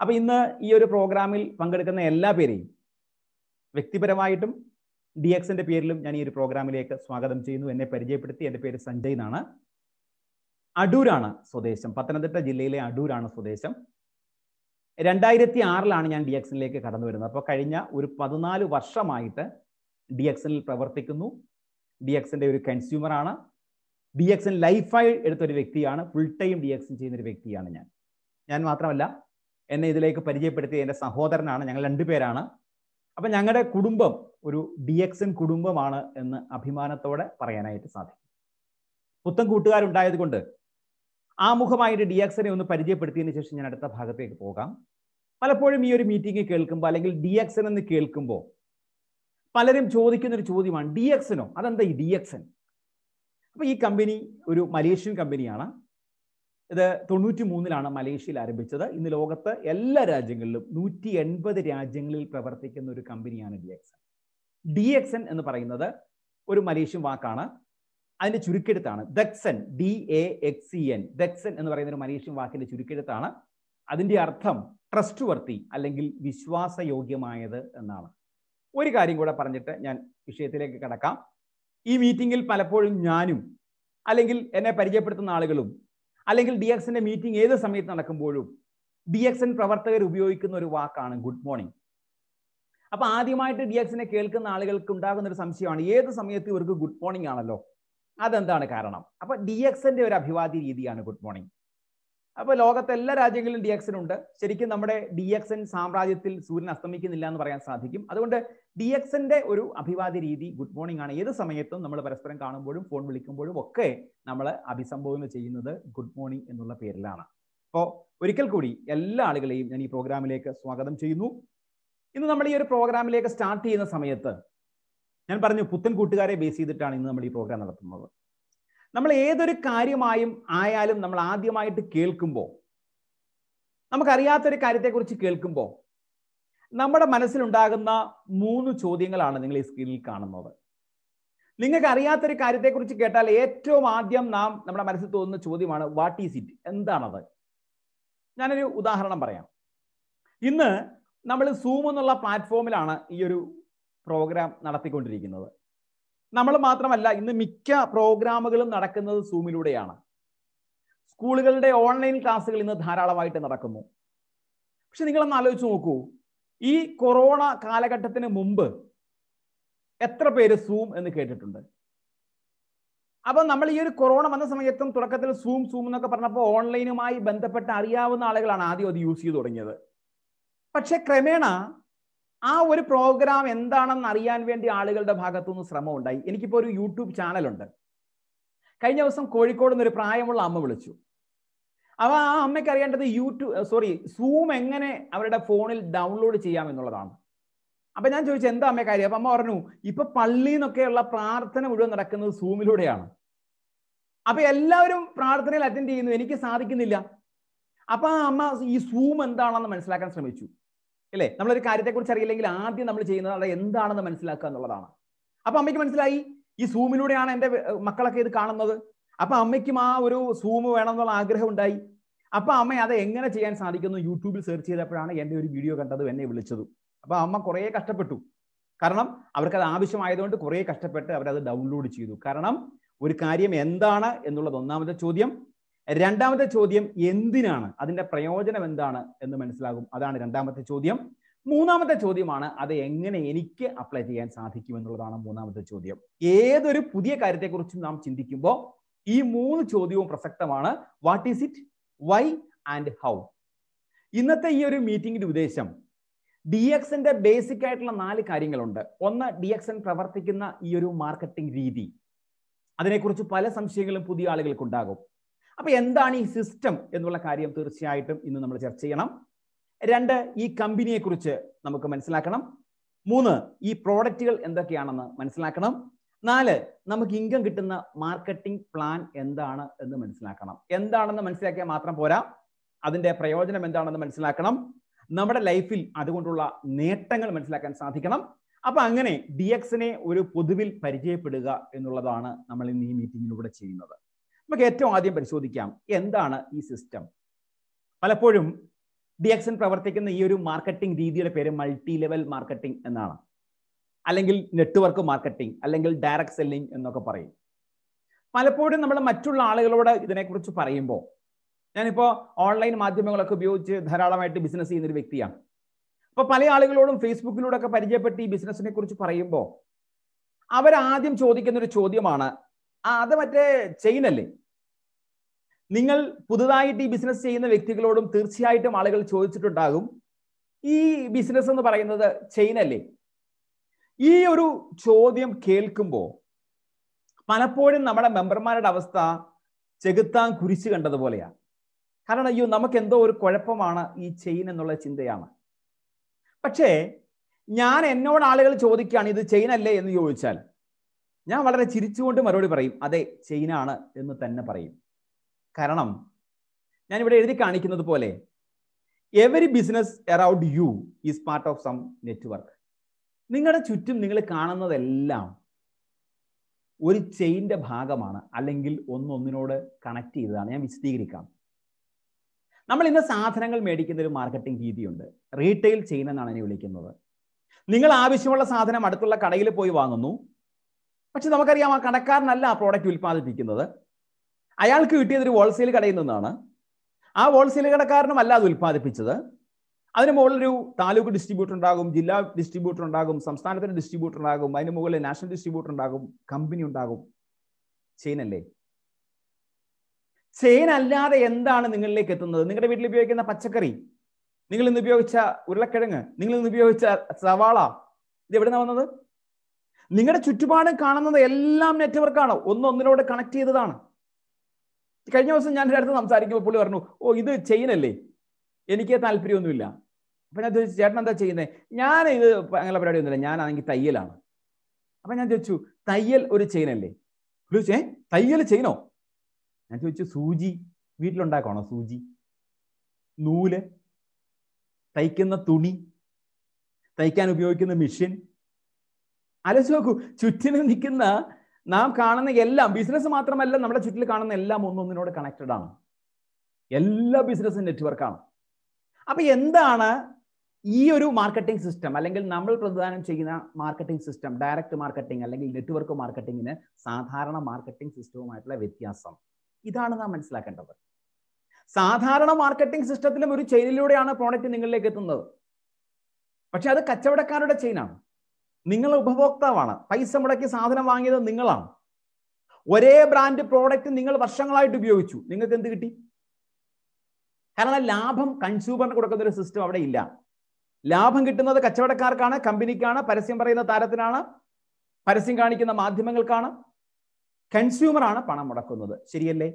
അപ്പൊ ഇന്ന് ഈ ഒരു പ്രോഗ്രാമിൽ പങ്കെടുക്കുന്ന എല്ലാ പേരെയും വ്യക്തിപരമായിട്ടും ഡി എക്സിന്റെ പേരിലും ഞാൻ ഈ ഒരു പ്രോഗ്രാമിലേക്ക് സ്വാഗതം ചെയ്യുന്നു എന്നെ പരിചയപ്പെടുത്തി എൻ്റെ പേര് സഞ്ജയ് എന്നാണ് അടൂരാണ് സ്വദേശം പത്തനംതിട്ട ജില്ലയിലെ അടൂരാണ് സ്വദേശം രണ്ടായിരത്തി ആറിലാണ് ഞാൻ ഡി എക്സിലേക്ക് കടന്നു വരുന്നത് അപ്പോൾ കഴിഞ്ഞ ഒരു പതിനാല് വർഷമായിട്ട് ഡി എക്സിൽ പ്രവർത്തിക്കുന്നു ഡി എക്സിന്റെ ഒരു കൺസ്യൂമറാണ് ഡി എക്സിൻ ലൈഫായി എടുത്തൊരു വ്യക്തിയാണ് ഫുൾ ടൈം ഡി എക്സിൻ ചെയ്യുന്ന ഒരു വ്യക്തിയാണ് ഞാൻ ഞാൻ മാത്രമല്ല എന്നെ ഇതിലേക്ക് പരിചയപ്പെടുത്തിയ എൻ്റെ സഹോദരനാണ് ഞങ്ങൾ രണ്ടുപേരാണ് അപ്പം ഞങ്ങളുടെ കുടുംബം ഒരു ഡി എക്സിൻ കുടുംബമാണ് എന്ന് അഭിമാനത്തോടെ പറയാനായിട്ട് സാധിക്കും പുത്തൻ കൂട്ടുകാരുണ്ടായത് കൊണ്ട് ആമുഖമായിട്ട് ഡി എക്സിനെ ഒന്ന് പരിചയപ്പെടുത്തിയതിന് ശേഷം ഞാൻ അടുത്ത ഭാഗത്തേക്ക് പോകാം പലപ്പോഴും ഈ ഒരു മീറ്റിംഗ് കേൾക്കുമ്പോൾ അല്ലെങ്കിൽ ഡി എക്സൻ എന്ന് കേൾക്കുമ്പോൾ പലരും ചോദിക്കുന്ന ഒരു ചോദ്യമാണ് ഡി എക്സനോ അതെന്താ ഈ ഡി എക്സൻ അപ്പൊ ഈ കമ്പനി ഒരു മലേഷ്യൻ കമ്പനിയാണ് ഇത് തൊണ്ണൂറ്റി മൂന്നിലാണ് മലേഷ്യയിൽ ആരംഭിച്ചത് ഇന്ന് ലോകത്ത് എല്ലാ രാജ്യങ്ങളിലും നൂറ്റി എൺപത് രാജ്യങ്ങളിൽ പ്രവർത്തിക്കുന്ന ഒരു കമ്പനിയാണ് ഡി എക്സൻ ഡി എക്സൻ എന്ന് പറയുന്നത് ഒരു മലേഷ്യൻ വാക്കാണ് അതിന്റെ ചുരുക്കെഴുത്താണ് DXN D A X C N DXN എന്ന് പറയുന്ന ഒരു മലേഷ്യൻ വാക്കിന്റെ ചുരുക്കെഴുത്താണ് അതിന്റെ അർത്ഥം ട്രസ്റ്റ് വർത്തി അല്ലെങ്കിൽ വിശ്വാസയോഗ്യമായത് എന്നാണ് ഒരു കാര്യം കൂടെ പറഞ്ഞിട്ട് ഞാൻ വിഷയത്തിലേക്ക് കടക്കാം ഈ മീറ്റിംഗിൽ പലപ്പോഴും ഞാനും അല്ലെങ്കിൽ എന്നെ പരിചയപ്പെടുത്തുന്ന ആളുകളും അല്ലെങ്കിൽ ഡി എക്സിന്റെ മീറ്റിംഗ് ഏത് സമയത്ത് നടക്കുമ്പോഴും ഡി എക്സൻ പ്രവർത്തകർ ഉപയോഗിക്കുന്ന ഒരു വാക്കാണ് ഗുഡ് മോർണിംഗ് അപ്പൊ ആദ്യമായിട്ട് ഡി എക്സിനെ കേൾക്കുന്ന ആളുകൾക്ക് ഉണ്ടാകുന്ന ഒരു സംശയമാണ് ഏത് സമയത്ത് ഇവർക്ക് ഗുഡ് മോർണിംഗ് ആണല്ലോ അതെന്താണ് കാരണം അപ്പൊ ഡി എക്സിന്റെ ഒരു അഭിവാദ്യ രീതിയാണ് ഗുഡ് മോർണിംഗ് അപ്പോൾ ലോകത്തെ എല്ലാ രാജ്യങ്ങളിലും ഡി എക്സൻ ഉണ്ട് ശരിക്കും നമ്മുടെ ഡി എക്സൻ സാമ്രാജ്യത്തിൽ സൂര്യൻ അസ്തമിക്കുന്നില്ല എന്ന് പറയാൻ സാധിക്കും അതുകൊണ്ട് ഡി എക്സന്റെ ഒരു അഭിവാദ്യ രീതി ഗുഡ് മോർണിംഗ് ആണ് ഏത് സമയത്തും നമ്മൾ പരസ്പരം കാണുമ്പോഴും ഫോൺ വിളിക്കുമ്പോഴും ഒക്കെ നമ്മൾ അഭിസംബോധന ചെയ്യുന്നത് ഗുഡ് മോർണിംഗ് എന്നുള്ള പേരിലാണ് അപ്പോൾ ഒരിക്കൽ കൂടി എല്ലാ ആളുകളെയും ഞാൻ ഈ പ്രോഗ്രാമിലേക്ക് സ്വാഗതം ചെയ്യുന്നു ഇന്ന് നമ്മൾ ഈ ഒരു പ്രോഗ്രാമിലേക്ക് സ്റ്റാർട്ട് ചെയ്യുന്ന സമയത്ത് ഞാൻ പറഞ്ഞു പുത്തൻ കൂട്ടുകാരെ ബേസ് ചെയ്തിട്ടാണ് ഇന്ന് നമ്മൾ ഈ പ്രോഗ്രാം നടത്തുന്നത് നമ്മൾ ഏതൊരു കാര്യമായും ആയാലും നമ്മൾ ആദ്യമായിട്ട് കേൾക്കുമ്പോൾ നമുക്കറിയാത്തൊരു കാര്യത്തെക്കുറിച്ച് കേൾക്കുമ്പോൾ നമ്മുടെ മനസ്സിലുണ്ടാകുന്ന മൂന്ന് ചോദ്യങ്ങളാണ് നിങ്ങൾ ഈ സ്ക്രീനിൽ കാണുന്നത് നിങ്ങൾക്ക് അറിയാത്തൊരു കാര്യത്തെക്കുറിച്ച് കേട്ടാൽ ഏറ്റവും ആദ്യം നാം നമ്മുടെ മനസ്സിൽ തോന്നുന്ന ചോദ്യമാണ് വാട്ട് ഈസ് ഇറ്റ് എന്താണത് ഞാനൊരു ഉദാഹരണം പറയാം ഇന്ന് നമ്മൾ സൂം എന്നുള്ള പ്ലാറ്റ്ഫോമിലാണ് ഈ ഒരു പ്രോഗ്രാം നടത്തിക്കൊണ്ടിരിക്കുന്നത് നമ്മൾ മാത്രമല്ല ഇന്ന് മിക്ക പ്രോഗ്രാമുകളും നടക്കുന്നത് സൂമിലൂടെയാണ് സ്കൂളുകളുടെ ഓൺലൈൻ ക്ലാസ്സുകൾ ഇന്ന് ധാരാളമായിട്ട് നടക്കുന്നു പക്ഷെ നിങ്ങളൊന്ന് ആലോചിച്ച് നോക്കൂ ഈ കൊറോണ കാലഘട്ടത്തിന് മുമ്പ് എത്ര പേര് സൂം എന്ന് കേട്ടിട്ടുണ്ട് അപ്പൊ നമ്മൾ ഈ ഒരു കൊറോണ വന്ന സമയത്തും തുടക്കത്തിൽ സൂം സൂം എന്നൊക്കെ പറഞ്ഞപ്പോൾ ഓൺലൈനുമായി ബന്ധപ്പെട്ട് അറിയാവുന്ന ആളുകളാണ് ആദ്യം അത് യൂസ് ചെയ്ത് തുടങ്ങിയത് പക്ഷെ ക്രമേണ ആ ഒരു പ്രോഗ്രാം എന്താണെന്ന് അറിയാൻ വേണ്ടി ആളുകളുടെ ഭാഗത്തുനിന്ന് ശ്രമം ഉണ്ടായി എനിക്കിപ്പോൾ ഒരു യൂട്യൂബ് ചാനലുണ്ട് കഴിഞ്ഞ ദിവസം കോഴിക്കോട് നിന്ന് ഒരു പ്രായമുള്ള അമ്മ വിളിച്ചു അപ്പൊ ആ അമ്മയ്ക്ക് അറിയേണ്ടത് യൂട്യൂബ് സോറി സൂം എങ്ങനെ അവരുടെ ഫോണിൽ ഡൗൺലോഡ് ചെയ്യാം എന്നുള്ളതാണ് അപ്പൊ ഞാൻ ചോദിച്ചു എന്താ അമ്മ കാര്യം അപ്പൊ അമ്മ പറഞ്ഞു ഇപ്പൊ പള്ളിയിൽ നിന്നൊക്കെയുള്ള പ്രാർത്ഥന മുഴുവൻ നടക്കുന്നത് സൂമിലൂടെയാണ് അപ്പൊ എല്ലാവരും പ്രാർത്ഥനയിൽ അറ്റൻഡ് ചെയ്യുന്നു എനിക്ക് സാധിക്കുന്നില്ല അപ്പൊ ആ അമ്മ ഈ സൂം എന്താണെന്ന് മനസ്സിലാക്കാൻ ശ്രമിച്ചു അല്ലേ നമ്മളൊരു കാര്യത്തെക്കുറിച്ച് അറിയില്ലെങ്കിൽ ആദ്യം നമ്മൾ ചെയ്യുന്നത് അത് എന്താണെന്ന് മനസ്സിലാക്കുക എന്നുള്ളതാണ് അപ്പൊ അമ്മയ്ക്ക് മനസ്സിലായി ഈ സൂമിലൂടെയാണ് എൻ്റെ മക്കളൊക്കെ ഇത് കാണുന്നത് അപ്പൊ അമ്മയ്ക്കും ആ ഒരു സൂം വേണമെന്നുള്ള ആഗ്രഹം ഉണ്ടായി അപ്പൊ അമ്മ അത് എങ്ങനെ ചെയ്യാൻ സാധിക്കുന്നു യൂട്യൂബിൽ സെർച്ച് ചെയ്തപ്പോഴാണ് എൻ്റെ ഒരു വീഡിയോ കണ്ടത് എന്നെ വിളിച്ചതും അപ്പൊ അമ്മ കുറേ കഷ്ടപ്പെട്ടു കാരണം അവർക്ക് അത് ആവശ്യമായതുകൊണ്ട് കുറേ കഷ്ടപ്പെട്ട് അവരത് ഡൗൺലോഡ് ചെയ്തു കാരണം ഒരു കാര്യം എന്താണ് എന്നുള്ളത് ഒന്നാമത്തെ ചോദ്യം രണ്ടാമത്തെ ചോദ്യം എന്തിനാണ് അതിന്റെ പ്രയോജനം എന്താണ് എന്ന് മനസ്സിലാകും അതാണ് രണ്ടാമത്തെ ചോദ്യം മൂന്നാമത്തെ ചോദ്യമാണ് അത് എങ്ങനെ എനിക്ക് അപ്ലൈ ചെയ്യാൻ സാധിക്കും എന്നുള്ളതാണ് മൂന്നാമത്തെ ചോദ്യം ഏതൊരു പുതിയ കാര്യത്തെക്കുറിച്ചും നാം ചിന്തിക്കുമ്പോൾ ഈ മൂന്ന് ചോദ്യവും പ്രസക്തമാണ് what is it why and how ഇന്നത്തെ ഈ ഒരു മീറ്റിംഗിന്റെ ഉദ്ദേശം ഡി എക്സിന്റെ ബേസിക് ആയിട്ടുള്ള നാല് കാര്യങ്ങളുണ്ട് ഒന്ന് ഡി എക്സൻ പ്രവർത്തിക്കുന്ന ഈ ഒരു മാർക്കറ്റിംഗ് രീതി അതിനെക്കുറിച്ച് പല സംശയങ്ങളും പുതിയ ആളുകൾക്ക് ഉണ്ടാകും അപ്പൊ എന്താണ് ഈ സിസ്റ്റം എന്നുള്ള കാര്യം തീർച്ചയായിട്ടും ഇന്ന് നമ്മൾ ചർച്ച ചെയ്യണം രണ്ട് ഈ കമ്പനിയെ കുറിച്ച് നമുക്ക് മനസ്സിലാക്കണം മൂന്ന് ഈ പ്രോഡക്റ്റുകൾ എന്തൊക്കെയാണെന്ന് മനസ്സിലാക്കണം നാല് നമുക്ക് ഇൻകം കിട്ടുന്ന മാർക്കറ്റിംഗ് പ്ലാൻ എന്താണ് എന്ന് മനസ്സിലാക്കണം എന്താണെന്ന് മനസ്സിലാക്കിയാൽ മാത്രം പോരാ അതിന്റെ പ്രയോജനം എന്താണെന്ന് മനസ്സിലാക്കണം നമ്മുടെ ലൈഫിൽ അതുകൊണ്ടുള്ള നേട്ടങ്ങൾ മനസ്സിലാക്കാൻ സാധിക്കണം അപ്പൊ അങ്ങനെ ഡി എക്സിനെ ഒരു പൊതുവിൽ പരിചയപ്പെടുക എന്നുള്ളതാണ് നമ്മൾ ഇന്ന് ഈ മീറ്റിങ്ങിലൂടെ ചെയ്യുന്നത് നമുക്ക് ഏറ്റവും ആദ്യം പരിശോധിക്കാം എന്താണ് ഈ സിസ്റ്റം പലപ്പോഴും ഡി എക്സൻ പ്രവർത്തിക്കുന്ന ഈ ഒരു മാർക്കറ്റിംഗ് രീതിയുടെ പേര് മൾട്ടി ലെവൽ മാർക്കറ്റിംഗ് എന്നാണ് അല്ലെങ്കിൽ നെറ്റ്വർക്ക് മാർക്കറ്റിംഗ് അല്ലെങ്കിൽ ഡയറക്ട് സെല്ലിംഗ് എന്നൊക്കെ പറയും പലപ്പോഴും നമ്മൾ മറ്റുള്ള ആളുകളോട് ഇതിനെക്കുറിച്ച് പറയുമ്പോൾ ഞാനിപ്പോൾ ഓൺലൈൻ മാധ്യമങ്ങളൊക്കെ ഉപയോഗിച്ച് ധാരാളമായിട്ട് ബിസിനസ് ചെയ്യുന്ന ഒരു വ്യക്തിയാണ് അപ്പോൾ പല ആളുകളോടും ഫേസ്ബുക്കിലൂടെ ഒക്കെ പരിചയപ്പെട്ട് ഈ ബിസിനസ്സിനെ കുറിച്ച് പറയുമ്പോൾ അവരാദ്യം ചോദിക്കുന്ന ഒരു ചോദ്യമാണ് ആ അത് മറ്റേ ചെയിൻ അല്ലേ നിങ്ങൾ പുതുതായിട്ട് ഈ ബിസിനസ് ചെയ്യുന്ന വ്യക്തികളോടും തീർച്ചയായിട്ടും ആളുകൾ ചോദിച്ചിട്ടുണ്ടാകും ഈ ബിസിനസ് എന്ന് പറയുന്നത് ചെയിൻ അല്ലേ ഈ ഒരു ചോദ്യം കേൾക്കുമ്പോൾ പലപ്പോഴും നമ്മുടെ മെമ്പർമാരുടെ അവസ്ഥ ചെകുത്താൻ കുരിശ് കണ്ടതുപോലെയാണ് കാരണം അയ്യോ നമുക്ക് എന്തോ ഒരു കുഴപ്പമാണ് ഈ ചെയിൻ എന്നുള്ള ചിന്തയാണ് പക്ഷേ ഞാൻ എന്നോട് ആളുകൾ ചോദിക്കുകയാണ് ഇത് ചെയിൻ അല്ലേ എന്ന് ചോദിച്ചാൽ ഞാൻ വളരെ ചിരിച്ചുകൊണ്ട് മറുപടി പറയും അതെ ചെയിനാണ് എന്ന് തന്നെ പറയും കാരണം ഞാൻ ഇവിടെ എഴുതി കാണിക്കുന്നത് പോലെ every business around you is part of some network നിങ്ങളുടെ ചുറ്റും നിങ്ങൾ കാണുന്നതെല്ലാം ഒരു ചെയിൻ്റെ ഭാഗമാണ് അല്ലെങ്കിൽ ഒന്നൊന്നിനോട് കണക്ട് ചെയ്തതാണ് ഞാൻ വിശദീകരിക്കാം നമ്മൾ ഇന്ന് സാധനങ്ങൾ മേടിക്കുന്ന ഒരു മാർക്കറ്റിംഗ് രീതിയുണ്ട് റീറ്റെയിൽ ചെയിൻ എന്നാണ് അതിനെ വിളിക്കുന്നത് നിങ്ങൾ ആവശ്യമുള്ള സാധനം അടുത്തുള്ള കടയിൽ പോയി വാങ്ങുന്നു പക്ഷെ നമുക്കറിയാം ആ കടക്കാരനല്ല ആ പ്രോഡക്റ്റ് ഉൽപ്പാദിപ്പിക്കുന്നത് അയാൾക്ക് കിട്ടിയത് ഒരു ഹോൾസെയിൽ കടയിൽ നിന്നാണ് ആ ഹോൾസെയിൽ കടക്കാരനും അല്ല അത് ഉൽപ്പാദിപ്പിച്ചത് അതിന് മുകളിലൊരു താലൂക്ക് ഡിസ്ട്രിബ്യൂട്ടർ ഉണ്ടാകും ജില്ലാ ഡിസ്ട്രിബ്യൂട്ടർ ഉണ്ടാകും സംസ്ഥാനത്തിന് ഡിസ്ട്രിബ്യൂട്ടർ ഉണ്ടാകും അതിന് മുകളിൽ നാഷണൽ ഡിസ്ട്രിബ്യൂട്ടർ ഉണ്ടാകും കമ്പനി ഉണ്ടാകും ചെയിൻ അല്ലേ ചെയിൻ അല്ലാതെ എന്താണ് നിങ്ങളിലേക്ക് എത്തുന്നത് നിങ്ങളുടെ വീട്ടിൽ ഉപയോഗിക്കുന്ന പച്ചക്കറി നിങ്ങൾ ഇന്ന് ഉപയോഗിച്ച ഉരുളക്കിഴങ്ങ് നിങ്ങൾ ഇന്ന് ഉപയോഗിച്ച സവാള ഇത് എവിടെ നിന്നാണ് വന്നത് നിങ്ങളുടെ ചുറ്റുപാടും കാണുന്നത് എല്ലാം നെറ്റ്വർക്കാണ് ഒന്നൊന്നിനോട് കണക്ട് ചെയ്തതാണ് കഴിഞ്ഞ ദിവസം ഞാൻ അടുത്ത് സംസാരിക്കുമ്പോൾ പുള്ളി പറഞ്ഞു ഓ ഇത് ചെയിൻ അല്ലേ എനിക്ക് താല്പര്യമൊന്നുമില്ല അപ്പൊ ഞാൻ ചോദിച്ചു ചേട്ടൻ എന്താ ചെയ്യുന്നത് ഞാൻ ഇത് അങ്ങനെ പരിപാടിയൊന്നുമില്ല ഞാനാണെങ്കിൽ തയ്യലാണ് അപ്പൊ ഞാൻ ചോദിച്ചു തയ്യൽ ഒരു ചെയിൻ അല്ലേ ഏ തയ്യൽ ചെയിനോ ഞാൻ ചോദിച്ചു സൂചി വീട്ടിലുണ്ടാക്കണോ സൂചി നൂല് തയ്ക്കുന്ന തുണി തയ്ക്കാൻ ഉപയോഗിക്കുന്ന മെഷീൻ ആലോചിച്ച് നോക്കൂ ചുറ്റിനും നിൽക്കുന്ന നാം കാണുന്ന എല്ലാം ബിസിനസ് മാത്രമല്ല നമ്മുടെ ചുറ്റിൽ കാണുന്ന എല്ലാം ഒന്നൊന്നിനോട് കണക്റ്റഡ് ആണ് എല്ലാ ബിസിനസ്സും നെറ്റ്വർക്കാണ് അപ്പൊ എന്താണ് ഈ ഒരു മാർക്കറ്റിംഗ് സിസ്റ്റം അല്ലെങ്കിൽ നമ്മൾ പ്രദാനം ചെയ്യുന്ന മാർക്കറ്റിംഗ് സിസ്റ്റം ഡയറക്റ്റ് മാർക്കറ്റിംഗ് അല്ലെങ്കിൽ നെറ്റ്വർക്ക് മാർക്കറ്റിംഗിന് സാധാരണ മാർക്കറ്റിംഗ് സിസ്റ്റവുമായിട്ടുള്ള വ്യത്യാസം ഇതാണ് നാം മനസ്സിലാക്കേണ്ടത് സാധാരണ മാർക്കറ്റിംഗ് സിസ്റ്റത്തിലും ഒരു ചെയിനിലൂടെയാണ് പ്രോഡക്റ്റ് നിങ്ങളിലേക്ക് എത്തുന്നത് പക്ഷെ അത് കച്ചവടക്കാരുടെ ചെയിനാണ് നിങ്ങൾ ഉപഭോക്താവാണ് പൈസ മുടക്കി സാധനം വാങ്ങിയത് നിങ്ങളാണ് ഒരേ ബ്രാൻഡ് പ്രോഡക്റ്റ് നിങ്ങൾ വർഷങ്ങളായിട്ട് ഉപയോഗിച്ചു നിങ്ങൾക്ക് എന്ത് കിട്ടി കാരണം ലാഭം കൺസ്യൂമറിന് കൊടുക്കുന്ന ഒരു സിസ്റ്റം അവിടെ ഇല്ല ലാഭം കിട്ടുന്നത് കച്ചവടക്കാർക്കാണ് കമ്പനിക്കാണ് പരസ്യം പറയുന്ന താരത്തിനാണ് പരസ്യം കാണിക്കുന്ന മാധ്യമങ്ങൾക്കാണ് കൺസ്യൂമറാണ് പണം മുടക്കുന്നത് ശരിയല്ലേ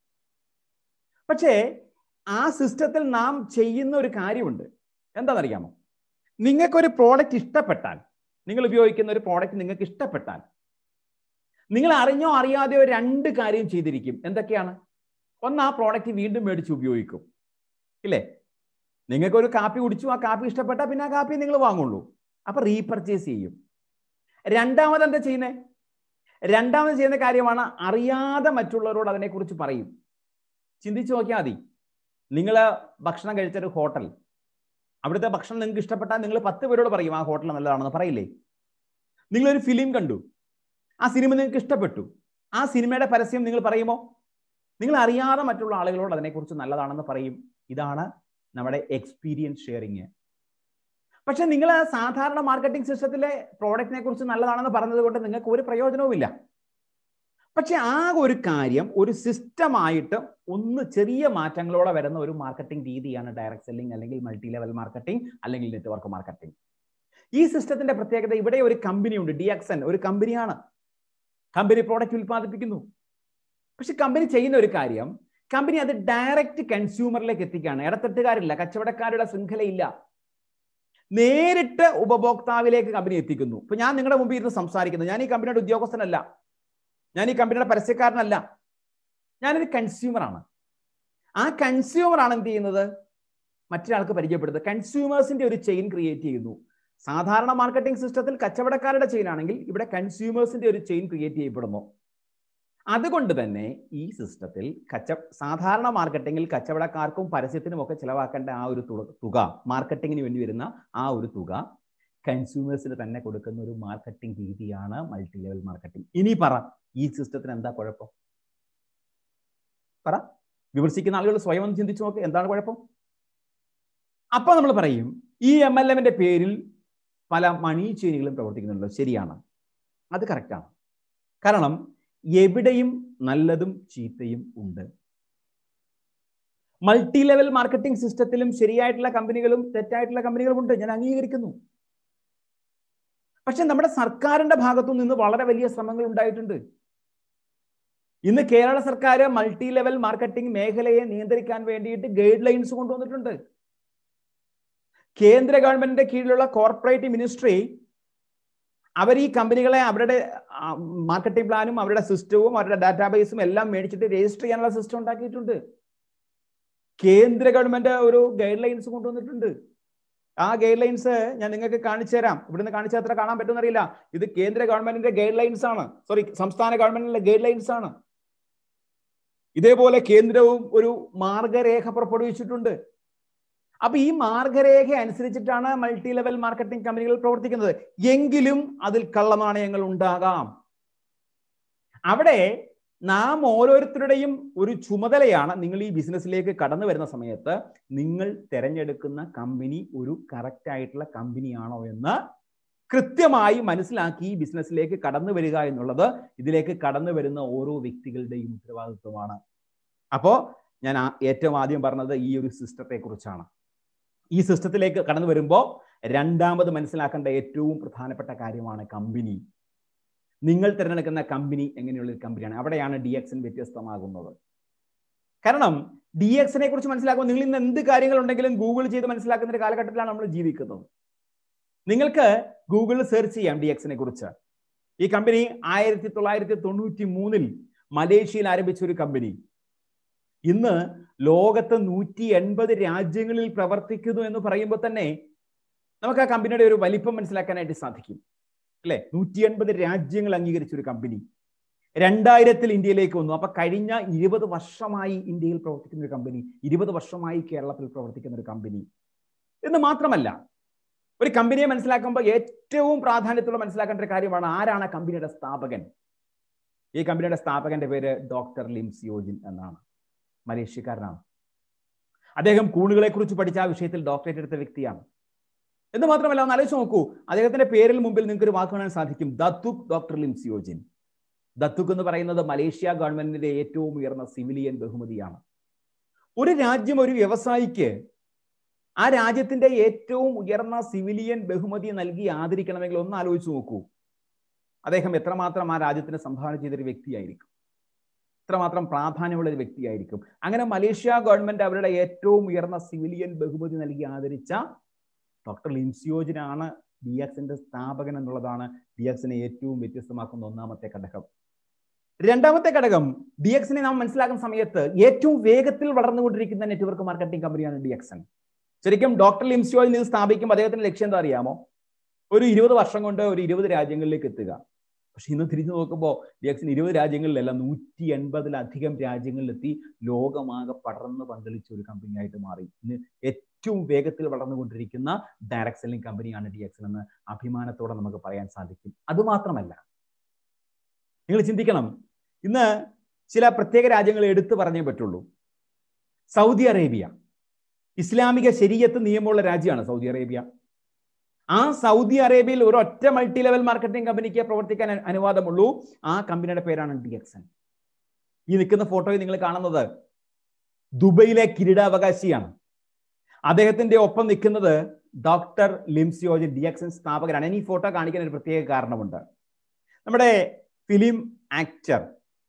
പക്ഷേ ആ സിസ്റ്റത്തിൽ നാം ചെയ്യുന്ന ഒരു കാര്യമുണ്ട് എന്താണെന്നറിയാമോ നിങ്ങൾക്കൊരു പ്രോഡക്റ്റ് ഇഷ്ടപ്പെട്ടാൽ നിങ്ങൾ ഉപയോഗിക്കുന്ന ഒരു പ്രോഡക്റ്റ് നിങ്ങൾക്ക് ഇഷ്ടപ്പെട്ടാൽ നിങ്ങൾ അറിഞ്ഞോ അറിയാതെയോ രണ്ട് കാര്യം ചെയ്തിരിക്കും എന്തൊക്കെയാണ് ഒന്ന് ആ പ്രോഡക്റ്റ് വീണ്ടും മേടിച്ച് ഉപയോഗിക്കും ഇല്ലേ നിങ്ങൾക്ക് ഒരു കാപ്പി കുടിച്ചു ആ കാപ്പി ഇഷ്ടപ്പെട്ടാൽ പിന്നെ ആ കാപ്പി നിങ്ങൾ വാങ്ങുള്ളൂ അപ്പൊ റീപർച്ചേസ് ചെയ്യും രണ്ടാമത് എന്താ ചെയ്യുന്നത് രണ്ടാമത് ചെയ്യുന്ന കാര്യമാണ് അറിയാതെ മറ്റുള്ളവരോട് അതിനെക്കുറിച്ച് പറയും ചിന്തിച്ചു നോക്കിയാൽ മതി നിങ്ങൾ ഭക്ഷണം കഴിച്ചൊരു ഹോട്ടൽ അവിടുത്തെ ഭക്ഷണം നിങ്ങൾക്ക് ഇഷ്ടപ്പെട്ടാൽ നിങ്ങൾ പത്ത് പേരോട് പറയും ആ ഹോട്ടൽ നല്ലതാണെന്ന് പറയില്ലേ നിങ്ങളൊരു ഫിലിം കണ്ടു ആ സിനിമ നിങ്ങൾക്ക് ഇഷ്ടപ്പെട്ടു ആ സിനിമയുടെ പരസ്യം നിങ്ങൾ പറയുമോ നിങ്ങൾ അറിയാതെ മറ്റുള്ള ആളുകളോട് അതിനെക്കുറിച്ച് നല്ലതാണെന്ന് പറയും ഇതാണ് നമ്മുടെ എക്സ്പീരിയൻസ് ഷെയറിങ് പക്ഷെ നിങ്ങൾ സാധാരണ മാർക്കറ്റിംഗ് സിസ്റ്റത്തിലെ പ്രോഡക്റ്റിനെ കുറിച്ച് നല്ലതാണെന്ന് പറഞ്ഞത് കൊണ്ട് നിങ്ങൾക്ക് ഒരു പ്രയോജനവുമില്ല പക്ഷെ ആ ഒരു കാര്യം ഒരു സിസ്റ്റമായിട്ട് ഒന്ന് ചെറിയ മാറ്റങ്ങളോടെ വരുന്ന ഒരു മാർക്കറ്റിംഗ് രീതിയാണ് ഡയറക്ട് സെല്ലിംഗ് അല്ലെങ്കിൽ മൾട്ടി ലെവൽ മാർക്കറ്റിംഗ് അല്ലെങ്കിൽ നെറ്റ്വർക്ക് മാർക്കറ്റിംഗ് ഈ സിസ്റ്റത്തിന്റെ പ്രത്യേകത ഇവിടെ ഒരു കമ്പനി ഉണ്ട് ഡി എക്സൻ ഒരു കമ്പനിയാണ് കമ്പനി പ്രോഡക്റ്റ് ഉൽപ്പാദിപ്പിക്കുന്നു പക്ഷെ കമ്പനി ചെയ്യുന്ന ഒരു കാര്യം കമ്പനി അത് ഡയറക്റ്റ് കൺസ്യൂമറിലേക്ക് എത്തിക്കുകയാണ് ഇടത്തട്ടുകാരില്ല കച്ചവടക്കാരുടെ ശൃംഖലയില്ല നേരിട്ട് ഉപഭോക്താവിലേക്ക് കമ്പനി എത്തിക്കുന്നു ഇപ്പൊ ഞാൻ നിങ്ങളുടെ മുമ്പിൽ ഇരുന്ന് സംസാരിക്കുന്നു ഞാൻ ഈ കമ്പനിയുടെ ഉദ്യോഗസ്ഥനല്ല ഞാൻ ഈ കമ്പനിയുടെ പരസ്യക്കാരനല്ല ഞാനൊരു കൺസ്യൂമറാണ് ആ കൺസ്യൂമറാണ് എന്ത് ചെയ്യുന്നത് മറ്റൊരാൾക്ക് പരിചയപ്പെടുന്നത് കൺസ്യൂമേഴ്സിന്റെ ഒരു ചെയിൻ ക്രിയേറ്റ് ചെയ്യുന്നു സാധാരണ മാർക്കറ്റിംഗ് സിസ്റ്റത്തിൽ കച്ചവടക്കാരുടെ ചെയിൻ ആണെങ്കിൽ ഇവിടെ കൺസ്യൂമേഴ്സിന്റെ ഒരു ചെയിൻ ക്രിയേറ്റ് ചെയ്യപ്പെടുന്നു അതുകൊണ്ട് തന്നെ ഈ സിസ്റ്റത്തിൽ കച്ച സാധാരണ മാർക്കറ്റിങ്ങിൽ കച്ചവടക്കാർക്കും പരസ്യത്തിനും ഒക്കെ ചിലവാക്കേണ്ട ആ ഒരു തുക മാർക്കറ്റിങ്ങിന് വേണ്ടി വരുന്ന ആ ഒരു തുക കൺസ്യൂമേഴ്സിന് തന്നെ കൊടുക്കുന്ന ഒരു മാർക്കറ്റിംഗ് രീതിയാണ് മൾട്ടി ലെവൽ മാർക്കറ്റിംഗ് ഇനി പറ ഈ സിസ്റ്റത്തിന് എന്താ കുഴപ്പം പറ വിമർശിക്കുന്ന ആളുകൾ സ്വയം ഒന്ന് ചിന്തിച്ചു നോക്ക് എന്താണ് കുഴപ്പം അപ്പൊ നമ്മൾ പറയും ഈ എം എൽ എമ്മിന്റെ പേരിൽ പല മണി ചെയിനുകളും പ്രവർത്തിക്കുന്നുണ്ടല്ലോ ശരിയാണ് അത് കറക്റ്റാണ് കാരണം എവിടെയും നല്ലതും ചീത്തയും ഉണ്ട് മൾട്ടി ലെവൽ മാർക്കറ്റിംഗ് സിസ്റ്റത്തിലും ശരിയായിട്ടുള്ള കമ്പനികളും തെറ്റായിട്ടുള്ള കമ്പനികളും ഉണ്ട് ഞാൻ അംഗീകരിക്കുന്നു പക്ഷെ നമ്മുടെ സർക്കാരിന്റെ ഭാഗത്തു നിന്ന് വളരെ വലിയ ശ്രമങ്ങൾ ഉണ്ടായിട്ടുണ്ട് ഇന്ന് കേരള സർക്കാർ മൾട്ടി ലെവൽ മാർക്കറ്റിംഗ് മേഖലയെ നിയന്ത്രിക്കാൻ വേണ്ടിയിട്ട് ഗൈഡ് ലൈൻസ് കൊണ്ടുവന്നിട്ടുണ്ട് കേന്ദ്ര ഗവൺമെന്റിന്റെ കീഴിലുള്ള കോർപ്പറേറ്റ് മിനിസ്ട്രി അവർ ഈ കമ്പനികളെ അവരുടെ മാർക്കറ്റിംഗ് പ്ലാനും അവരുടെ സിസ്റ്റവും അവരുടെ ഡാറ്റാബേസും എല്ലാം മേടിച്ചിട്ട് രജിസ്റ്റർ ചെയ്യാനുള്ള സിസ്റ്റം ഉണ്ടാക്കിയിട്ടുണ്ട് കേന്ദ്ര ഗവൺമെന്റ് ഒരു ഗൈഡ് ലൈൻസ് കൊണ്ടുവന്നിട്ടുണ്ട് ആ ഗൈഡ് ലൈൻസ് ഞാൻ നിങ്ങൾക്ക് കാണിച്ചു തരാം ഇവിടുന്ന് കാണിച്ചാൽ എത്ര കാണാൻ പറ്റുമെന്നറിയില്ല ഇത് കേന്ദ്ര ഗവൺമെന്റിന്റെ ഗൈഡ് ലൈൻസ് ആണ് സോറി സംസ്ഥാന ഗവൺമെന്റിന്റെ ഗൈഡ് ലൈൻസ് ആണ് ഇതേപോലെ കേന്ദ്രവും ഒരു മാർഗരേഖ പുറപ്പെടുവിച്ചിട്ടുണ്ട് അപ്പൊ ഈ മാർഗരേഖ അനുസരിച്ചിട്ടാണ് മൾട്ടി ലെവൽ മാർക്കറ്റിംഗ് കമ്പനികൾ പ്രവർത്തിക്കുന്നത് എങ്കിലും അതിൽ കള്ളനാണയങ്ങൾ ഉണ്ടാകാം അവിടെ നാം ഓരോരുത്തരുടെയും ഒരു ചുമതലയാണ് നിങ്ങൾ ഈ ബിസിനസ്സിലേക്ക് കടന്നു വരുന്ന സമയത്ത് നിങ്ങൾ തിരഞ്ഞെടുക്കുന്ന കമ്പനി ഒരു കറക്റ്റ് ആയിട്ടുള്ള കമ്പനിയാണോ എന്ന് കൃത്യമായി മനസ്സിലാക്കി ഈ ബിസിനസ്സിലേക്ക് കടന്നു വരിക എന്നുള്ളത് ഇതിലേക്ക് കടന്നു വരുന്ന ഓരോ വ്യക്തികളുടെയും ഉത്തരവാദിത്വമാണ് അപ്പോ ഞാൻ ഏറ്റവും ആദ്യം പറഞ്ഞത് ഈ ഒരു സിസ്റ്റത്തെ കുറിച്ചാണ് ഈ സിസ്റ്റത്തിലേക്ക് കടന്നു വരുമ്പോൾ രണ്ടാമത് മനസ്സിലാക്കേണ്ട ഏറ്റവും പ്രധാനപ്പെട്ട കാര്യമാണ് കമ്പനി നിങ്ങൾ തിരഞ്ഞെടുക്കുന്ന കമ്പനി എങ്ങനെയുള്ള ഒരു കമ്പനിയാണ് അവിടെയാണ് ഡി എക്സിൻ വ്യത്യസ്തമാകുന്നത് കാരണം ഡി എക്സിനെ കുറിച്ച് മനസ്സിലാക്കുമ്പോൾ നിങ്ങൾ ഇന്ന് എന്ത് കാര്യങ്ങൾ ഉണ്ടെങ്കിലും ഗൂഗിൾ ചെയ്ത് മനസ്സിലാക്കുന്ന ഒരു കാലഘട്ടത്തിലാണ് നമ്മൾ ജീവിക്കുന്നത് നിങ്ങൾക്ക് ഗൂഗിളിൽ സെർച്ച് ചെയ്യാം ഡി എക്സിനെ കുറിച്ച് ഈ കമ്പനി ആയിരത്തി തൊള്ളായിരത്തി തൊണ്ണൂറ്റി മൂന്നിൽ മലേഷ്യയിൽ ആരംഭിച്ച ഒരു കമ്പനി ഇന്ന് ലോകത്ത് നൂറ്റി എൺപത് രാജ്യങ്ങളിൽ പ്രവർത്തിക്കുന്നു എന്ന് പറയുമ്പോൾ തന്നെ നമുക്ക് ആ കമ്പനിയുടെ ഒരു വലിപ്പം മനസ്സിലാക്കാനായിട്ട് സാധിക്കും അല്ലെ നൂറ്റി എൺപത് രാജ്യങ്ങൾ അംഗീകരിച്ച ഒരു കമ്പനി രണ്ടായിരത്തിൽ ഇന്ത്യയിലേക്ക് വന്നു അപ്പൊ കഴിഞ്ഞ ഇരുപത് വർഷമായി ഇന്ത്യയിൽ പ്രവർത്തിക്കുന്ന ഒരു കമ്പനി ഇരുപത് വർഷമായി കേരളത്തിൽ പ്രവർത്തിക്കുന്ന ഒരു കമ്പനി എന്ന് മാത്രമല്ല ഒരു കമ്പനിയെ മനസ്സിലാക്കുമ്പോൾ ഏറ്റവും പ്രാധാന്യത്തോടെ മനസ്സിലാക്കേണ്ട ഒരു കാര്യമാണ് ആരാണ് കമ്പനിയുടെ സ്ഥാപകൻ ഈ കമ്പനിയുടെ സ്ഥാപകന്റെ പേര് ഡോക്ടർ ലിംസിയോജിൻ എന്നാണ് മലേഷ്യക്കാരനാണ് അദ്ദേഹം കൂണുകളെ കുറിച്ച് പഠിച്ച ആ വിഷയത്തിൽ ഡോക്ടറേറ്റ് എടുത്ത വ്യക്തിയാണ് എന്ന് മാത്രമല്ല ഒന്ന് ആലോചിച്ച് നോക്കൂ അദ്ദേഹത്തിന്റെ പേരിൽ മുമ്പിൽ നിങ്ങൾക്ക് ഒരു വാക്ക് കാണാൻ സാധിക്കും ദത്തുക് ഡോക്ടർ ലിംസിയോജിൻ ദത്തുക് എന്ന് പറയുന്നത് മലേഷ്യ ഗവൺമെന്റിന്റെ ഏറ്റവും ഉയർന്ന സിവിലിയൻ ബഹുമതിയാണ് ഒരു രാജ്യം ഒരു വ്യവസായിക്ക് ആ രാജ്യത്തിന്റെ ഏറ്റവും ഉയർന്ന സിവിലിയൻ ബഹുമതി നൽകി ആദരിക്കണമെങ്കിൽ ഒന്ന് ആലോചിച്ച് നോക്കൂ അദ്ദേഹം എത്രമാത്രം ആ രാജ്യത്തിന് സംഭാവന ചെയ്തൊരു വ്യക്തിയായിരിക്കും എത്രമാത്രം പ്രാധാന്യമുള്ള ഒരു വ്യക്തിയായിരിക്കും അങ്ങനെ മലേഷ്യ ഗവൺമെന്റ് അവരുടെ ഏറ്റവും ഉയർന്ന സിവിലിയൻ ബഹുമതി നൽകി ആദരിച്ച ഡോക്ടർ ലിംസിയോജിനാണ് ഡി എക്സിന്റെ സ്ഥാപകൻ എന്നുള്ളതാണ് ഡി എക്സിനെ ഏറ്റവും വ്യത്യസ്തമാക്കുന്ന ഒന്നാമത്തെ ഘടകം രണ്ടാമത്തെ ഘടകം ഡി എക്സിനെ നാം മനസ്സിലാക്കുന്ന സമയത്ത് ഏറ്റവും വേഗത്തിൽ വളർന്നുകൊണ്ടിരിക്കുന്ന നെറ്റ്വർക്ക് മാർക്കറ്റിംഗ് കമ്പനിയാണ് ഡി എക്സൻ ശരിക്കും ഡോക്ടർ ലിംസിയോജിൻ ഇത് സ്ഥാപിക്കുമ്പോൾ അദ്ദേഹത്തിന്റെ ലക്ഷ്യം എന്താ അറിയാമോ ഒരു ഇരുപത് വർഷം കൊണ്ട് ഒരു ഇരുപത് രാജ്യങ്ങളിലേക്ക് എത്തുക പക്ഷെ ഇന്ന് തിരിഞ്ഞു നോക്കുമ്പോൾ ഡി എക്സിന് ഇരുപത് രാജ്യങ്ങളിലല്ല നൂറ്റി എൺപതിലധികം രാജ്യങ്ങളിലെത്തി ലോകമാകെ പടർന്ന് പന്തലിച്ച ഒരു കമ്പനിയായിട്ട് മാറി ഇന്ന് ഏറ്റവും വേഗത്തിൽ വളർന്നുകൊണ്ടിരിക്കുന്ന ഡയറക്ട് സെല്ലിംഗ് കമ്പനിയാണ് ഡി എക്സൻ എന്ന് അഭിമാനത്തോടെ നമുക്ക് പറയാൻ സാധിക്കും അതുമാത്രമല്ല നിങ്ങൾ ചിന്തിക്കണം ഇന്ന് ചില പ്രത്യേക രാജ്യങ്ങൾ എടുത്തു പറഞ്ഞേ പറ്റുള്ളൂ സൗദി അറേബ്യ ഇസ്ലാമിക ശരീരത്ത് നിയമമുള്ള രാജ്യമാണ് സൗദി അറേബ്യ ആ സൗദി അറേബ്യയിൽ ഒരു ഒറ്റ മൾട്ടി ലെവൽ മാർക്കറ്റിംഗ് കമ്പനിക്ക് പ്രവർത്തിക്കാൻ അനുവാദമുള്ളൂ ആ കമ്പനിയുടെ പേരാണ് ഡി എക്സൻ ഈ നിൽക്കുന്ന ഫോട്ടോയിൽ നിങ്ങൾ കാണുന്നത് ദുബൈയിലെ കിരീടാവകാശിയാണ് അദ്ദേഹത്തിന്റെ ഒപ്പം നിൽക്കുന്നത് ഡോക്ടർ ലിംസിയോജി ഡി എക്സൻ സ്ഥാപകരാണ് ഈ ഫോട്ടോ കാണിക്കാൻ ഒരു പ്രത്യേക കാരണമുണ്ട് നമ്മുടെ ഫിലിം ആക്ടർ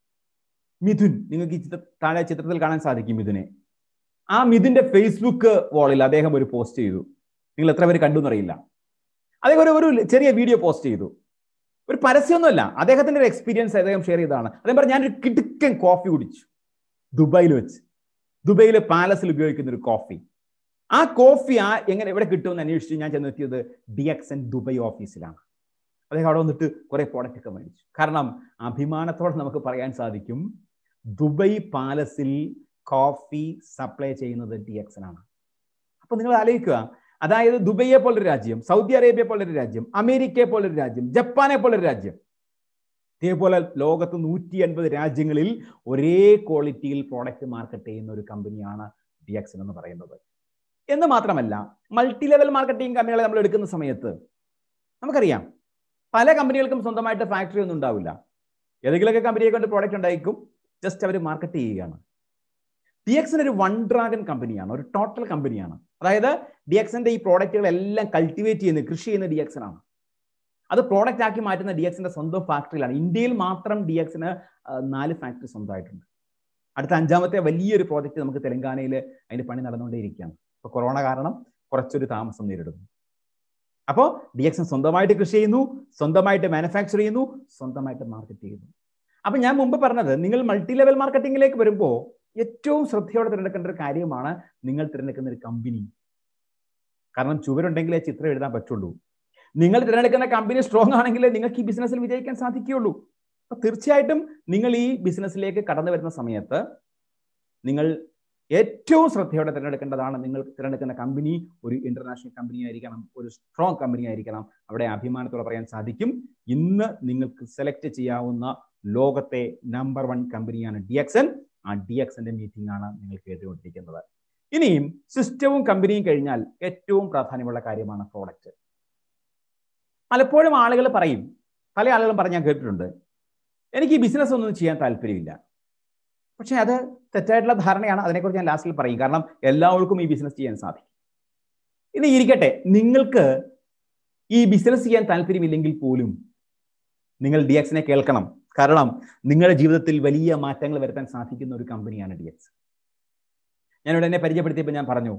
മിഥുൻ നിങ്ങൾക്ക് ഈ ചിത്ര താഴെ ചിത്രത്തിൽ കാണാൻ സാധിക്കും മിഥുനെ ആ മിഥുന്റെ ഫേസ്ബുക്ക് വാളിൽ അദ്ദേഹം ഒരു പോസ്റ്റ് ചെയ്തു നിങ്ങൾ എത്ര പേര് കണ്ടു എന്നറിയില്ല അദ്ദേഹം ഒരു ഒരു ചെറിയ വീഡിയോ പോസ്റ്റ് ചെയ്തു ഒരു പരസ്യമൊന്നുമല്ല അദ്ദേഹത്തിന്റെ ഒരു എക്സ്പീരിയൻസ് അദ്ദേഹം ഷെയർ ചെയ്തതാണ് അദ്ദേഹം പറഞ്ഞു ഞാനൊരു കിടുക്കൻ കോഫി കുടിച്ചു ദുബായിൽ വെച്ച് ദുബൈയിലെ പാലസിൽ ഉപയോഗിക്കുന്ന ഒരു കോഫി ആ കോഫി ആ എങ്ങനെ എവിടെ കിട്ടുമെന്ന് അന്വേഷിച്ച് ഞാൻ ചെന്നെത്തിയത് ഡി എക്സ് എൻ ദുബൈ ഓഫീസിലാണ് അദ്ദേഹം അവിടെ വന്നിട്ട് കുറെ പ്രോഡക്റ്റ് ഒക്കെ മേടിച്ചു കാരണം അഭിമാനത്തോടെ നമുക്ക് പറയാൻ സാധിക്കും ദുബൈ പാലസിൽ കോഫി സപ്ലൈ ചെയ്യുന്നത് ഡി എക്സനാണ് അപ്പൊ നിങ്ങൾ ആലോചിക്കുക അതായത് ദുബൈയെ പോലൊരു രാജ്യം സൗദി അറേബ്യ പോലൊരു രാജ്യം അമേരിക്കയെ പോലൊരു രാജ്യം ജപ്പാനെ പോലൊരു രാജ്യം ഇതേപോലെ ലോകത്ത് നൂറ്റി അൻപത് രാജ്യങ്ങളിൽ ഒരേ ക്വാളിറ്റിയിൽ പ്രോഡക്റ്റ് മാർക്കറ്റ് ചെയ്യുന്ന ഒരു കമ്പനിയാണ് ഡി എക്സൻ എന്ന് പറയുന്നത് എന്ന് മാത്രമല്ല മൾട്ടി ലെവൽ മാർക്കറ്റിംഗ് കമ്പനികളെ നമ്മൾ എടുക്കുന്ന സമയത്ത് നമുക്കറിയാം പല കമ്പനികൾക്കും സ്വന്തമായിട്ട് ഫാക്ടറി ഒന്നും ഉണ്ടാവില്ല ഏതെങ്കിലുമൊക്കെ കമ്പനിയെ കൊണ്ട് പ്രോഡക്റ്റ് ഉണ്ടായിരിക്കും ജസ്റ്റ് അവർ മാർക്കറ്റ് ചെയ്യുകയാണ് ഡി എക്സൻ ഒരു വൺ ഡ്രാഗൺ കമ്പനിയാണ് ഒരു ടോട്ടൽ കമ്പനിയാണ് അതായത് ഡി എക്സന്റെ ഈ പ്രോഡക്റ്റുകളെല്ലാം കൾട്ടിവേറ്റ് ചെയ്യുന്ന കൃഷി ചെയ്യുന്ന ഡി എക്സൻ ആണ് അത് പ്രോഡക്റ്റ് ആക്കി മാറ്റുന്ന ഡി എക്സിന്റെ സ്വന്തം ഫാക്ടറിയിലാണ് ഇന്ത്യയിൽ മാത്രം ഡി എക്സിന് നാല് ഫാക്ടറി സ്വന്തമായിട്ടുണ്ട് അടുത്ത അഞ്ചാമത്തെ വലിയൊരു പ്രോജക്റ്റ് നമുക്ക് തെലങ്കാനയിൽ അതിന്റെ പണി നടന്നുകൊണ്ടേയിരിക്കുകയാണ് ഇപ്പൊ കൊറോണ കാരണം കുറച്ചൊരു താമസം നേരിടുന്നു അപ്പോൾ ഡി എക്സൻ സ്വന്തമായിട്ട് കൃഷി ചെയ്യുന്നു സ്വന്തമായിട്ട് മാനുഫാക്ചർ ചെയ്യുന്നു സ്വന്തമായിട്ട് മാർക്കറ്റ് ചെയ്യുന്നു അപ്പൊ ഞാൻ മുമ്പ് പറഞ്ഞത് നിങ്ങൾ മൾട്ടി ലെവൽ മാർക്കറ്റിംഗിലേക്ക് വരുമ്പോൾ ഏറ്റവും ശ്രദ്ധയോടെ തിരഞ്ഞെടുക്കേണ്ട ഒരു കാര്യമാണ് നിങ്ങൾ തിരഞ്ഞെടുക്കുന്ന ഒരു കമ്പനി കാരണം ചുവരുണ്ടെങ്കിലേ ചിത്രം എഴുതാൻ പറ്റുള്ളൂ നിങ്ങൾ തിരഞ്ഞെടുക്കുന്ന കമ്പനി സ്ട്രോങ് ആണെങ്കിൽ നിങ്ങൾക്ക് ഈ ബിസിനസ്സിൽ വിജയിക്കാൻ സാധിക്കുകയുള്ളൂ അപ്പൊ തീർച്ചയായിട്ടും നിങ്ങൾ ഈ ബിസിനസ്സിലേക്ക് കടന്നു വരുന്ന സമയത്ത് നിങ്ങൾ ഏറ്റവും ശ്രദ്ധയോടെ തിരഞ്ഞെടുക്കേണ്ടതാണ് നിങ്ങൾ തിരഞ്ഞെടുക്കുന്ന കമ്പനി ഒരു ഇന്റർനാഷണൽ കമ്പനി ആയിരിക്കണം ഒരു സ്ട്രോങ് കമ്പനി ആയിരിക്കണം അവിടെ അഭിമാനത്തോടെ പറയാൻ സാധിക്കും ഇന്ന് നിങ്ങൾക്ക് സെലക്ട് ചെയ്യാവുന്ന ലോകത്തെ നമ്പർ വൺ കമ്പനിയാണ് ഡി എക്സൻ ആ ഡി എക്സന്റെ മീറ്റിംഗ് ആണ് നിങ്ങൾ കേട്ടുകൊണ്ടിരിക്കുന്നത് ഇനിയും സിസ്റ്റവും കമ്പനിയും കഴിഞ്ഞാൽ ഏറ്റവും പ്രാധാന്യമുള്ള കാര്യമാണ് പ്രോഡക്റ്റ് പലപ്പോഴും ആളുകൾ പറയും പല ആളുകളും പറഞ്ഞ് ഞാൻ കേട്ടിട്ടുണ്ട് എനിക്ക് ഈ ബിസിനസ് ഒന്നും ചെയ്യാൻ താല്പര്യമില്ല പക്ഷെ അത് തെറ്റായിട്ടുള്ള ധാരണയാണ് അതിനെക്കുറിച്ച് ഞാൻ ലാസ്റ്റിൽ പറയും കാരണം എല്ലാവർക്കും ഈ ബിസിനസ് ചെയ്യാൻ സാധിക്കും ഇനി ഇരിക്കട്ടെ നിങ്ങൾക്ക് ഈ ബിസിനസ് ചെയ്യാൻ താല്പര്യമില്ലെങ്കിൽ പോലും നിങ്ങൾ ഡി എക്സിനെ കേൾക്കണം കാരണം നിങ്ങളുടെ ജീവിതത്തിൽ വലിയ മാറ്റങ്ങൾ വരുത്താൻ സാധിക്കുന്ന ഒരു കമ്പനിയാണ് ഡി എക്സ് ഞാനിവിടെ എന്നെ പരിചയപ്പെടുത്തിയപ്പോൾ ഞാൻ പറഞ്ഞു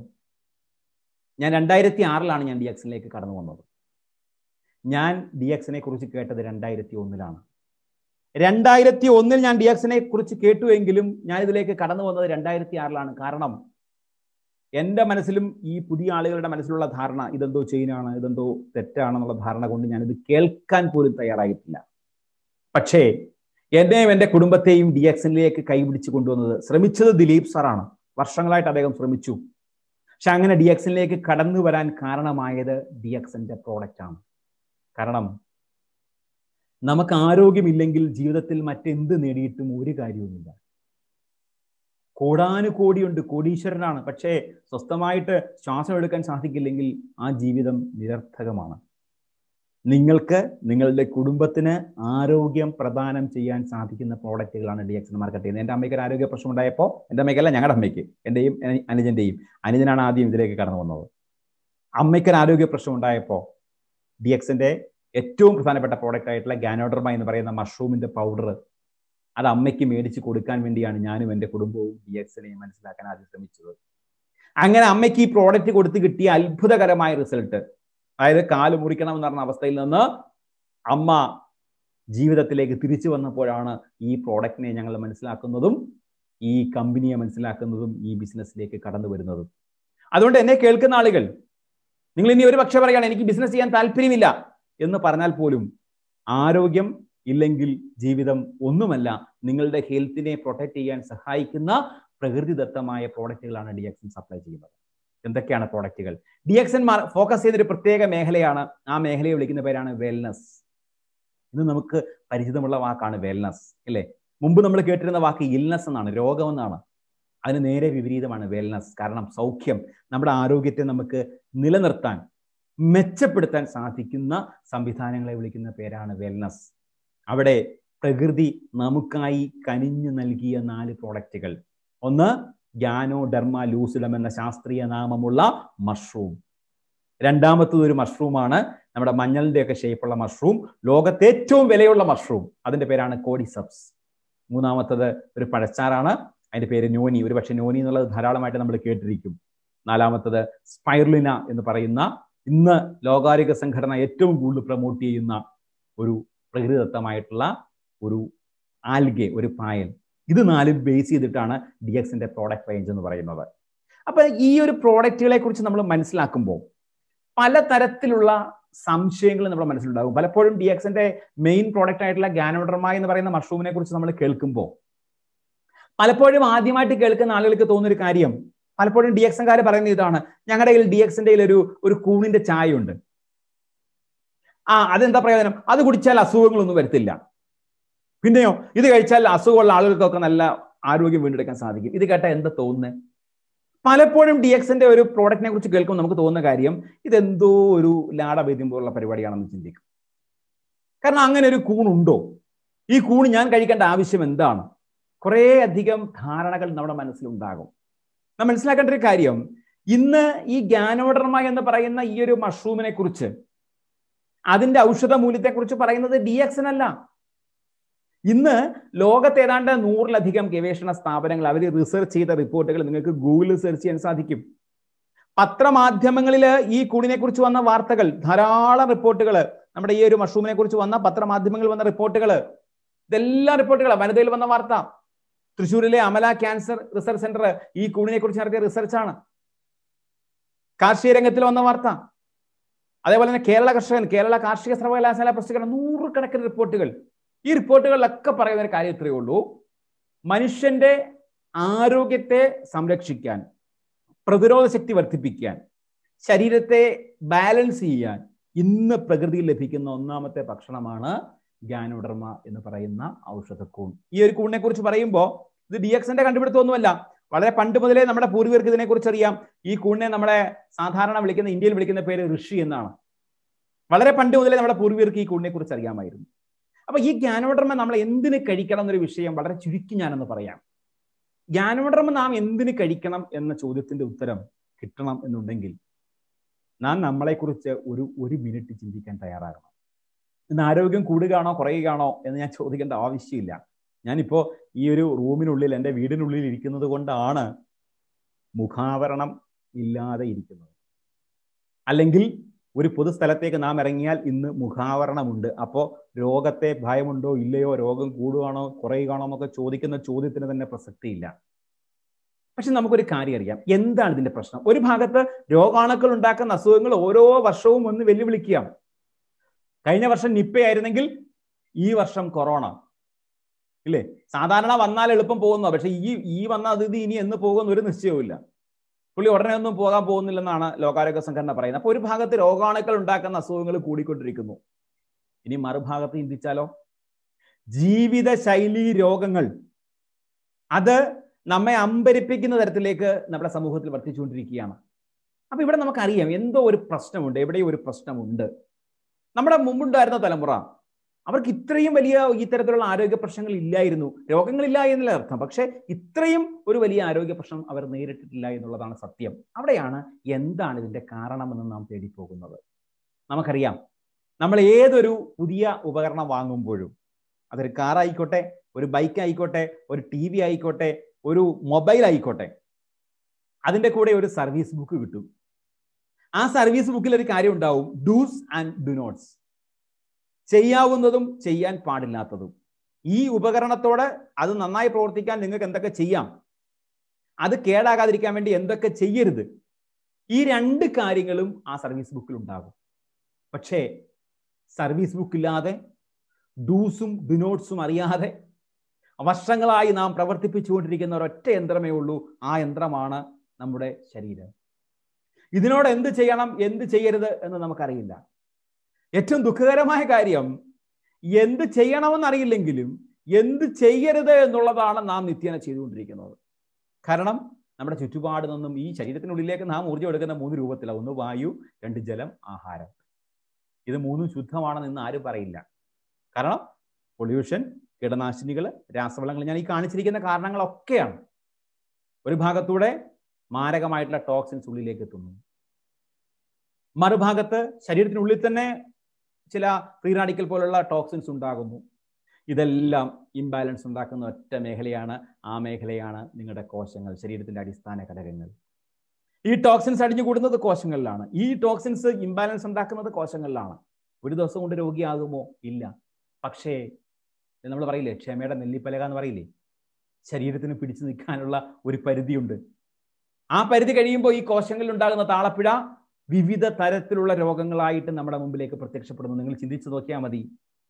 ഞാൻ രണ്ടായിരത്തി ആറിലാണ് ഞാൻ ഡി എക്സിലേക്ക് കടന്നു വന്നത് ഞാൻ ഡി എക്സിനെ കുറിച്ച് കേട്ടത് രണ്ടായിരത്തി ഒന്നിലാണ് രണ്ടായിരത്തി ഒന്നിൽ ഞാൻ ഡി എക്സിനെ കുറിച്ച് കേട്ടുവെങ്കിലും ഞാൻ ഇതിലേക്ക് കടന്നു വന്നത് രണ്ടായിരത്തി ആറിലാണ് കാരണം എൻ്റെ മനസ്സിലും ഈ പുതിയ ആളുകളുടെ മനസ്സിലുള്ള ധാരണ ഇതെന്തോ ചെയിനാണ് ഇതെന്തോ തെറ്റാണെന്നുള്ള ധാരണ കൊണ്ട് ഞാനിത് കേൾക്കാൻ പോലും തയ്യാറായിട്ടില്ല പക്ഷേ എന്നെയും എൻ്റെ കുടുംബത്തെയും ഡി എക്സിലേക്ക് കൈപിടിച്ച് കൊണ്ടുവന്നത് ശ്രമിച്ചത് ദിലീപ് സാറാണ് വർഷങ്ങളായിട്ട് അദ്ദേഹം ശ്രമിച്ചു പക്ഷെ അങ്ങനെ ഡി എക്സിലേക്ക് കടന്നു വരാൻ കാരണമായത് ഡി എക്സിന്റെ പ്രോഡക്റ്റ് ആണ് കാരണം നമുക്ക് ആരോഗ്യമില്ലെങ്കിൽ ജീവിതത്തിൽ മറ്റെന്ത് നേടിയിട്ടും ഒരു കാര്യവുമില്ല കോടാനുകോടിയുണ്ട് കോടീശ്വരനാണ് പക്ഷേ സ്വസ്ഥമായിട്ട് ശ്വാസം എടുക്കാൻ സാധിക്കില്ലെങ്കിൽ ആ ജീവിതം നിരർത്ഥകമാണ് നിങ്ങൾക്ക് നിങ്ങളുടെ കുടുംബത്തിന് ആരോഗ്യം പ്രദാനം ചെയ്യാൻ സാധിക്കുന്ന പ്രോഡക്റ്റുകളാണ് ഡി എക്സ് മാർക്കറ്റ് ചെയ്യുന്നത് എൻ്റെ അമ്മയ്ക്ക് ഒരു ആരോഗ്യ പ്രശ്നം ഉണ്ടായപ്പോൾ എൻ്റെ അമ്മയ്ക്കല്ല ഞങ്ങളുടെ അമ്മയ്ക്ക് എൻ്റെയും അനുജൻ്റെയും അനുജനാണ് ആദ്യം ഇതിലേക്ക് കടന്നു വന്നത് അമ്മയ്ക്ക് ഒരു ആരോഗ്യ പ്രശ്നം ഉണ്ടായപ്പോൾ ഡി എക്സിൻ്റെ ഏറ്റവും പ്രധാനപ്പെട്ട പ്രോഡക്റ്റ് ആയിട്ടുള്ള ഗാനോഡർമ എന്ന് പറയുന്ന മഷ്റൂമിന്റെ പൗഡർ അത് അമ്മയ്ക്ക് മേടിച്ച് കൊടുക്കാൻ വേണ്ടിയാണ് ഞാനും എൻ്റെ കുടുംബവും ഡി എക്സിനെയും മനസ്സിലാക്കാൻ ആദ്യം ശ്രമിച്ചത് അങ്ങനെ അമ്മയ്ക്ക് ഈ പ്രോഡക്റ്റ് കൊടുത്ത് കിട്ടിയ അത്ഭുതകരമായ റിസൾട്ട് അതായത് കാല് മുറിക്കണം എന്ന് പറഞ്ഞ അവസ്ഥയിൽ നിന്ന് അമ്മ ജീവിതത്തിലേക്ക് തിരിച്ചു വന്നപ്പോഴാണ് ഈ പ്രോഡക്റ്റിനെ ഞങ്ങൾ മനസ്സിലാക്കുന്നതും ഈ കമ്പനിയെ മനസ്സിലാക്കുന്നതും ഈ ബിസിനസ്സിലേക്ക് കടന്നു വരുന്നതും അതുകൊണ്ട് എന്നെ കേൾക്കുന്ന ആളുകൾ നിങ്ങൾ ഇനി ഒരു പക്ഷേ പറയുകയാണ് എനിക്ക് ബിസിനസ് ചെയ്യാൻ താല്പര്യമില്ല എന്ന് പറഞ്ഞാൽ പോലും ആരോഗ്യം ഇല്ലെങ്കിൽ ജീവിതം ഒന്നുമല്ല നിങ്ങളുടെ ഹെൽത്തിനെ പ്രൊട്ടക്ട് ചെയ്യാൻ സഹായിക്കുന്ന പ്രകൃതിദത്തമായ പ്രോഡക്റ്റുകളാണ് ഡി എക്സൻ സപ്ലൈ ചെയ്യുന്നത് എന്തൊക്കെയാണ് പ്രോഡക്റ്റുകൾ ഡി എക്സൻ ഫോക്കസ് ചെയ്യുന്ന ഒരു പ്രത്യേക മേഖലയാണ് ആ മേഖലയെ വിളിക്കുന്ന പേരാണ് വെൽനസ് ഇത് നമുക്ക് പരിചിതമുള്ള വാക്കാണ് വെൽനസ് അല്ലേ മുമ്പ് നമ്മൾ കേട്ടിരുന്ന വാക്ക് ഇൽനസ് എന്നാണ് രോഗം എന്നാണ് അതിന് നേരെ വിപരീതമാണ് വെൽനസ് കാരണം സൗഖ്യം നമ്മുടെ ആരോഗ്യത്തെ നമുക്ക് നിലനിർത്താൻ മെച്ചപ്പെടുത്താൻ സാധിക്കുന്ന സംവിധാനങ്ങളെ വിളിക്കുന്ന പേരാണ് വെൽനസ് അവിടെ പ്രകൃതി നമുക്കായി കനിഞ്ഞു നൽകിയ നാല് പ്രോഡക്റ്റുകൾ ഒന്ന് ഗ്യാനോ ഡെർമ ലൂസിഡം എന്ന ശാസ്ത്രീയ നാമമുള്ള മഷ്റൂം രണ്ടാമത്തത് ഒരു മഷ്റൂമാണ് നമ്മുടെ മഞ്ഞളിന്റെ ഒക്കെ ഷേപ്പുള്ള മഷ്റൂം ലോകത്തെ ഏറ്റവും വിലയുള്ള മഷ്റൂം അതിന്റെ പേരാണ് കോഡിസപ്സ് മൂന്നാമത്തത് ഒരു പഴച്ചാറാണ് അതിന്റെ പേര് നോനി ഒരു പക്ഷെ നോനി എന്നുള്ളത് ധാരാളമായിട്ട് നമ്മൾ കേട്ടിരിക്കും നാലാമത്തത് സ്പൈർലിന എന്ന് പറയുന്ന ഇന്ന് ലോകാരോഗ്യ സംഘടന ഏറ്റവും കൂടുതൽ പ്രൊമോട്ട് ചെയ്യുന്ന ഒരു പ്രകൃതിദത്തമായിട്ടുള്ള ഒരു ആൽഗെ ഒരു പായൽ ഇത് നാലും ബേസ് ചെയ്തിട്ടാണ് ഡി എക്സിന്റെ പ്രോഡക്റ്റ് റേഞ്ച് എന്ന് പറയുന്നത് അപ്പൊ ഈ ഒരു പ്രോഡക്റ്റുകളെ കുറിച്ച് നമ്മൾ മനസ്സിലാക്കുമ്പോൾ പലതരത്തിലുള്ള സംശയങ്ങൾ നമ്മുടെ മനസ്സിലുണ്ടാകും പലപ്പോഴും ഡി എക്സിന്റെ മെയിൻ പ്രോഡക്റ്റ് ആയിട്ടുള്ള ഗാനോഡർമ എന്ന് പറയുന്ന മഷ്റൂമിനെ കുറിച്ച് നമ്മൾ കേൾക്കുമ്പോൾ പലപ്പോഴും ആദ്യമായിട്ട് കേൾക്കുന്ന ആളുകൾക്ക് തോന്നുന്ന ഒരു കാര്യം പലപ്പോഴും ഡി എക്സൻകാർ പറയുന്ന ഇതാണ് ഞങ്ങളുടെ കയ്യിൽ ഡി എക്സിന്റെ കയ്യിൽ ഒരു ഒരു കൂണിന്റെ ചായ ഉണ്ട് ആ അതെന്താ പ്രയോജനം അത് കുടിച്ചാൽ അസുഖങ്ങളൊന്നും വരത്തില്ല പിന്നെയോ ഇത് കഴിച്ചാൽ അസുഖമുള്ള ആളുകൾക്കൊക്കെ നല്ല ആരോഗ്യം വീണ്ടെടുക്കാൻ സാധിക്കും ഇത് കേട്ടാൽ എന്താ തോന്നുന്നത് പലപ്പോഴും ഡി എക്സിന്റെ ഒരു പ്രോഡക്റ്റിനെ കുറിച്ച് കേൾക്കുമ്പോൾ നമുക്ക് തോന്നുന്ന കാര്യം ഇതെന്തോ ഒരു ലാടവൈദ്യം പോലുള്ള പരിപാടിയാണെന്ന് ചിന്തിക്കും കാരണം അങ്ങനെ ഒരു കൂണുണ്ടോ ഈ കൂണ് ഞാൻ കഴിക്കേണ്ട ആവശ്യം എന്താണ് കുറേ അധികം ധാരണകൾ നമ്മുടെ മനസ്സിലുണ്ടാകും നാം മനസ്സിലാക്കേണ്ട ഒരു കാര്യം ഇന്ന് ഈ ഗാനോഡർമ എന്ന് പറയുന്ന ഈ ഒരു മഷ്റൂമിനെ കുറിച്ച് അതിന്റെ ഔഷധ മൂല്യത്തെ കുറിച്ച് പറയുന്നത് ഡി എക്സിനല്ല ഇന്ന് ലോകത്ത് ഏതാണ്ട് നൂറിലധികം ഗവേഷണ സ്ഥാപനങ്ങൾ അവർ റിസർച്ച് ചെയ്ത റിപ്പോർട്ടുകൾ നിങ്ങൾക്ക് ഗൂഗിളിൽ സെർച്ച് ചെയ്യാൻ സാധിക്കും പത്രമാധ്യമങ്ങളിൽ ഈ കൂടിനെ കുറിച്ച് വന്ന വാർത്തകൾ ധാരാളം റിപ്പോർട്ടുകൾ നമ്മുടെ ഈ ഒരു മഷ്റൂമിനെ കുറിച്ച് വന്ന പത്രമാധ്യമങ്ങളിൽ വന്ന റിപ്പോർട്ടുകൾ ഇതെല്ലാം റിപ്പോർട്ടുകളാണ് വനിതയിൽ വന്ന വാർത്ത തൃശ്ശൂരിലെ അമല ക്യാൻസർ റിസർച്ച് സെന്റർ ഈ കൂടിനെ കുറിച്ച് നടത്തിയ റിസർച്ചാണ് കാർഷിക രംഗത്തിൽ വന്ന വാർത്ത അതേപോലെ തന്നെ കേരള കർഷകൻ കേരള കാർഷിക സർവകലാശാല പ്രസിദ്ധീകരണം നൂറുകണക്കിന് റിപ്പോർട്ടുകൾ ഈ റിപ്പോർട്ടുകളിലൊക്കെ പറയുന്ന ഒരു കാര്യം ഇത്രയേ ഉള്ളൂ മനുഷ്യന്റെ ആരോഗ്യത്തെ സംരക്ഷിക്കാൻ പ്രതിരോധ ശക്തി വർദ്ധിപ്പിക്കാൻ ശരീരത്തെ ബാലൻസ് ചെയ്യാൻ ഇന്ന് പ്രകൃതിയിൽ ലഭിക്കുന്ന ഒന്നാമത്തെ ഭക്ഷണമാണ് ഗാനോഡർമ എന്ന് പറയുന്ന ഔഷധക്കൂൺ ഈ ഒരു കൂണിനെ കുറിച്ച് പറയുമ്പോൾ ഇത് ഡി എക്സിന്റെ കണ്ടുപിടുത്തമൊന്നുമല്ല വളരെ പണ്ട് മുതലേ നമ്മുടെ പൂർവികർക്ക് ഇതിനെക്കുറിച്ച് അറിയാം ഈ കൂണിനെ നമ്മളെ സാധാരണ വിളിക്കുന്ന ഇന്ത്യയിൽ വിളിക്കുന്ന പേര് ഋഷി എന്നാണ് വളരെ പണ്ട് മുതലേ നമ്മുടെ പൂർവികർക്ക് ഈ കൂണിനെ കുറിച്ച് അറിയാമായിരുന്നു അപ്പൊ ഈ ജ്ഞാനോടർമ്മ നമ്മൾ എന്തിന് കഴിക്കണം എന്നൊരു വിഷയം വളരെ ചുരുക്കി ഞാനെന്ന് പറയാം ജ്ഞാനോടർമ്മ നാം എന്തിന് കഴിക്കണം എന്ന ചോദ്യത്തിന്റെ ഉത്തരം കിട്ടണം എന്നുണ്ടെങ്കിൽ നാം നമ്മളെക്കുറിച്ച് ഒരു ഒരു മിനിറ്റ് ചിന്തിക്കാൻ തയ്യാറാകണം ഇന്ന് ആരോഗ്യം കൂടുകയാണോ കുറയുകയാണോ എന്ന് ഞാൻ ചോദിക്കേണ്ട ആവശ്യമില്ല ഞാനിപ്പോ ഈ ഒരു റൂമിനുള്ളിൽ എൻ്റെ വീടിനുള്ളിൽ ഇരിക്കുന്നത് കൊണ്ടാണ് മുഖാവരണം ഇല്ലാതെ ഇരിക്കുന്നത് അല്ലെങ്കിൽ ഒരു പൊതുസ്ഥലത്തേക്ക് നാം ഇറങ്ങിയാൽ ഇന്ന് മുഖാവരണമുണ്ട് അപ്പോൾ രോഗത്തെ ഭയമുണ്ടോ ഇല്ലയോ രോഗം കൂടുകയാണോ കുറയുകയാണോ എന്നൊക്കെ ചോദിക്കുന്ന ചോദ്യത്തിന് തന്നെ പ്രസക്തിയില്ല പക്ഷെ നമുക്കൊരു കാര്യം അറിയാം എന്താണ് ഇതിന്റെ പ്രശ്നം ഒരു ഭാഗത്ത് രോഗാണുക്കൾ ഉണ്ടാക്കുന്ന അസുഖങ്ങൾ ഓരോ വർഷവും ഒന്ന് വെല്ലുവിളിക്കുക കഴിഞ്ഞ വർഷം നിപ്പയായിരുന്നെങ്കിൽ ഈ വർഷം കൊറോണ ഇല്ലേ സാധാരണ വന്നാൽ എളുപ്പം പോകുന്നു പക്ഷെ ഈ ഈ വന്ന അതിഥി ഇനി എന്ന് പോകുന്ന ഒരു നിശ്ചയവുമില്ല പുള്ളി ഉടനെ ഒന്നും പോകാൻ പോകുന്നില്ലെന്നാണ് ലോകാരോഗ്യ സംഘടന പറയുന്നത് അപ്പൊ ഒരു ഭാഗത്ത് രോഗാണുക്കൾ ഉണ്ടാക്കുന്ന അസുഖങ്ങൾ കൂടിക്കൊണ്ടിരിക്കുന്നു ഇനി മറുഭാഗത്ത് ചിന്തിച്ചാലോ ജീവിതശൈലി രോഗങ്ങൾ അത് നമ്മെ അമ്പരിപ്പിക്കുന്ന തരത്തിലേക്ക് നമ്മുടെ സമൂഹത്തിൽ വർദ്ധിച്ചുകൊണ്ടിരിക്കുകയാണ് അപ്പൊ ഇവിടെ നമുക്കറിയാം എന്തോ ഒരു പ്രശ്നമുണ്ട് എവിടെയോ ഒരു പ്രശ്നമുണ്ട് നമ്മുടെ മുമ്പുണ്ടായിരുന്ന തലമുറ അവർക്ക് ഇത്രയും വലിയ ഈ തരത്തിലുള്ള ആരോഗ്യ പ്രശ്നങ്ങൾ ഇല്ലായിരുന്നു രോഗങ്ങളില്ല എന്നുള്ള അർത്ഥം പക്ഷെ ഇത്രയും ഒരു വലിയ ആരോഗ്യ പ്രശ്നം അവർ നേരിട്ടിട്ടില്ല എന്നുള്ളതാണ് സത്യം അവിടെയാണ് എന്താണ് ഇതിന്റെ കാരണമെന്ന് നാം തേടിപ്പോകുന്നത് നമുക്കറിയാം നമ്മൾ ഏതൊരു പുതിയ ഉപകരണം വാങ്ങുമ്പോഴും അതൊരു കാർ ആയിക്കോട്ടെ ഒരു ബൈക്ക് ആയിക്കോട്ടെ ഒരു ടി വി ആയിക്കോട്ടെ ഒരു മൊബൈൽ ആയിക്കോട്ടെ അതിൻ്റെ കൂടെ ഒരു സർവീസ് ബുക്ക് കിട്ടും ആ സർവീസ് ബുക്കിൽ ഒരു കാര്യം ഉണ്ടാവും ഡൂസ് ആൻഡ് ഡു നോട്ട്സ് ചെയ്യാവുന്നതും ചെയ്യാൻ പാടില്ലാത്തതും ഈ ഉപകരണത്തോട് അത് നന്നായി പ്രവർത്തിക്കാൻ നിങ്ങൾക്ക് എന്തൊക്കെ ചെയ്യാം അത് കേടാകാതിരിക്കാൻ വേണ്ടി എന്തൊക്കെ ചെയ്യരുത് ഈ രണ്ട് കാര്യങ്ങളും ആ സർവീസ് ബുക്കിൽ ഉണ്ടാകും പക്ഷേ സർവീസ് ബുക്ക് ഇല്ലാതെ ഡൂസും ഡിനോട്ട്സും അറിയാതെ വർഷങ്ങളായി നാം പ്രവർത്തിപ്പിച്ചുകൊണ്ടിരിക്കുന്ന ഒരൊറ്റ യന്ത്രമേ ഉള്ളൂ ആ യന്ത്രമാണ് നമ്മുടെ ശരീരം ഇതിനോട് എന്ത് ചെയ്യണം എന്ത് ചെയ്യരുത് എന്ന് നമുക്കറിയില്ല ഏറ്റവും ദുഃഖകരമായ കാര്യം എന്ത് ചെയ്യണമെന്നറിയില്ലെങ്കിലും എന്ത് ചെയ്യരുത് എന്നുള്ളതാണ് നാം നിത്യേന ചെയ്തുകൊണ്ടിരിക്കുന്നത് കാരണം നമ്മുടെ ചുറ്റുപാട് നിന്നും ഈ ശരീരത്തിനുള്ളിലേക്ക് നാം ഊർജ്ജം എടുക്കുന്ന മൂന്ന് രൂപത്തിലാണ് ഒന്ന് വായു രണ്ട് ജലം ആഹാരം ഇത് മൂന്നും ശുദ്ധമാണെന്ന് ഇന്ന് ആരും പറയില്ല കാരണം പൊല്യൂഷൻ കീടനാശിനികൾ രാസവളങ്ങൾ ഞാൻ ഈ കാണിച്ചിരിക്കുന്ന കാരണങ്ങളൊക്കെയാണ് ഒരു ഭാഗത്തൂടെ മാരകമായിട്ടുള്ള ടോക്സിൻസ് ഉള്ളിലേക്ക് എത്തുന്നു മറുഭാഗത്ത് ശരീരത്തിനുള്ളിൽ തന്നെ ചില ഫ്രീ റാഡിക്കൽ പോലുള്ള ടോക്സിൻസ് ഉണ്ടാകുന്നു ഇതെല്ലാം ഇംബാലൻസ് ഉണ്ടാക്കുന്ന ഒറ്റ മേഖലയാണ് ആ മേഖലയാണ് നിങ്ങളുടെ കോശങ്ങൾ ശരീരത്തിന്റെ അടിസ്ഥാന ഘടകങ്ങൾ ഈ ടോക്സിൻസ് അടിഞ്ഞു കൂടുന്നത് കോശങ്ങളിലാണ് ഈ ടോക്സിൻസ് ഇംബാലൻസ് ഉണ്ടാക്കുന്നത് കോശങ്ങളിലാണ് ഒരു ദിവസം കൊണ്ട് രോഗിയാകുമോ ഇല്ല പക്ഷേ നമ്മൾ പറയില്ലേ ക്ഷമയുടെ നെല്ലിപ്പലക എന്ന് പറയില്ലേ ശരീരത്തിന് പിടിച്ചു നിൽക്കാനുള്ള ഒരു പരിധിയുണ്ട് ആ പരിധി കഴിയുമ്പോൾ ഈ കോശങ്ങളിൽ ഉണ്ടാകുന്ന താളപ്പിഴ വിവിധ തരത്തിലുള്ള രോഗങ്ങളായിട്ട് നമ്മുടെ മുമ്പിലേക്ക് പ്രത്യക്ഷപ്പെടുന്നു നിങ്ങൾ ചിന്തിച്ചു നോക്കിയാൽ മതി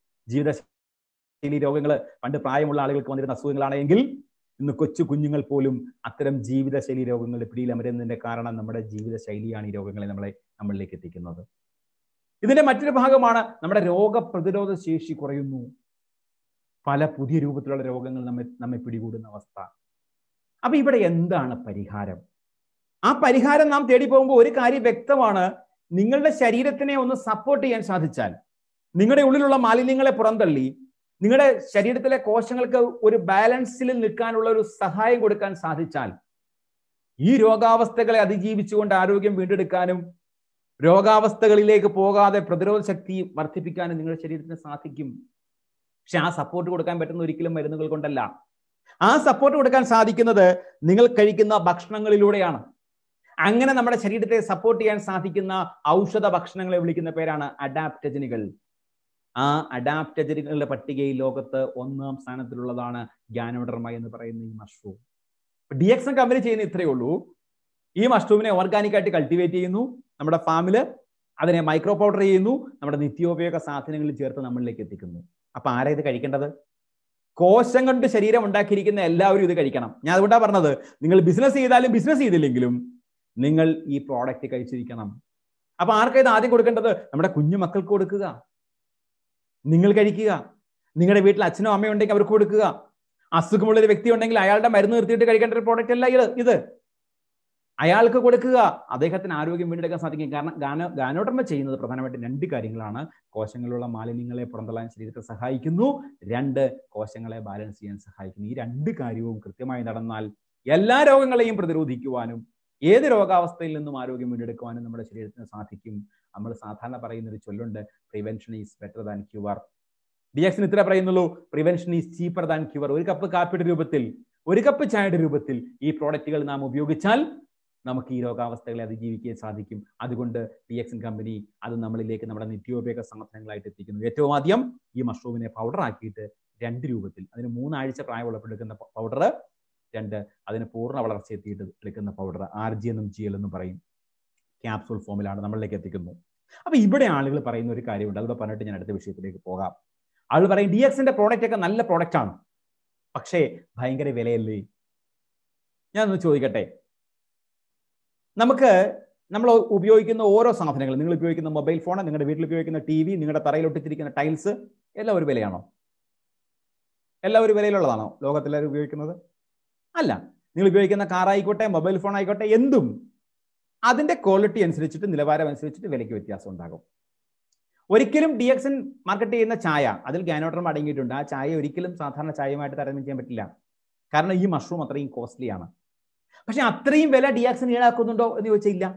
ജീവിതശൈലി രോഗങ്ങൾ പണ്ട് പ്രായമുള്ള ആളുകൾക്ക് വന്നിരുന്ന അസുഖങ്ങളാണെങ്കിൽ ഇന്ന് കൊച്ചു കുഞ്ഞുങ്ങൾ പോലും അത്തരം ജീവിതശൈലി രോഗങ്ങളുടെ പിടിയിൽ അമരുന്നതിന്റെ കാരണം നമ്മുടെ ജീവിതശൈലിയാണ് ഈ രോഗങ്ങളെ നമ്മളെ നമ്മളിലേക്ക് എത്തിക്കുന്നത് ഇതിന്റെ മറ്റൊരു ഭാഗമാണ് നമ്മുടെ രോഗപ്രതിരോധ ശേഷി കുറയുന്നു പല പുതിയ രൂപത്തിലുള്ള രോഗങ്ങൾ നമ്മെ നമ്മെ പിടികൂടുന്ന അവസ്ഥ അപ്പൊ ഇവിടെ എന്താണ് പരിഹാരം ആ പരിഹാരം നാം തേടി പോകുമ്പോൾ ഒരു കാര്യം വ്യക്തമാണ് നിങ്ങളുടെ ശരീരത്തിനെ ഒന്ന് സപ്പോർട്ട് ചെയ്യാൻ സാധിച്ചാൽ നിങ്ങളുടെ ഉള്ളിലുള്ള മാലിന്യങ്ങളെ പുറന്തള്ളി നിങ്ങളുടെ ശരീരത്തിലെ കോശങ്ങൾക്ക് ഒരു ബാലൻസിൽ നിൽക്കാനുള്ള ഒരു സഹായം കൊടുക്കാൻ സാധിച്ചാൽ ഈ രോഗാവസ്ഥകളെ അതിജീവിച്ചുകൊണ്ട് ആരോഗ്യം വീണ്ടെടുക്കാനും രോഗാവസ്ഥകളിലേക്ക് പോകാതെ പ്രതിരോധ ശക്തി വർദ്ധിപ്പിക്കാനും നിങ്ങളുടെ ശരീരത്തിന് സാധിക്കും പക്ഷെ ആ സപ്പോർട്ട് കൊടുക്കാൻ പറ്റുന്ന ഒരിക്കലും മരുന്നുകൾ കൊണ്ടല്ല ആ സപ്പോർട്ട് കൊടുക്കാൻ സാധിക്കുന്നത് നിങ്ങൾ കഴിക്കുന്ന ഭക്ഷണങ്ങളിലൂടെയാണ് അങ്ങനെ നമ്മുടെ ശരീരത്തെ സപ്പോർട്ട് ചെയ്യാൻ സാധിക്കുന്ന ഔഷധ ഭക്ഷണങ്ങളെ വിളിക്കുന്ന പേരാണ് അഡാപ്റ്റജനുകൾ ആ അഡാപ്റ്റജനുകളുടെ പട്ടികയിൽ ലോകത്ത് ഒന്നാം സ്ഥാനത്തിലുള്ളതാണ് ഗ്യാനോഡർമ എന്ന് പറയുന്ന ഈ മഷ്റൂം ഡി എക്സ് കമ്പനി ചെയ്യുന്ന ഇത്രയേ ഉള്ളൂ ഈ മഷ്റൂമിനെ ഓർഗാനിക് ആയിട്ട് കൾട്ടിവേറ്റ് ചെയ്യുന്നു നമ്മുടെ ഫാമില് അതിനെ മൈക്രോ പൗഡർ ചെയ്യുന്നു നമ്മുടെ നിത്യോപയോഗ സാധനങ്ങളിൽ ചേർത്ത് നമ്മളിലേക്ക് എത്തിക്കുന്നു അപ്പൊ ആരാ ഇത് കഴിക്കേണ്ടത് കോശം കൊണ്ട് ശരീരം ഉണ്ടാക്കിയിരിക്കുന്ന എല്ലാവരും ഇത് കഴിക്കണം ഞാൻ അതുകൊണ്ടാണ് പറഞ്ഞത് നിങ്ങൾ ബിസിനസ് ചെയ്താലും ബിസിനസ് ചെയ്തില്ലെങ്കിലും നിങ്ങൾ ഈ പ്രോഡക്റ്റ് കഴിച്ചിരിക്കണം അപ്പൊ ആർക്കാ ഇത് ആദ്യം കൊടുക്കേണ്ടത് നമ്മുടെ കുഞ്ഞു മക്കൾക്ക് കൊടുക്കുക നിങ്ങൾ കഴിക്കുക നിങ്ങളുടെ വീട്ടിൽ അച്ഛനോ അമ്മയോ ഉണ്ടെങ്കിൽ അവർക്ക് കൊടുക്കുക അസുഖമുള്ള ഒരു വ്യക്തി ഉണ്ടെങ്കിൽ അയാളുടെ മരുന്ന് നിർത്തിയിട്ട് കഴിക്കേണ്ട ഒരു പ്രോഡക്റ്റ് അല്ല ഇത് ഇത് അയാൾക്ക് കൊടുക്കുക അദ്ദേഹത്തിന് ആരോഗ്യം വീണ്ടെടുക്കാൻ സാധിക്കും കാരണം ഗാന ഗാനോട്ടർമ ചെയ്യുന്നത് പ്രധാനമായിട്ടും രണ്ട് കാര്യങ്ങളാണ് കോശങ്ങളിലുള്ള മാലിന്യങ്ങളെ പുറന്തള്ളാൻ ശരീരത്തെ സഹായിക്കുന്നു രണ്ട് കോശങ്ങളെ ബാലൻസ് ചെയ്യാൻ സഹായിക്കുന്നു ഈ രണ്ട് കാര്യവും കൃത്യമായി നടന്നാൽ എല്ലാ രോഗങ്ങളെയും പ്രതിരോധിക്കുവാനും ഏത് രോഗാവസ്ഥയിൽ നിന്നും ആരോഗ്യം വീണ്ടെടുക്കുവാനും നമ്മുടെ ശരീരത്തിന് സാധിക്കും നമ്മൾ സാധാരണ പറയുന്ന ഒരു ചൊല്ലുണ്ട് prevention is better than cure D എക്സിന് ഇത്ര പറയുന്നുള്ളൂ prevention is cheaper than cure ഒരു കപ്പ് കാപ്പിയുടെ രൂപത്തിൽ ഒരു കപ്പ് ചായയുടെ രൂപത്തിൽ ഈ പ്രോഡക്റ്റുകൾ നാം ഉപയോഗിച്ചാൽ നമുക്ക് ഈ രോഗാവസ്ഥകളെ അതിജീവിക്കാൻ സാധിക്കും അതുകൊണ്ട് പി എക്സൻ കമ്പനി അത് നമ്മളിലേക്ക് നമ്മുടെ നിത്യോപയോഗ സാധനങ്ങളായിട്ട് എത്തിക്കുന്നു ഏറ്റവും ആദ്യം ഈ മഷ്റൂമിനെ പൗഡർ ആക്കിയിട്ട് രണ്ട് രൂപത്തിൽ അതിന് മൂന്നാഴ്ച പ്രായമുള്ളപ്പോൾ എടുക്കുന്ന പൗഡർ രണ്ട് അതിന് പൂർണ്ണ വളർച്ച എത്തിയിട്ട് എടുക്കുന്ന പൗഡർ ആർ ജി എന്നും ജി എൽ എന്നും പറയും ക്യാപ്സൂൾ ഫോമിലാണ് നമ്മളിലേക്ക് എത്തിക്കുന്നു അപ്പൊ ഇവിടെ ആളുകൾ പറയുന്ന ഒരു കാര്യമുണ്ട് അതുകൂടെ പറഞ്ഞിട്ട് ഞാൻ അടുത്ത വിഷയത്തിലേക്ക് പോകാം ആളുകൾ പറയും ഡി എക്സിന്റെ പ്രോഡക്റ്റ് ഒക്കെ നല്ല പ്രോഡക്റ്റ് ആണ് പക്ഷേ ഭയങ്കര വിലയല്ലേ ഞാനൊന്ന് ചോദിക്കട്ടെ നമുക്ക് നമ്മൾ ഉപയോഗിക്കുന്ന ഓരോ സാധനങ്ങളും നിങ്ങൾ ഉപയോഗിക്കുന്ന മൊബൈൽ ഫോൺ നിങ്ങളുടെ വീട്ടിൽ ഉപയോഗിക്കുന്ന ടി വി നിങ്ങളുടെ തറയിൽ ഒട്ടിച്ചിരിക്കുന്ന ടൈൽസ് എല്ലാം ഒരു വിലയാണോ എല്ലാം ഒരു വിലയിലുള്ളതാണോ ലോകത്തെല്ലാവരും ഉപയോഗിക്കുന്നത് അല്ല നിങ്ങൾ ഉപയോഗിക്കുന്ന കാർ ആയിക്കോട്ടെ മൊബൈൽ ഫോൺ ആയിക്കോട്ടെ എന്തും അതിന്റെ ക്വാളിറ്റി അനുസരിച്ചിട്ട് നിലവാരം അനുസരിച്ചിട്ട് വിലയ്ക്ക് വ്യത്യാസം ഉണ്ടാകും ഒരിക്കലും ഡി എക്സൻ മാർക്കറ്റ് ചെയ്യുന്ന ചായ അതിൽ ഗാനോട്ടറും അടങ്ങിയിട്ടുണ്ട് ആ ചായ ഒരിക്കലും സാധാരണ ചായയുമായിട്ട് താരതമ്യം ചെയ്യാൻ പറ്റില്ല കാരണം ഈ മഷ്റൂം അത്രയും കോസ്റ്റ്ലി ആണ് പക്ഷെ അത്രയും വില ഡി എക്സൻ ഈടാക്കുന്നുണ്ടോ എന്ന് ചോദിച്ചാൽ ഇല്ല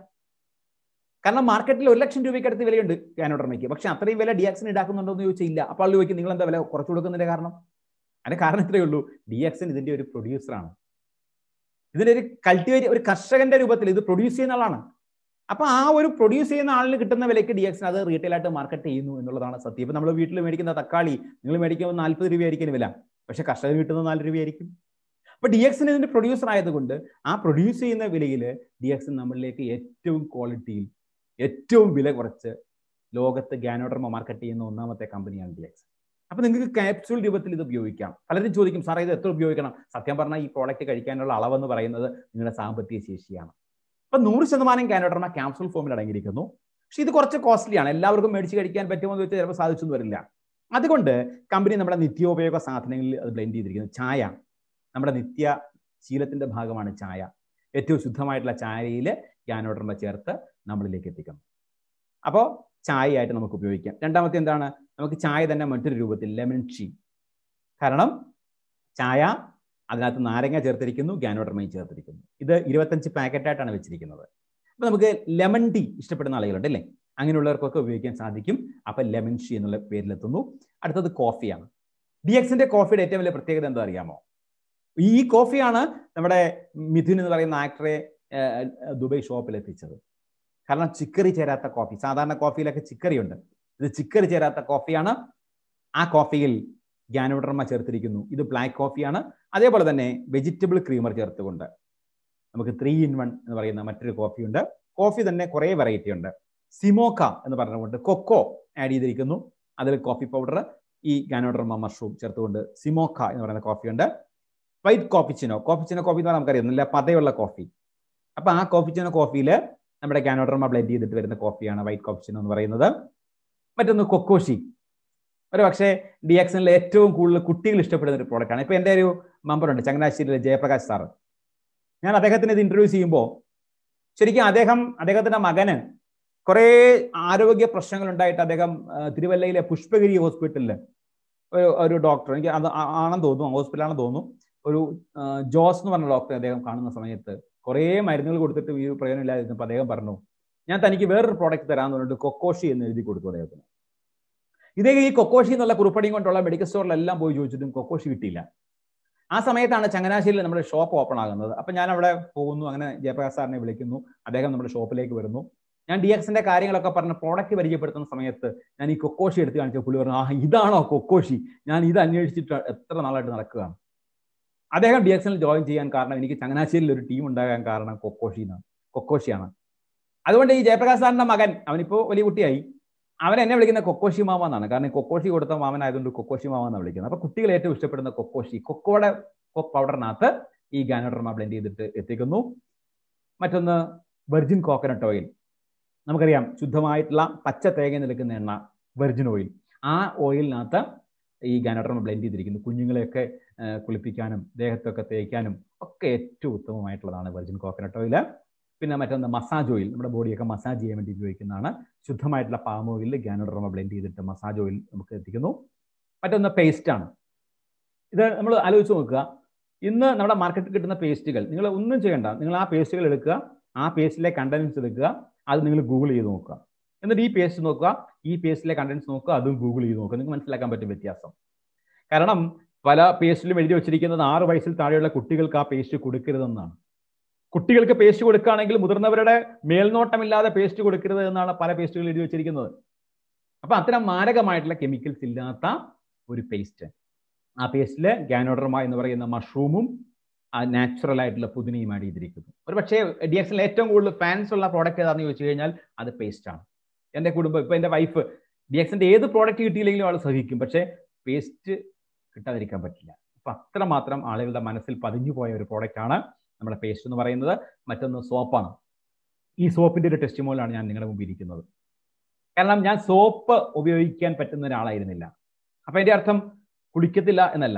കാരണം മാർക്കറ്റിൽ ഒരു ലക്ഷം രൂപയ്ക്ക് അടുത്ത് വിലയുണ്ട് ഗാനോട്ടർമയ്ക്ക് പക്ഷെ അത്രയും വില ഡി എക്സൻ ഈടാക്കുന്നുണ്ടോ എന്ന് ചോദിച്ചാൽ ഇല്ല അപ്പോൾ ചോദിക്കും നിങ്ങൾ എന്താ വില കുറച്ചു കൊടുക്കുന്നതിന്റെ കാരണം അതിന്റെ കാരണം ഇത്രയേ ഉള്ളൂ ഡി എക്സൻ ഇതിന്റെ ഒരു പ്രൊഡ്യൂസറാണ് ഇതിന്റെ ഒരു കൾട്ടിവേറ്റ് ഒരു കർഷകന്റെ രൂപത്തിൽ ഇത് പ്രൊഡ്യൂസ് ചെയ്യുന്ന ആളാണ് അപ്പൊ ആ ഒരു പ്രൊഡ്യൂസ് ചെയ്യുന്ന ആളിന് കിട്ടുന്ന വിലയ്ക്ക് ഡി എക്സിന് അത് റീറ്റെയിൽ ആയിട്ട് മാർക്കറ്റ് ചെയ്യുന്നു എന്നുള്ളതാണ് സത്യം ഇപ്പൊ നമ്മൾ വീട്ടിൽ മേടിക്കുന്ന തക്കാളി നിങ്ങൾ മേടിക്കുമ്പോൾ നാൽപ്പത് രൂപയായിരിക്കും വില പക്ഷെ കർഷകന് കിട്ടുന്നത് നാല് രൂപയായിരിക്കും അപ്പൊ ഡി എക്സിന് ഇതിന്റെ പ്രൊഡ്യൂസർ ആയതുകൊണ്ട് ആ പ്രൊഡ്യൂസ് ചെയ്യുന്ന വിലയിൽ ഡി എക്സ് നമ്മളിലേക്ക് ഏറ്റവും ക്വാളിറ്റിയിൽ ഏറ്റവും വില കുറച്ച് ലോകത്ത് ഗാനോഡർമ മാർക്കറ്റ് ചെയ്യുന്ന ഒന്നാമത്തെ കമ്പനിയാണ് ഡി എക്സ് അപ്പൊ നിങ്ങൾക്ക് ക്യാപ്സൂൾ രൂപത്തിൽ ഇത് ഉപയോഗിക്കാം പലരും ചോദിക്കും സാറേ ഇത് എത്ര ഉപയോഗിക്കണം സത്യം പറഞ്ഞാൽ ഈ പ്രോഡക്റ്റ് കഴിക്കാനുള്ള അളവെന്ന് പറയുന്നത് നിങ്ങളുടെ സാമ്പത്തിക ശേഷിയാണ് അപ്പൊ നൂറ് ശതമാനം കാനോഡർമ ക്യാപ്സൂൾ ഫോമിൽ അടങ്ങിയിരിക്കുന്നു പക്ഷെ ഇത് കുറച്ച് കോസ്റ്റ്ലി ആണ് എല്ലാവർക്കും മേടിച്ച് കഴിക്കാൻ പറ്റുമോ എന്ന് വെച്ചാൽ ചിലപ്പോൾ സാധിച്ചൊന്നും വരില്ല അതുകൊണ്ട് കമ്പനി നമ്മുടെ നിത്യോപയോഗ സാധനങ്ങളിൽ അത് ബ്ലെൻഡ് ചെയ്തിരിക്കുന്നു ചായ നമ്മുടെ നിത്യ ശീലത്തിന്റെ ഭാഗമാണ് ചായ ഏറ്റവും ശുദ്ധമായിട്ടുള്ള ചായയിൽ ഗ്യാനോഡർമ ചേർത്ത് നമ്മളിലേക്ക് എത്തിക്കുന്നു അപ്പോൾ ചായയായിട്ട് നമുക്ക് ഉപയോഗിക്കാം രണ്ടാമത്തെ എന്താണ് നമുക്ക് ചായ തന്നെ മറ്റൊരു രൂപത്തിൽ ലെമൺ ഷീ കാരണം ചായ അതിനകത്ത് നാരങ്ങ ചേർത്തിരിക്കുന്നു ഗ്യാനോഡർമയും ചേർത്തിരിക്കുന്നു ഇത് ഇരുപത്തഞ്ച് പാക്കറ്റായിട്ടാണ് വെച്ചിരിക്കുന്നത് അപ്പൊ നമുക്ക് ലെമൺ ടീ ഇഷ്ടപ്പെടുന്ന ആളുകളുണ്ട് അല്ലേ അങ്ങനെയുള്ളവർക്കൊക്കെ ഉപയോഗിക്കാൻ സാധിക്കും അപ്പൊ ലെമൺ ഷീ എന്നുള്ള പേരിലെത്തുന്നു അടുത്തത് കോഫിയാണ് ഡി എക്സിന്റെ കോഫിയുടെ ഏറ്റവും വലിയ പ്രത്യേകത എന്താ അറിയാമോ ഈ കോഫിയാണ് നമ്മുടെ മിഥുൻ എന്ന് പറയുന്ന ആക്ടറെ ദുബൈ ഷോപ്പിൽ എത്തിച്ചത് കാരണം ചിക്കറി ചേരാത്ത കോഫി സാധാരണ കോഫിയിലൊക്കെ ചിക്കറി ഉണ്ട് ഇത് ചിക്കറി ചേരാത്ത കോഫിയാണ് ആ കോഫിയിൽ ഗ്യാനോഡർമ ചേർത്തിരിക്കുന്നു ഇത് ബ്ലാക്ക് കോഫിയാണ് അതേപോലെ തന്നെ വെജിറ്റബിൾ ക്രീമർ ചേർത്തുകൊണ്ട് നമുക്ക് ത്രീ ഇൻ വൺ എന്ന് പറയുന്ന മറ്റൊരു കോഫിയുണ്ട് കോഫി തന്നെ കുറേ വെറൈറ്റി ഉണ്ട് സിമോക്ക എന്ന് പറഞ്ഞുകൊണ്ട് കൊക്കോ ആഡ് ചെയ്തിരിക്കുന്നു അതിൽ കോഫി പൗഡർ ഈ ഗാനോഡർമ മഷ്റൂം ചേർത്തുകൊണ്ട് സിമോക്ക എന്ന് പറയുന്ന കോഫി ഉണ്ട് വൈറ്റ് കോഫിച്ചിനോ കോഫിച്ചിനോ കോഫി എന്ന് പറഞ്ഞാൽ നമുക്കറിയാം നല്ല പതയുള്ള കോഫി അപ്പൊ ആ കോഫിച്ചിനോ കോഫിയിൽ നമ്മുടെ ഗാനോഡർമ ബ്ലെൻഡ് ചെയ്തിട്ട് വരുന്ന കോഫിയാണ് വൈറ്റ് കോഫിച്ചിനോ എന്ന് പറയുന്നത് മറ്റൊന്ന് കൊക്കോഷി ഒരു പക്ഷേ ഡി എക്സനിൽ ഏറ്റവും കൂടുതൽ കുട്ടികൾ ഇഷ്ടപ്പെടുന്ന ഒരു പ്രോഡക്റ്റാണ് ഇപ്പൊ എൻ്റെ ഒരു മെമ്പറുണ്ട് ചങ്ങനാശ്ശേരിയിലെ ജയപ്രകാശ് സാറ് ഞാൻ അദ്ദേഹത്തിന് ഇത് ഇന്റർവ്യൂ ചെയ്യുമ്പോൾ ശരിക്കും അദ്ദേഹം അദ്ദേഹത്തിന്റെ മകന് കുറേ ആരോഗ്യ പ്രശ്നങ്ങൾ ഉണ്ടായിട്ട് അദ്ദേഹം തിരുവല്ലയിലെ പുഷ്പഗിരി ഹോസ്പിറ്റലിൽ ഒരു ഒരു ഡോക്ടർ എനിക്ക് അത് ആണെന്ന് തോന്നുന്നു ഹോസ്പിറ്റലാണെന്ന് തോന്നുന്നു ഒരു ജോസ് എന്ന് പറഞ്ഞ ഡോക്ടറെ അദ്ദേഹം കാണുന്ന സമയത്ത് കുറേ മരുന്നുകൾ കൊടുത്തിട്ട് ഈ പ്രയോജനമില്ലാതിരുന്നപ്പോൾ അദ്ദേഹം പറഞ്ഞു ഞാൻ തനിക്ക് വേറൊരു പ്രോഡക്റ്റ് തരാമെന്ന് പറഞ്ഞിട്ട് കൊക്കോഷി എന്ന് എഴുതി കൊടുത്തു അദ്ദേഹത്തിന് ഇതേ ഈ കൊക്കോഷി എന്നുള്ള കുറിപ്പടിയും കൊണ്ടുള്ള മെഡിക്കൽ സ്റ്റോറിലെല്ലാം പോയി ചോദിച്ചിട്ടും കൊക്കോഷി കിട്ടിയില്ല ആ സമയത്താണ് ചങ്ങനാശ്ശേരിയിൽ നമ്മുടെ ഷോപ്പ് ഓപ്പൺ ആകുന്നത് അപ്പം ഞാൻ അവിടെ പോകുന്നു അങ്ങനെ ജയപ്രകാശ് സാറിനെ വിളിക്കുന്നു അദ്ദേഹം നമ്മുടെ ഷോപ്പിലേക്ക് വരുന്നു ഞാൻ ഡി എക്സിന്റെ കാര്യങ്ങളൊക്കെ പറഞ്ഞ് പ്രോഡക്റ്റ് പരിചയപ്പെടുത്തുന്ന സമയത്ത് ഞാൻ ഈ കൊക്കോഷി എടുത്ത് കാണിച്ച പുള്ളി പറഞ്ഞു ആ ഇതാണോ കൊക്കോഷി ഞാൻ ഇത് അന്വേഷിച്ചിട്ട് എത്ര നാളായിട്ട് നടക്കുകയാണ് അദ്ദേഹം ഡി എക്സിൽ ജോയിൻ ചെയ്യാൻ കാരണം എനിക്ക് ചങ്ങനാശ്ശേരിയിൽ ഒരു ടീം ഉണ്ടാകാൻ കാരണം കൊക്കോഷി എന്നാണ് കൊക്കോഷിയാണ് അതുകൊണ്ട് ഈ ജയപ്രകാശ് സാറിന്റെ മകൻ അവനിപ്പോൾ വലിയ കുട്ടിയായി അവൻ എന്നെ വിളിക്കുന്ന കൊക്കോഷി മാമ എന്നാണ് കാരണം കൊക്കോഷി കൊടുത്ത മാമനായതുകൊണ്ട് കൊക്കോഷി മാമ എന്നാണ് വിളിക്കുന്നത് അപ്പൊ കുട്ടികൾ ഏറ്റവും ഇഷ്ടപ്പെടുന്ന കൊക്കോഷി കൊക്കോയുടെ പൗഡറിനകത്ത് ഈ ഗാനോഡർമ ബ്ലെൻഡ് ചെയ്തിട്ട് എത്തിക്കുന്നു മറ്റൊന്ന് വെർജിൻ കോക്കനട്ട് ഓയിൽ നമുക്കറിയാം ശുദ്ധമായിട്ടുള്ള പച്ച തേങ്ങ നിൽക്കുന്ന എണ്ണ വെർജിൻ ഓയിൽ ആ ഓയിലിനകത്ത് ഈ ഗാനോഡർമ ബ്ലെൻഡ് ചെയ്തിരിക്കുന്നു കുഞ്ഞുങ്ങളെയൊക്കെ കുളിപ്പിക്കാനും ദേഹത്തൊക്കെ തേക്കാനും ഒക്കെ ഏറ്റവും ഉത്തമമായിട്ടുള്ളതാണ് വെർജിൻ കോക്കനട്ട് ഓയിൽ പിന്നെ മറ്റൊന്ന് മസാജ് ഓയിൽ നമ്മുടെ ബോഡിയൊക്കെ മസാജ് ചെയ്യാൻ വേണ്ടി ഉപയോഗിക്കുന്നതാണ് ശുദ്ധമായിട്ടുള്ള പാം ഓയിലിൽ ഗാനോഡർമ ബ്ലെൻഡ് ചെയ്തിട്ട് മസാജ് ഓയിൽ നമുക്ക് എത്തിക്കുന്നു മറ്റൊന്ന് പേസ്റ്റാണ് ഇത് നമ്മൾ ആലോചിച്ച് നോക്കുക ഇന്ന് നമ്മുടെ മാർക്കറ്റിൽ കിട്ടുന്ന പേസ്റ്റുകൾ നിങ്ങൾ ഒന്നും ചെയ്യണ്ട നിങ്ങൾ ആ പേസ്റ്റുകൾ എടുക്കുക ആ പേസ്റ്റിലെ കണ്ടൻസ് എടുക്കുക അത് നിങ്ങൾ ഗൂഗിൾ ചെയ്ത് നോക്കുക എന്നിട്ട് ഈ പേസ്റ്റ് നോക്കുക ഈ പേസ്റ്റിലെ കണ്ടൻസ് നോക്കുക അതും ഗൂഗിൾ ചെയ്ത് നോക്കുക നിങ്ങൾക്ക് മനസ്സിലാക്കാൻ പറ്റും വ്യത്യാസം കാരണം പല പേസ്റ്റിലും എഴുതി വെച്ചിരിക്കുന്നത് ആറ് വയസ്സിൽ താഴെയുള്ള കുട്ടികൾക്ക് ആ പേസ്റ്റ് കൊടുക്കരുതെന്നാണ് കുട്ടികൾക്ക് പേസ്റ്റ് കൊടുക്കുകയാണെങ്കിൽ മുതിർന്നവരുടെ മേൽനോട്ടമില്ലാതെ പേസ്റ്റ് കൊടുക്കരുത് എന്നാണ് പല പേസ്റ്റുകൾ എഴുതി വെച്ചിരിക്കുന്നത് അപ്പൊ അത്തരം മാരകമായിട്ടുള്ള കെമിക്കൽസ് ഇല്ലാത്ത ഒരു പേസ്റ്റ് ആ പേസ്റ്റിൽ ഗാനോഡർമ എന്ന് പറയുന്ന മഷ്റൂമും ആ നാച്ചുറൽ ആയിട്ടുള്ള പുതിനയും ആഡ് ചെയ്തിരിക്കുന്നു ഒരു പക്ഷേ ഡി എക്സിൽ ഏറ്റവും കൂടുതൽ ഫാൻസ് ഉള്ള പ്രോഡക്റ്റ് ഏതാണെന്ന് ചോദിച്ചു കഴിഞ്ഞാൽ അത് പേസ്റ്റ് ആണ് എൻ്റെ കുടുംബം ഇപ്പൊ എൻ്റെ വൈഫ് ഡി എക്സിന്റെ ഏത് പ്രോഡക്റ്റ് കിട്ടിയില്ലെങ്കിലും ആൾ സഹിക്കും പക്ഷേ പേസ്റ്റ് കിട്ടാതിരിക്കാൻ പറ്റില്ല അപ്പൊ അത്രമാത്രം ആളുകളുടെ മനസ്സിൽ പതിഞ്ഞു പോയ ഒരു പ്രോഡക്റ്റ് ആണ് നമ്മുടെ പേസ്റ്റ് എന്ന് പറയുന്നത് മറ്റൊന്ന് സോപ്പാണ് ഈ സോപ്പിന്റെ ഒരു ടെസ്റ്റിമോലാണ് ഞാൻ നിങ്ങളുടെ മുമ്പിൽ ഇരിക്കുന്നത് കാരണം ഞാൻ സോപ്പ് ഉപയോഗിക്കാൻ പറ്റുന്ന ഒരാളായിരുന്നില്ല അപ്പൊ അതിന്റെ അർത്ഥം കുളിക്കത്തില്ല എന്നല്ല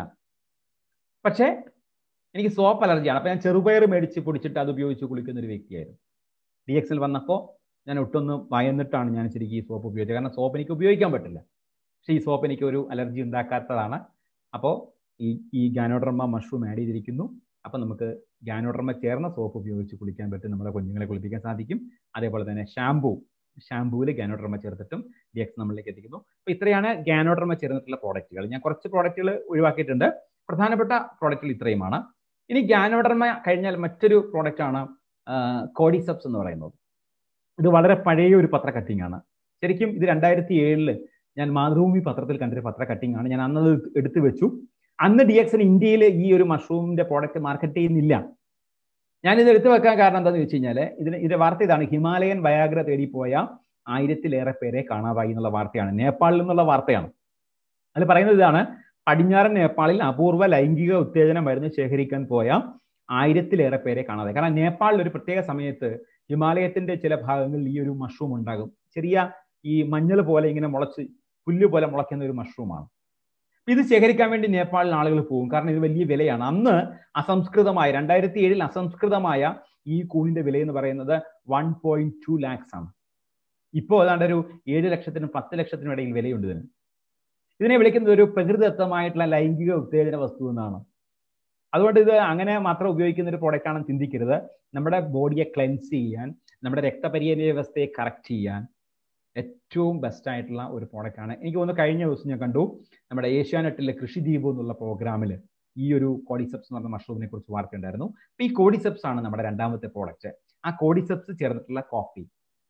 പക്ഷേ എനിക്ക് സോപ്പ് അലർജിയാണ് അപ്പൊ ഞാൻ ചെറുപയർ മേടിച്ച് പൊടിച്ചിട്ട് അത് ഉപയോഗിച്ച് കുളിക്കുന്ന ഒരു വ്യക്തിയായിരുന്നു ഡി എക്സിൽ വന്നപ്പോൾ ഞാൻ ഒട്ടൊന്ന് ഭയന്നിട്ടാണ് ഞാൻ ശരിക്കും ഈ സോപ്പ് ഉപയോഗിച്ചത് കാരണം സോപ്പ് എനിക്ക് ഉപയോഗിക്കാൻ പറ്റില്ല പക്ഷേ ഈ സോപ്പ് എനിക്ക് ഒരു അലർജി ഉണ്ടാക്കാത്തതാണ് അപ്പോൾ ഈ ഈ ഗാനോഡർമ മഷ്റൂം ആഡ് ചെയ്തിരിക്കുന്നു അപ്പം നമുക്ക് ഗാനോഡർമ ചേർന്ന സോപ്പ് ഉപയോഗിച്ച് കുളിക്കാൻ പറ്റും നമ്മുടെ കുഞ്ഞുങ്ങളെ കുളിപ്പിക്കാൻ സാധിക്കും അതേപോലെ തന്നെ ഷാംപൂ ഷാംപൂവിൽ ഗാനോഡർമ ചേർത്തിട്ടും ഡി എക്സ് നമ്മളിലേക്ക് എത്തിക്കുന്നു അപ്പോൾ ഇത്രയാണ് ഗാനോഡർമ ചേർന്നിട്ടുള്ള പ്രോഡക്റ്റുകൾ ഞാൻ കുറച്ച് പ്രോഡക്റ്റുകൾ ഒഴിവാക്കിയിട്ടുണ്ട് പ്രധാനപ്പെട്ട പ്രോഡക്റ്റുകൾ ഇത്രയുമാണ് ഇനി ഗാനോഡർമ കഴിഞ്ഞാൽ മറ്റൊരു പ്രോഡക്റ്റാണ് കോഡിസെപ്സ് എന്ന് പറയുന്നത് ഇത് വളരെ പഴയ ഒരു പത്ര കട്ടിംഗ് ആണ് ശരിക്കും ഇത് രണ്ടായിരത്തി ഏഴില് ഞാൻ മാതൃഭൂമി പത്രത്തിൽ കണ്ടൊരു പത്ര കട്ടിംഗ് ആണ് ഞാൻ അന്നത് എടുത്തു വെച്ചു അന്ന് ഡി എക്സിന് ഇന്ത്യയിൽ ഈ ഒരു മഷ്റൂമിന്റെ പ്രോഡക്റ്റ് മാർക്കറ്റ് ചെയ്യുന്നില്ല ഞാൻ ഇത് എടുത്തു വെക്കാൻ കാരണം എന്താണെന്ന് വെച്ച് കഴിഞ്ഞാൽ ഇതിന് ഇതിന്റെ വാർത്ത ഇതാണ് ഹിമാലയൻ വയാഗ്ര തേടിപ്പോയ ആയിരത്തിലേറെ പേരെ കാണാതായി എന്നുള്ള വാർത്തയാണ് നേപ്പാളിൽ നിന്നുള്ള വാർത്തയാണ് അതിൽ പറയുന്നത് ഇതാണ് പടിഞ്ഞാറൻ നേപ്പാളിൽ അപൂർവ ലൈംഗിക ഉത്തേജന മരുന്ന് ശേഖരിക്കാൻ പോയ ആയിരത്തിലേറെ പേരെ കാണാതെ കാരണം നേപ്പാളിൽ ഒരു പ്രത്യേക സമയത്ത് ഹിമാലയത്തിന്റെ ചില ഭാഗങ്ങളിൽ ഈ ഒരു മഷ്റൂം ഉണ്ടാകും ചെറിയ ഈ മഞ്ഞൾ പോലെ ഇങ്ങനെ മുളച്ച് പുല്ല് പോലെ മുളയ്ക്കുന്ന ഒരു മഷ്റൂമാണ് ഇത് ശേഖരിക്കാൻ വേണ്ടി നേപ്പാളിൽ ആളുകൾ പോകും കാരണം ഇത് വലിയ വിലയാണ് അന്ന് അസംസ്കൃതമായ രണ്ടായിരത്തി ഏഴിൽ അസംസ്കൃതമായ ഈ കൂണിന്റെ വില എന്ന് പറയുന്നത് വൺ പോയിന്റ് ടു ലാക്സ് ആണ് ഇപ്പോൾ ഏതാണ്ട് ഒരു ഏഴ് ലക്ഷത്തിനും പത്ത് ലക്ഷത്തിനും ഇടയിൽ വിലയുണ്ട് ഇതിന് ഇതിനെ വിളിക്കുന്നത് ഒരു പ്രകൃതിദത്തമായിട്ടുള്ള ലൈംഗിക ഉത്തേജന വസ്തു എന്നാണ് അതുകൊണ്ട് ഇത് അങ്ങനെ മാത്രം ഉപയോഗിക്കുന്ന ഒരു പ്രോഡക്റ്റ് ആണെന്ന് ചിന്തിക്കരുത് നമ്മുടെ ബോഡിയെ ക്ലെൻസ് ചെയ്യാൻ നമ്മുടെ രക്തപരിചയ വ്യവസ്ഥയെ കറക്റ്റ് ചെയ്യാൻ ഏറ്റവും ബെസ്റ്റ് ആയിട്ടുള്ള ഒരു പ്രോഡക്റ്റ് ആണ് എനിക്ക് തോന്നുന്നു കഴിഞ്ഞ ദിവസം ഞാൻ കണ്ടു നമ്മുടെ ഏഷ്യാനെറ്റിലെ കൃഷിദീപ് എന്നുള്ള പ്രോഗ്രാമിൽ ഈ ഒരു കോഡിസെപ്സ് എന്ന് പറഞ്ഞ മഷ്റൂമിനെ കുറിച്ച് വാർത്ത ഉണ്ടായിരുന്നു അപ്പൊ ഈ കോഡിസെപ്സ് ആണ് നമ്മുടെ രണ്ടാമത്തെ പ്രോഡക്റ്റ് ആ കോഡിസെപ്സ് ചേർന്നിട്ടുള്ള കോഫി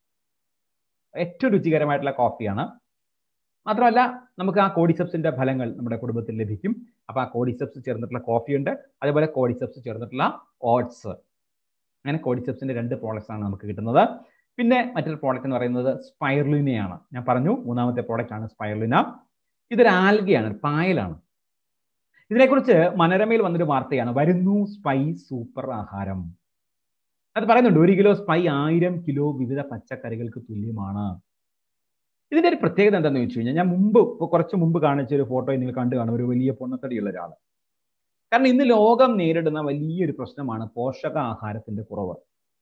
ഏറ്റവും രുചികരമായിട്ടുള്ള കോഫിയാണ് മാത്രമല്ല നമുക്ക് ആ കോഡിസെപ്സിന്റെ ഫലങ്ങൾ നമ്മുടെ കുടുംബത്തിൽ ലഭിക്കും അപ്പൊ ആ കോഡിസെപ്സ് ചേർന്നിട്ടുള്ള കോഫി ഉണ്ട് അതേപോലെ കോഡിസെപ്സ് ചേർന്നിട്ടുള്ള ഓട്സ് അങ്ങനെ കോഡിസെപ്സിന്റെ രണ്ട് പ്രോഡക്ട്സ് ആണ് നമുക്ക് കിട്ടുന്നത് പിന്നെ മറ്റൊരു പ്രോഡക്റ്റ് എന്ന് പറയുന്നത് സ്പൈർലിനയാണ് ഞാൻ പറഞ്ഞു മൂന്നാമത്തെ പ്രോഡക്റ്റ് ആണ് സ്പൈർലിന ഇതൊരു ആൽഗയാണ് ഒരു പായലാണ് ഇതിനെക്കുറിച്ച് മനോരമയിൽ വന്നൊരു വാർത്തയാണ് വരുന്നു സ്പൈ സൂപ്പർ ആഹാരം അത് പറയുന്നുണ്ട് ഒരു കിലോ സ്പൈ ആയിരം കിലോ വിവിധ പച്ചക്കറികൾക്ക് തുല്യമാണ് ഇതിന്റെ ഒരു പ്രത്യേകത എന്താണെന്ന് ചോദിച്ചു കഴിഞ്ഞാൽ ഞാൻ മുമ്പ് ഇപ്പോൾ കുറച്ച് മുമ്പ് കാണിച്ച ഒരു ഫോട്ടോ നിങ്ങൾ കണ്ടു കാണും ഒരു വലിയ പൊണ്ണത്തടിയുള്ള ഒരാൾ കാരണം ഇന്ന് ലോകം നേരിടുന്ന വലിയൊരു പ്രശ്നമാണ് പോഷകാഹാരത്തിന്റെ കുറവ്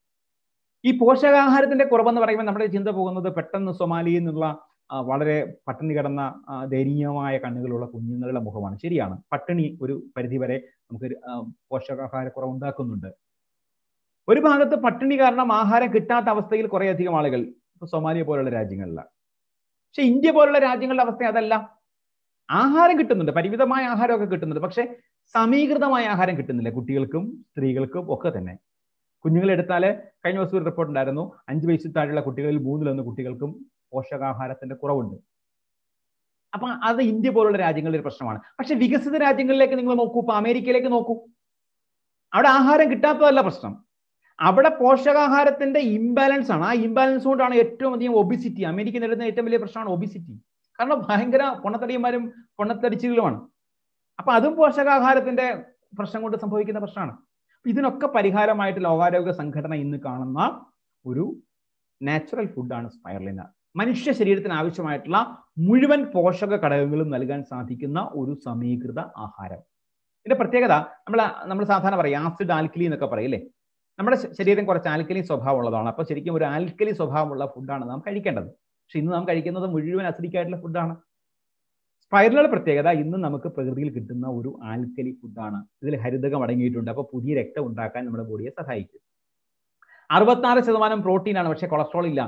ഈ പോഷകാഹാരത്തിന്റെ കുറവെന്ന് പറയുമ്പോൾ നമ്മുടെ ചിന്ത പോകുന്നത് പെട്ടെന്ന് സൊമാലിയിൽ നിന്നുള്ള വളരെ പട്ടിണി കിടന്ന ദയനീയമായ കണ്ണുകളുള്ള കുഞ്ഞുങ്ങളുടെ മുഖമാണ് ശരിയാണ് പട്ടിണി ഒരു പരിധിവരെ നമുക്ക് പോഷകാഹാര കുറവ് ഉണ്ടാക്കുന്നുണ്ട് ഒരു ഭാഗത്ത് പട്ടിണി കാരണം ആഹാരം കിട്ടാത്ത അവസ്ഥയിൽ കുറേയധികം ആളുകൾ ഇപ്പൊ സൊമാലിയ പോലുള്ള രാജ്യങ്ങളിലാണ് പക്ഷെ ഇന്ത്യ പോലുള്ള രാജ്യങ്ങളുടെ അവസ്ഥ അതല്ല ആഹാരം കിട്ടുന്നുണ്ട് പരിമിതമായ ആഹാരമൊക്കെ കിട്ടുന്നുണ്ട് പക്ഷെ സമീകൃതമായ ആഹാരം കിട്ടുന്നില്ല കുട്ടികൾക്കും സ്ത്രീകൾക്കും ഒക്കെ തന്നെ കുഞ്ഞുങ്ങളെടുത്താൽ കഴിഞ്ഞ ദിവസം ഒരു റിപ്പോർട്ട് ഉണ്ടായിരുന്നു അഞ്ച് വയസ്സിൽ താഴെയുള്ള കുട്ടികളിൽ മൂന്നിലൊന്ന് കുട്ടികൾക്കും പോഷകാഹാരത്തിന്റെ കുറവുണ്ട് അപ്പൊ അത് ഇന്ത്യ പോലുള്ള രാജ്യങ്ങളുടെ ഒരു പ്രശ്നമാണ് പക്ഷെ വികസിത രാജ്യങ്ങളിലേക്ക് നിങ്ങൾ നോക്കൂ ഇപ്പൊ അമേരിക്കയിലേക്ക് നോക്കൂ അവിടെ ആഹാരം കിട്ടാത്തതല്ല പ്രശ്നം അവിടെ പോഷകാഹാരത്തിന്റെ ഇംബാലൻസ് ആണ് ആ ഇംബാലൻസ് കൊണ്ടാണ് ഏറ്റവും അധികം ഒബിസിറ്റി അമേരിക്ക നേരിടുന്ന ഏറ്റവും വലിയ പ്രശ്നമാണ് ഒബിസിറ്റി കാരണം ഭയങ്കര പൊണ്ണത്തടിയന്മാരും പൊണ്ണത്തടിച്ചുകളുമാണ് അപ്പൊ അതും പോഷകാഹാരത്തിന്റെ പ്രശ്നം കൊണ്ട് സംഭവിക്കുന്ന പ്രശ്നമാണ് ഇതിനൊക്കെ പരിഹാരമായിട്ട് ലോകാരോഗ്യ സംഘടന ഇന്ന് കാണുന്ന ഒരു നാച്ചുറൽ ഫുഡാണ് സ്പൈർലിന മനുഷ്യ ശരീരത്തിന് ആവശ്യമായിട്ടുള്ള മുഴുവൻ പോഷക ഘടകങ്ങളും നൽകാൻ സാധിക്കുന്ന ഒരു സമീകൃത ആഹാരം ഇതിന്റെ പ്രത്യേകത നമ്മൾ നമ്മൾ സാധാരണ പറയും ആസിഡ് ആൽക്കലി എന്നൊക്കെ പറയില്ലേ നമ്മുടെ ശരീരം കുറച്ച് ആൽക്കലി സ്വഭാവം ഉള്ളതാണ് അപ്പോൾ ശരിക്കും ഒരു ആൽക്കലി സ്വഭാവമുള്ള ഫുഡാണ് നാം കഴിക്കേണ്ടത് പക്ഷെ ഇന്ന് നാം കഴിക്കുന്നത് മുഴുവൻ അസിഡിക് ആയിട്ടുള്ള ഫുഡാണ് സ്പൈറലുടെ പ്രത്യേകത ഇന്ന് നമുക്ക് പ്രകൃതിയിൽ കിട്ടുന്ന ഒരു ആൽക്കലി ഫുഡാണ് ഇതിൽ ഹരിതകം അടങ്ങിയിട്ടുണ്ട് അപ്പോൾ പുതിയ രക്തം ഉണ്ടാക്കാൻ നമ്മുടെ ബോഡിയെ സഹായിക്കും അറുപത്താറ് ശതമാനം പ്രോട്ടീനാണ് പക്ഷെ കൊളസ്ട്രോൾ ഇല്ല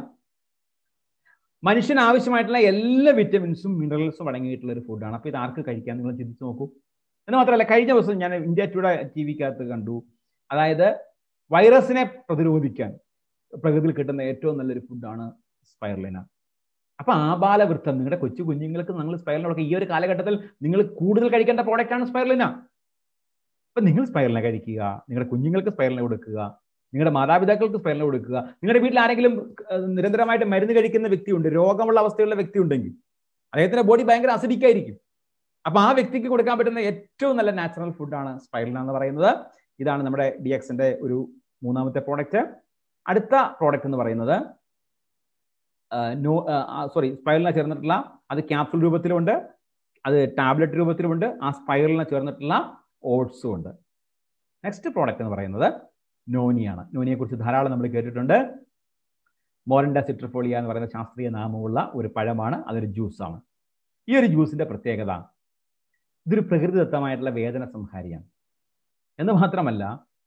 മനുഷ്യന് ആവശ്യമായിട്ടുള്ള എല്ലാ വിറ്റമിൻസും മിനറൽസും അടങ്ങിയിട്ടുള്ള ഒരു ഫുഡാണ് അപ്പോൾ ഇത് ആർക്ക് കഴിക്കാൻ നിങ്ങൾ ചിന്തിച്ച് നോക്കൂ എന്ന് മാത്രമല്ല കഴിഞ്ഞ ദിവസം ഞാൻ ഇന്ത്യ ടുഡേ ടി വിക്കകത്ത് കണ്ടു അതായത് വൈറസിനെ പ്രതിരോധിക്കാൻ പ്രകൃതിയിൽ കിട്ടുന്ന ഏറ്റവും നല്ലൊരു ഫുഡാണ് സ്പൈർലിന അപ്പൊ ആബാലവൃത്തം നിങ്ങളുടെ കൊച്ചു കുഞ്ഞുങ്ങൾക്ക് നിങ്ങൾ സ്പൈറലിന കൊടുക്കുക ഈ ഒരു കാലഘട്ടത്തിൽ നിങ്ങൾ കൂടുതൽ കഴിക്കേണ്ട പ്രോഡക്റ്റ് ആണ് സ്പൈറലിന അപ്പൊ നിങ്ങൾ സ്പൈറലിന കഴിക്കുക നിങ്ങളുടെ കുഞ്ഞുങ്ങൾക്ക് സ്പൈറലിന കൊടുക്കുക നിങ്ങളുടെ മാതാപിതാക്കൾക്ക് സ്പൈറലിന കൊടുക്കുക നിങ്ങളുടെ വീട്ടിൽ ആരെങ്കിലും നിരന്തരമായിട്ട് മരുന്ന് കഴിക്കുന്ന വ്യക്തിയുണ്ട് രോഗമുള്ള അവസ്ഥയുള്ള വ്യക്തി ഉണ്ടെങ്കിൽ അദ്ദേഹത്തിന്റെ ബോഡി ഭയങ്കര അസിഡിക് ആയിരിക്കും അപ്പൊ ആ വ്യക്തിക്ക് കൊടുക്കാൻ പറ്റുന്ന ഏറ്റവും നല്ല നാച്ചുറൽ ഫുഡാണ് സ്പൈറലിന എന്ന് പറയുന്നത് ഇതാണ് നമ്മുടെ ഡി എക്സിന്റെ ഒരു മൂന്നാമത്തെ പ്രോഡക്റ്റ് അടുത്ത പ്രോഡക്റ്റ് എന്ന് പറയുന്നത് നോ സോറി സ്പൈറലിനെ ചേർന്നിട്ടുള്ള അത് ക്യാപ്സുൾ രൂപത്തിലുണ്ട് അത് ടാബ്ലറ്റ് രൂപത്തിലുമുണ്ട് ആ സ്പൈറലിനെ ചേർന്നിട്ടുള്ള ഓട്സും ഉണ്ട് നെക്സ്റ്റ് പ്രോഡക്റ്റ് എന്ന് പറയുന്നത് നോനിയാണ് നോനിയെ കുറിച്ച് ധാരാളം നമ്മൾ കേട്ടിട്ടുണ്ട് മോറൻഡ സിട്രിഫോളിയ എന്ന് പറയുന്ന ശാസ്ത്രീയ നാമമുള്ള ഒരു പഴമാണ് അതൊരു ജ്യൂസാണ് ഈ ഒരു ജ്യൂസിന്റെ പ്രത്യേകത ഇതൊരു പ്രകൃതിദത്തമായിട്ടുള്ള വേദന സംഹാരിയാണ് എന്ന് മാത്രമല്ല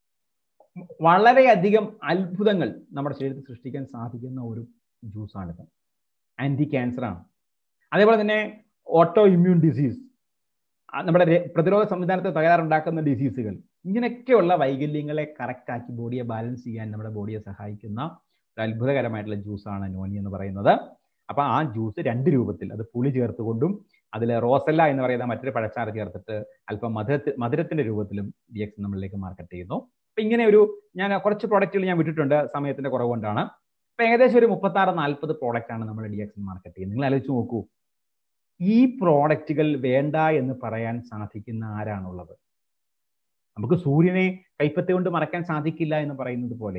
വളരെയധികം അത്ഭുതങ്ങൾ നമ്മുടെ ശരീരത്തിൽ സൃഷ്ടിക്കാൻ സാധിക്കുന്ന ഒരു ജ്യൂസാണിത് ആൻറ്റി ക്യാൻസറാണ് അതേപോലെ തന്നെ ഓട്ടോ ഇമ്മ്യൂൺ ഡിസീസ് നമ്മുടെ പ്രതിരോധ സംവിധാനത്തെ തകരാറുണ്ടാക്കുന്ന ഡിസീസുകൾ ഇങ്ങനെയൊക്കെയുള്ള വൈകല്യങ്ങളെ കറക്റ്റ് ആക്കി ബോഡിയെ ബാലൻസ് ചെയ്യാൻ നമ്മുടെ ബോഡിയെ സഹായിക്കുന്ന ഒരു അത്ഭുതകരമായിട്ടുള്ള ജ്യൂസാണ് നോനി എന്ന് പറയുന്നത് അപ്പൊ ആ ജ്യൂസ് രണ്ട് രൂപത്തിൽ അത് പുളി ചേർത്തുകൊണ്ടും അതിൽ റോസല്ല എന്ന് പറയുന്ന മറ്റൊരു പഴച്ചാറ് ചേർത്തിട്ട് അല്പം മധുരത്തി മധുരത്തിന്റെ രൂപത്തിലും ഡി എക്സ് നമ്മളിലേക്ക് മാർക്കറ്റ് ചെയ്യുന്നു അപ്പൊ ഇങ്ങനെ ഒരു ഞാൻ കുറച്ച് പ്രോഡക്റ്റുകൾ ഞാൻ വിട്ടിട്ടുണ്ട് സമയത്തിന്റെ കുറവ് കൊണ്ടാണ് അപ്പൊ ഏകദേശം ഒരു മുപ്പത്തി ആറ് നാൽപ്പത് പ്രോഡക്റ്റ് ആണ് നമ്മൾ ഡി എക്സ് മാർക്കറ്റ് ചെയ്യുന്നത് നിങ്ങൾ ആലോചിച്ച് നോക്കൂ ഈ പ്രോഡക്റ്റുകൾ വേണ്ട എന്ന് പറയാൻ സാധിക്കുന്ന ആരാണുള്ളത് നമുക്ക് സൂര്യനെ കൈപ്പത്തി കൊണ്ട് മറക്കാൻ സാധിക്കില്ല എന്ന് പറയുന്നത് പോലെ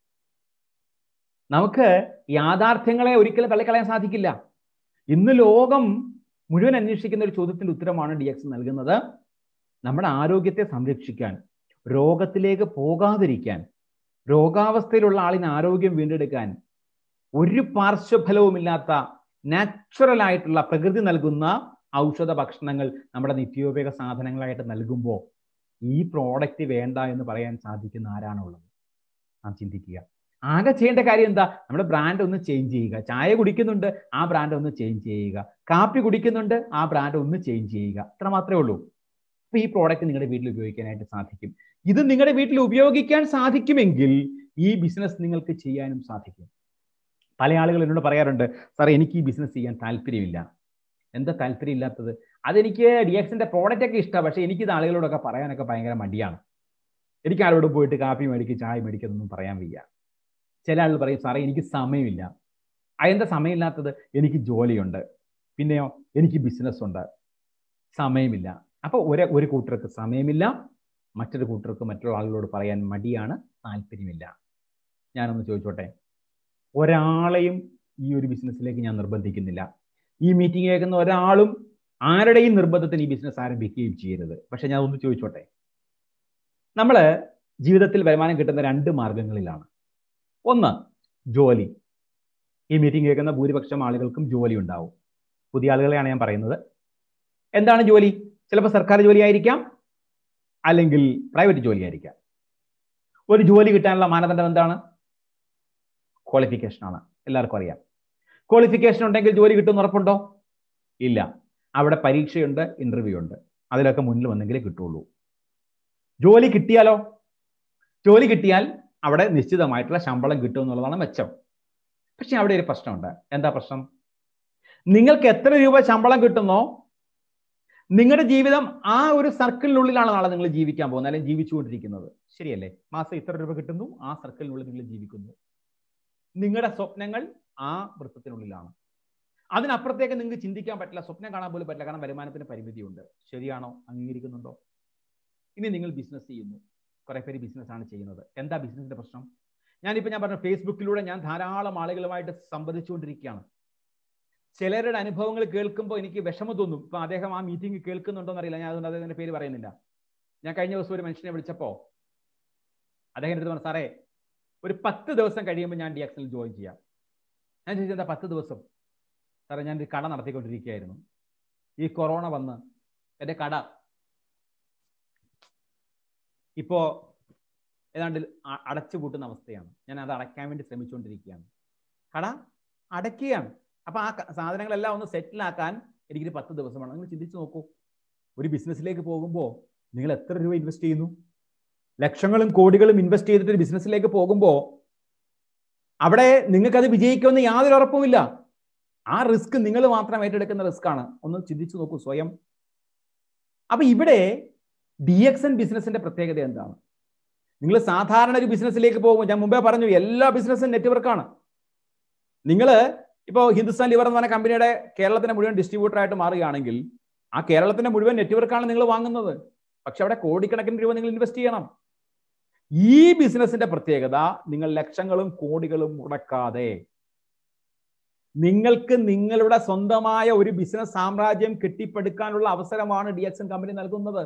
നമുക്ക് യാഥാർത്ഥ്യങ്ങളെ ഒരിക്കലും തള്ളിക്കളയാൻ സാധിക്കില്ല ഇന്ന് ലോകം മുഴുവൻ അന്വേഷിക്കുന്ന ഒരു ചോദ്യത്തിന്റെ ഉത്തരമാണ് ഡി എക്സ് നൽകുന്നത് നമ്മുടെ ആരോഗ്യത്തെ സംരക്ഷിക്കാൻ രോഗത്തിലേക്ക് പോകാതിരിക്കാൻ രോഗാവസ്ഥയിലുള്ള ആളിന് ആരോഗ്യം വീണ്ടെടുക്കാൻ ഒരു പാർശ്വഫലവുമില്ലാത്ത നാച്ചുറൽ ആയിട്ടുള്ള പ്രകൃതി നൽകുന്ന ഔഷധ ഭക്ഷണങ്ങൾ നമ്മുടെ നിത്യോപയോഗ സാധനങ്ങളായിട്ട് നൽകുമ്പോൾ ഈ പ്രോഡക്റ്റ് വേണ്ട എന്ന് പറയാൻ സാധിക്കുന്ന ആരാണുള്ളത് നാം ചിന്തിക്കുക ആകെ ചെയ്യേണ്ട കാര്യം എന്താ നമ്മുടെ ബ്രാൻഡ് ഒന്ന് ചേഞ്ച് ചെയ്യുക ചായ കുടിക്കുന്നുണ്ട് ആ ബ്രാൻഡ് ഒന്ന് ചേഞ്ച് ചെയ്യുക കാപ്പി കുടിക്കുന്നുണ്ട് ആ ബ്രാൻഡ് ഒന്ന് ചേഞ്ച് ചെയ്യുക അത്ര മാത്രമേ ഉള്ളൂ അപ്പൊ ഈ പ്രോഡക്റ്റ് നിങ്ങളുടെ വീട്ടിൽ ഉപയോഗിക്കാനായിട്ട് സാധിക്കും ഇത് നിങ്ങളുടെ വീട്ടിൽ ഉപയോഗിക്കാൻ സാധിക്കുമെങ്കിൽ ഈ ബിസിനസ് നിങ്ങൾക്ക് ചെയ്യാനും സാധിക്കും പല ആളുകൾ എന്നോട് പറയാറുണ്ട് സാർ എനിക്ക് ഈ ബിസിനസ് ചെയ്യാൻ താല്പര്യമില്ല എന്താ താല്പര്യമില്ലാത്തത് അതെനിക്ക് ഡി എക്സിന്റെ പ്രോഡക്റ്റ് ഒക്കെ ഇഷ്ടമാണ് പക്ഷേ എനിക്കിത് ആളുകളോടൊക്കെ പറയാനൊക്കെ ഭയങ്കര മടിയാണ് എനിക്ക് ആരോടും പോയിട്ട് കാപ്പി മേടിക്കും ചായ മേടിക്കുന്നൊന്നും പറയാൻ വയ്യ ചില ആളുകൾ പറയും സാറേ എനിക്ക് സമയമില്ല അതെന്താ സമയമില്ലാത്തത് എനിക്ക് ജോലിയുണ്ട് പിന്നെയോ എനിക്ക് ബിസിനസ് ഉണ്ട് സമയമില്ല അപ്പോൾ ഒരു ഒരു കൂട്ടർക്ക് സമയമില്ല മറ്റൊരു കൂട്ടർക്ക് മറ്റുള്ള ആളുകളോട് പറയാൻ മടിയാണ് താല്പര്യമില്ല ഞാനൊന്ന് ചോദിച്ചോട്ടെ ഒരാളെയും ഈ ഒരു ബിസിനസ്സിലേക്ക് ഞാൻ നിർബന്ധിക്കുന്നില്ല ഈ മീറ്റിംഗ് കേൾക്കുന്ന ഒരാളും ആരുടെയും നിർബന്ധത്തിന് ഈ ബിസിനസ് ആരംഭിക്കുകയും ചെയ്യരുത് പക്ഷെ ഞാൻ ഒന്ന് ചോദിച്ചോട്ടെ നമ്മൾ ജീവിതത്തിൽ വരുമാനം കിട്ടുന്ന രണ്ട് മാർഗങ്ങളിലാണ് ഒന്ന് ജോലി ഈ മീറ്റിംഗ് കേൾക്കുന്ന ഭൂരിപക്ഷം ആളുകൾക്കും ജോലി ഉണ്ടാവും പുതിയ ആളുകളെയാണ് ഞാൻ പറയുന്നത് എന്താണ് ജോലി ചിലപ്പോൾ സർക്കാർ ജോലി ആയിരിക്കാം അല്ലെങ്കിൽ പ്രൈവറ്റ് ജോലി ആയിരിക്കാം ഒരു ജോലി കിട്ടാനുള്ള മാനദണ്ഡം എന്താണ് ക്വാളിഫിക്കേഷൻ ആണ് എല്ലാവർക്കും അറിയാം ക്വാളിഫിക്കേഷൻ ഉണ്ടെങ്കിൽ ജോലി കിട്ടുമെന്ന് ഉറപ്പുണ്ടോ ഇല്ല അവിടെ പരീക്ഷയുണ്ട് ഇന്റർവ്യൂ ഉണ്ട് അതിലൊക്കെ മുന്നിൽ വന്നെങ്കിലേ കിട്ടുള്ളൂ ജോലി കിട്ടിയാലോ ജോലി കിട്ടിയാൽ അവിടെ നിശ്ചിതമായിട്ടുള്ള ശമ്പളം കിട്ടും എന്നുള്ളതാണ് മെച്ചം പക്ഷെ അവിടെ ഒരു പ്രശ്നമുണ്ട് എന്താ പ്രശ്നം നിങ്ങൾക്ക് എത്ര രൂപ ശമ്പളം കിട്ടുന്നോ നിങ്ങളുടെ ജീവിതം ആ ഒരു സർക്കിളിനുള്ളിലാണ് നാളെ നിങ്ങൾ ജീവിക്കാൻ പോകുന്നത് അല്ലെങ്കിൽ ജീവിച്ചുകൊണ്ടിരിക്കുന്നത് ശരിയല്ലേ മാസം ഇത്ര രൂപ കിട്ടുന്നു ആ സർക്കിളിനുള്ളിൽ നിങ്ങൾ ജീവിക്കുന്നു നിങ്ങളുടെ സ്വപ്നങ്ങൾ ആ വൃത്തത്തിനുള്ളിലാണ് അതിനപ്പുറത്തേക്ക് നിങ്ങൾക്ക് ചിന്തിക്കാൻ പറ്റില്ല സ്വപ്നം കാണാൻ പോലും പറ്റില്ല കാരണം വരുമാനത്തിന് പരിമിതിയുണ്ട് ശരിയാണോ അംഗീകരിക്കുന്നുണ്ടോ ഇനി നിങ്ങൾ ബിസിനസ് ചെയ്യുന്നു കുറെ പേര് ബിസിനസ്സാണ് ചെയ്യുന്നത് എന്താ ബിസിനസിന്റെ പ്രശ്നം ഞാനിപ്പോൾ ഞാൻ പറഞ്ഞു ഫേസ്ബുക്കിലൂടെ ഞാൻ ധാരാളം ആളുകളുമായിട്ട് സംവദിച്ചുകൊണ്ടിരിക്കുകയാണ് ചിലരുടെ അനുഭവങ്ങൾ കേൾക്കുമ്പോൾ എനിക്ക് വിഷമം തോന്നും ഇപ്പൊ അദ്ദേഹം ആ മീറ്റിംഗ് കേൾക്കുന്നുണ്ടോ എന്നറിയില്ല ഞാൻ അതുകൊണ്ട് അദ്ദേഹത്തിന്റെ പേര് പറയുന്നില്ല ഞാൻ കഴിഞ്ഞ ദിവസം ഒരു മനുഷ്യനെ വിളിച്ചപ്പോ അദ്ദേഹം എടുത്ത് പറഞ്ഞു സാറേ ഒരു പത്ത് ദിവസം കഴിയുമ്പോൾ ഞാൻ ഡി എക്സിൽ ജോയിൻ ചെയ്യാം ഞാൻ ചോദിച്ചത് എന്താ പത്ത് ദിവസം സാറേ ഞാൻ ഒരു കട നടത്തിക്കൊണ്ടിരിക്കുകയായിരുന്നു ഈ കൊറോണ വന്ന് എൻ്റെ കട ഇപ്പോ ഏതാണ്ട് അടച്ചു പൂട്ടുന്ന അവസ്ഥയാണ് ഞാൻ അത് അടയ്ക്കാൻ വേണ്ടി ശ്രമിച്ചുകൊണ്ടിരിക്കുകയാണ് കട അടയ്ക്കുകയാണ് അപ്പൊ ആ സാധനങ്ങളെല്ലാം ഒന്ന് സെറ്റിലാക്കാൻ എനിക്കൊരു പത്ത് ദിവസം വേണം നിങ്ങൾ ചിന്തിച്ചു നോക്കൂ ഒരു ബിസിനസ്സിലേക്ക് പോകുമ്പോൾ നിങ്ങൾ എത്ര രൂപ ഇൻവെസ്റ്റ് ചെയ്യുന്നു ലക്ഷങ്ങളും കോടികളും ഇൻവെസ്റ്റ് ചെയ്തിട്ട് ഒരു ബിസിനസ്സിലേക്ക് പോകുമ്പോൾ അവിടെ നിങ്ങൾക്കത് വിജയിക്കുമെന്ന് യാതൊരു ഉറപ്പുമില്ല ആ റിസ്ക് നിങ്ങൾ മാത്രം ഏറ്റെടുക്കുന്ന റിസ്ക് ആണ് ഒന്ന് ചിന്തിച്ചു നോക്കൂ സ്വയം അപ്പൊ ഇവിടെ ഡി എക്സ് എൻ ബിസിനസിന്റെ പ്രത്യേകത എന്താണ് നിങ്ങൾ സാധാരണ ഒരു ബിസിനസ്സിലേക്ക് പോകുമ്പോൾ ഞാൻ മുമ്പേ പറഞ്ഞു എല്ലാ ബിസിനസ്സും നെറ്റ്വർക്കാണ് നിങ്ങൾ ഇപ്പോൾ ഹിന്ദുസ്ഥാൻ ലിവർ എന്ന് പറഞ്ഞ കമ്പനിയുടെ കേരളത്തിന്റെ മുഴുവൻ ഡിസ്ട്രിബ്യൂട്ടർ ആയിട്ട് മാറുകയാണെങ്കിൽ ആ കേരളത്തിന്റെ മുഴുവൻ നെറ്റ്വർക്കാണ് നിങ്ങൾ വാങ്ങുന്നത് പക്ഷെ അവിടെ കോടിക്കണക്കിന് രൂപ നിങ്ങൾ ഇൻവെസ്റ്റ് ചെയ്യണം ഈ ബിസിനസിന്റെ പ്രത്യേകത നിങ്ങൾ ലക്ഷങ്ങളും കോടികളും മുടക്കാതെ നിങ്ങൾക്ക് നിങ്ങളുടെ സ്വന്തമായ ഒരു ബിസിനസ് സാമ്രാജ്യം കെട്ടിപ്പടുക്കാനുള്ള അവസരമാണ് ഡി എക്സ് എൻ കമ്പനി നൽകുന്നത്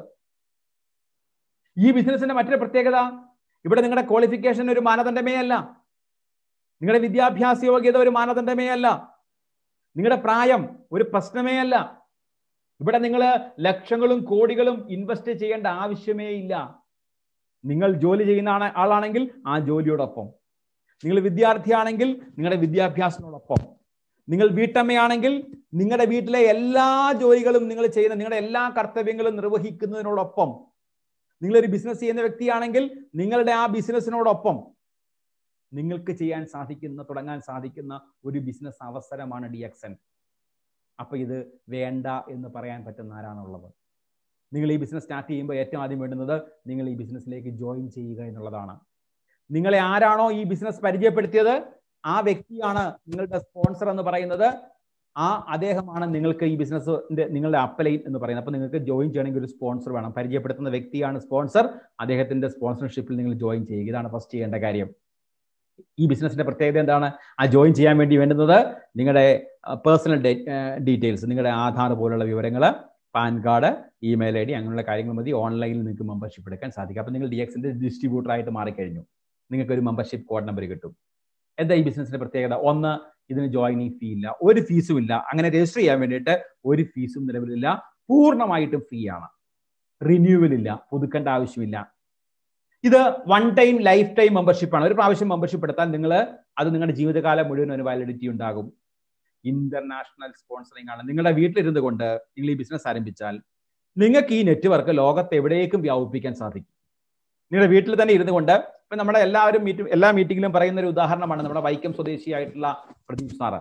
ഈ ബിസിനസിന്റെ മറ്റൊരു പ്രത്യേകത ഇവിടെ നിങ്ങളുടെ ക്വാളിഫിക്കേഷൻ ഒരു മാനദണ്ഡമേ അല്ല നിങ്ങളുടെ വിദ്യാഭ്യാസ യോഗ്യത ഒരു മാനദണ്ഡമേ അല്ല നിങ്ങളുടെ പ്രായം ഒരു പ്രശ്നമേ അല്ല ഇവിടെ നിങ്ങൾ ലക്ഷങ്ങളും കോടികളും ഇൻവെസ്റ്റ് ചെയ്യേണ്ട ആവശ്യമേ ഇല്ല നിങ്ങൾ ജോലി ചെയ്യുന്ന ആളാണെങ്കിൽ ആ ജോലിയോടൊപ്പം നിങ്ങൾ വിദ്യാർത്ഥിയാണെങ്കിൽ നിങ്ങളുടെ വിദ്യാഭ്യാസത്തിനോടൊപ്പം നിങ്ങൾ വീട്ടമ്മയാണെങ്കിൽ നിങ്ങളുടെ വീട്ടിലെ എല്ലാ ജോലികളും നിങ്ങൾ ചെയ്യുന്ന നിങ്ങളുടെ എല്ലാ കർത്തവ്യങ്ങളും നിർവഹിക്കുന്നതിനോടൊപ്പം നിങ്ങളൊരു ബിസിനസ് ചെയ്യുന്ന വ്യക്തിയാണെങ്കിൽ നിങ്ങളുടെ ആ ബിസിനസ്സിനോടൊപ്പം നിങ്ങൾക്ക് ചെയ്യാൻ സാധിക്കുന്ന തുടങ്ങാൻ സാധിക്കുന്ന ഒരു ബിസിനസ് അവസരമാണ് ഡി എക്സ് എൻ അപ്പൊ ഇത് വേണ്ട എന്ന് പറയാൻ പറ്റുന്ന ആരാണുള്ളത് നിങ്ങൾ ഈ ബിസിനസ് സ്റ്റാർട്ട് ചെയ്യുമ്പോൾ ഏറ്റവും ആദ്യം വേണ്ടുന്നത് നിങ്ങൾ ഈ ബിസിനസ്സിലേക്ക് ജോയിൻ ചെയ്യുക എന്നുള്ളതാണ് നിങ്ങളെ ആരാണോ ഈ ബിസിനസ് പരിചയപ്പെടുത്തിയത് ആ വ്യക്തിയാണ് നിങ്ങളുടെ സ്പോൺസർ എന്ന് പറയുന്നത് ആ അദ്ദേഹമാണ് നിങ്ങൾക്ക് ഈ ബിസിനസ്സിന്റെ നിങ്ങളുടെ അപ്ലൈൻ എന്ന് പറയുന്നത് അപ്പൊ നിങ്ങൾക്ക് ജോയിൻ ചെയ്യണമെങ്കിൽ ഒരു സ്പോൺസർ വേണം പരിചയപ്പെടുത്തുന്ന വ്യക്തിയാണ് സ്പോൺസർ അദ്ദേഹത്തിന്റെ സ്പോൺസർഷിപ്പിൽ നിങ്ങൾ ജോയിൻ ചെയ്യുക ഇതാണ് ഫസ്റ്റ് ചെയ്യേണ്ട കാര്യം ഈ ബിസിനസിന്റെ പ്രത്യേകത എന്താണ് ആ ജോയിൻ ചെയ്യാൻ വേണ്ടി വേണ്ടുന്നത് നിങ്ങളുടെ പേഴ്സണൽ ഡീറ്റെയിൽസ് നിങ്ങളുടെ ആധാർ പോലുള്ള വിവരങ്ങൾ PAN card email I D അങ്ങനെയുള്ള കാര്യങ്ങൾ മതി ഓൺലൈനിൽ നിങ്ങൾക്ക് മെമ്പർഷിപ്പ് എടുക്കാൻ സാധിക്കും അപ്പോൾ നിങ്ങൾ ഡി എക്സിന്റെ ഡിസ്ട്രിബ്യൂട്ടർ ആയിട്ട് മാറിക്കഴിഞ്ഞു നിങ്ങൾക്ക് ഒരു മെമ്പർഷിപ്പ് കോഡ് നമ്പർ കിട്ടും എന്താ ഈ ബിസിനസിന്റെ പ്രത്യേകത ഒന്ന് ഇതിന് ജോയിനിങ് ഫീ ഇല്ല ഒരു ഫീസും ഇല്ല അങ്ങനെ രജിസ്റ്റർ ചെയ്യാൻ വേണ്ടിയിട്ട് ഒരു ഫീസും നിലവിലില്ല പൂർണ്ണമായിട്ടും ഫ്രീ ആണ് റിന്യൂവൽ ഇല്ല പുതുക്കേണ്ട ആവശ്യമില്ല ഇത് one time lifetime membership ആണ് ഒരു പ്രാവശ്യം മെമ്പർഷിപ്പ് എടുത്താൽ നിങ്ങൾ അത് നിങ്ങളുടെ ജീവിതകാലം മുഴുവൻ ഒരു വാലിഡിറ്റി ഉണ്ടാകും ഇന്റർനാഷണൽ സ്പോൺസറിംഗ് ആണ് നിങ്ങളുടെ വീട്ടിലിരുന്ന് കൊണ്ട് നിങ്ങൾ ഈ ബിസിനസ് ആരംഭിച്ചാൽ നിങ്ങൾക്ക് ഈ നെറ്റ്വർക്ക് ലോകത്ത് എവിടേക്കും വ്യാപിപ്പിക്കാൻ സാധിക്കും നിങ്ങളുടെ വീട്ടിൽ തന്നെ ഇരുന്നു കൊണ്ട് ഇപ്പൊ നമ്മുടെ എല്ലാവരും മീറ്റ് എല്ലാ മീറ്റിംഗിലും പറയുന്ന ഒരു ഉദാഹരണമാണ് നമ്മുടെ വൈക്കം സ്വദേശിയായിട്ടുള്ള പ്രദീപ് സാറ്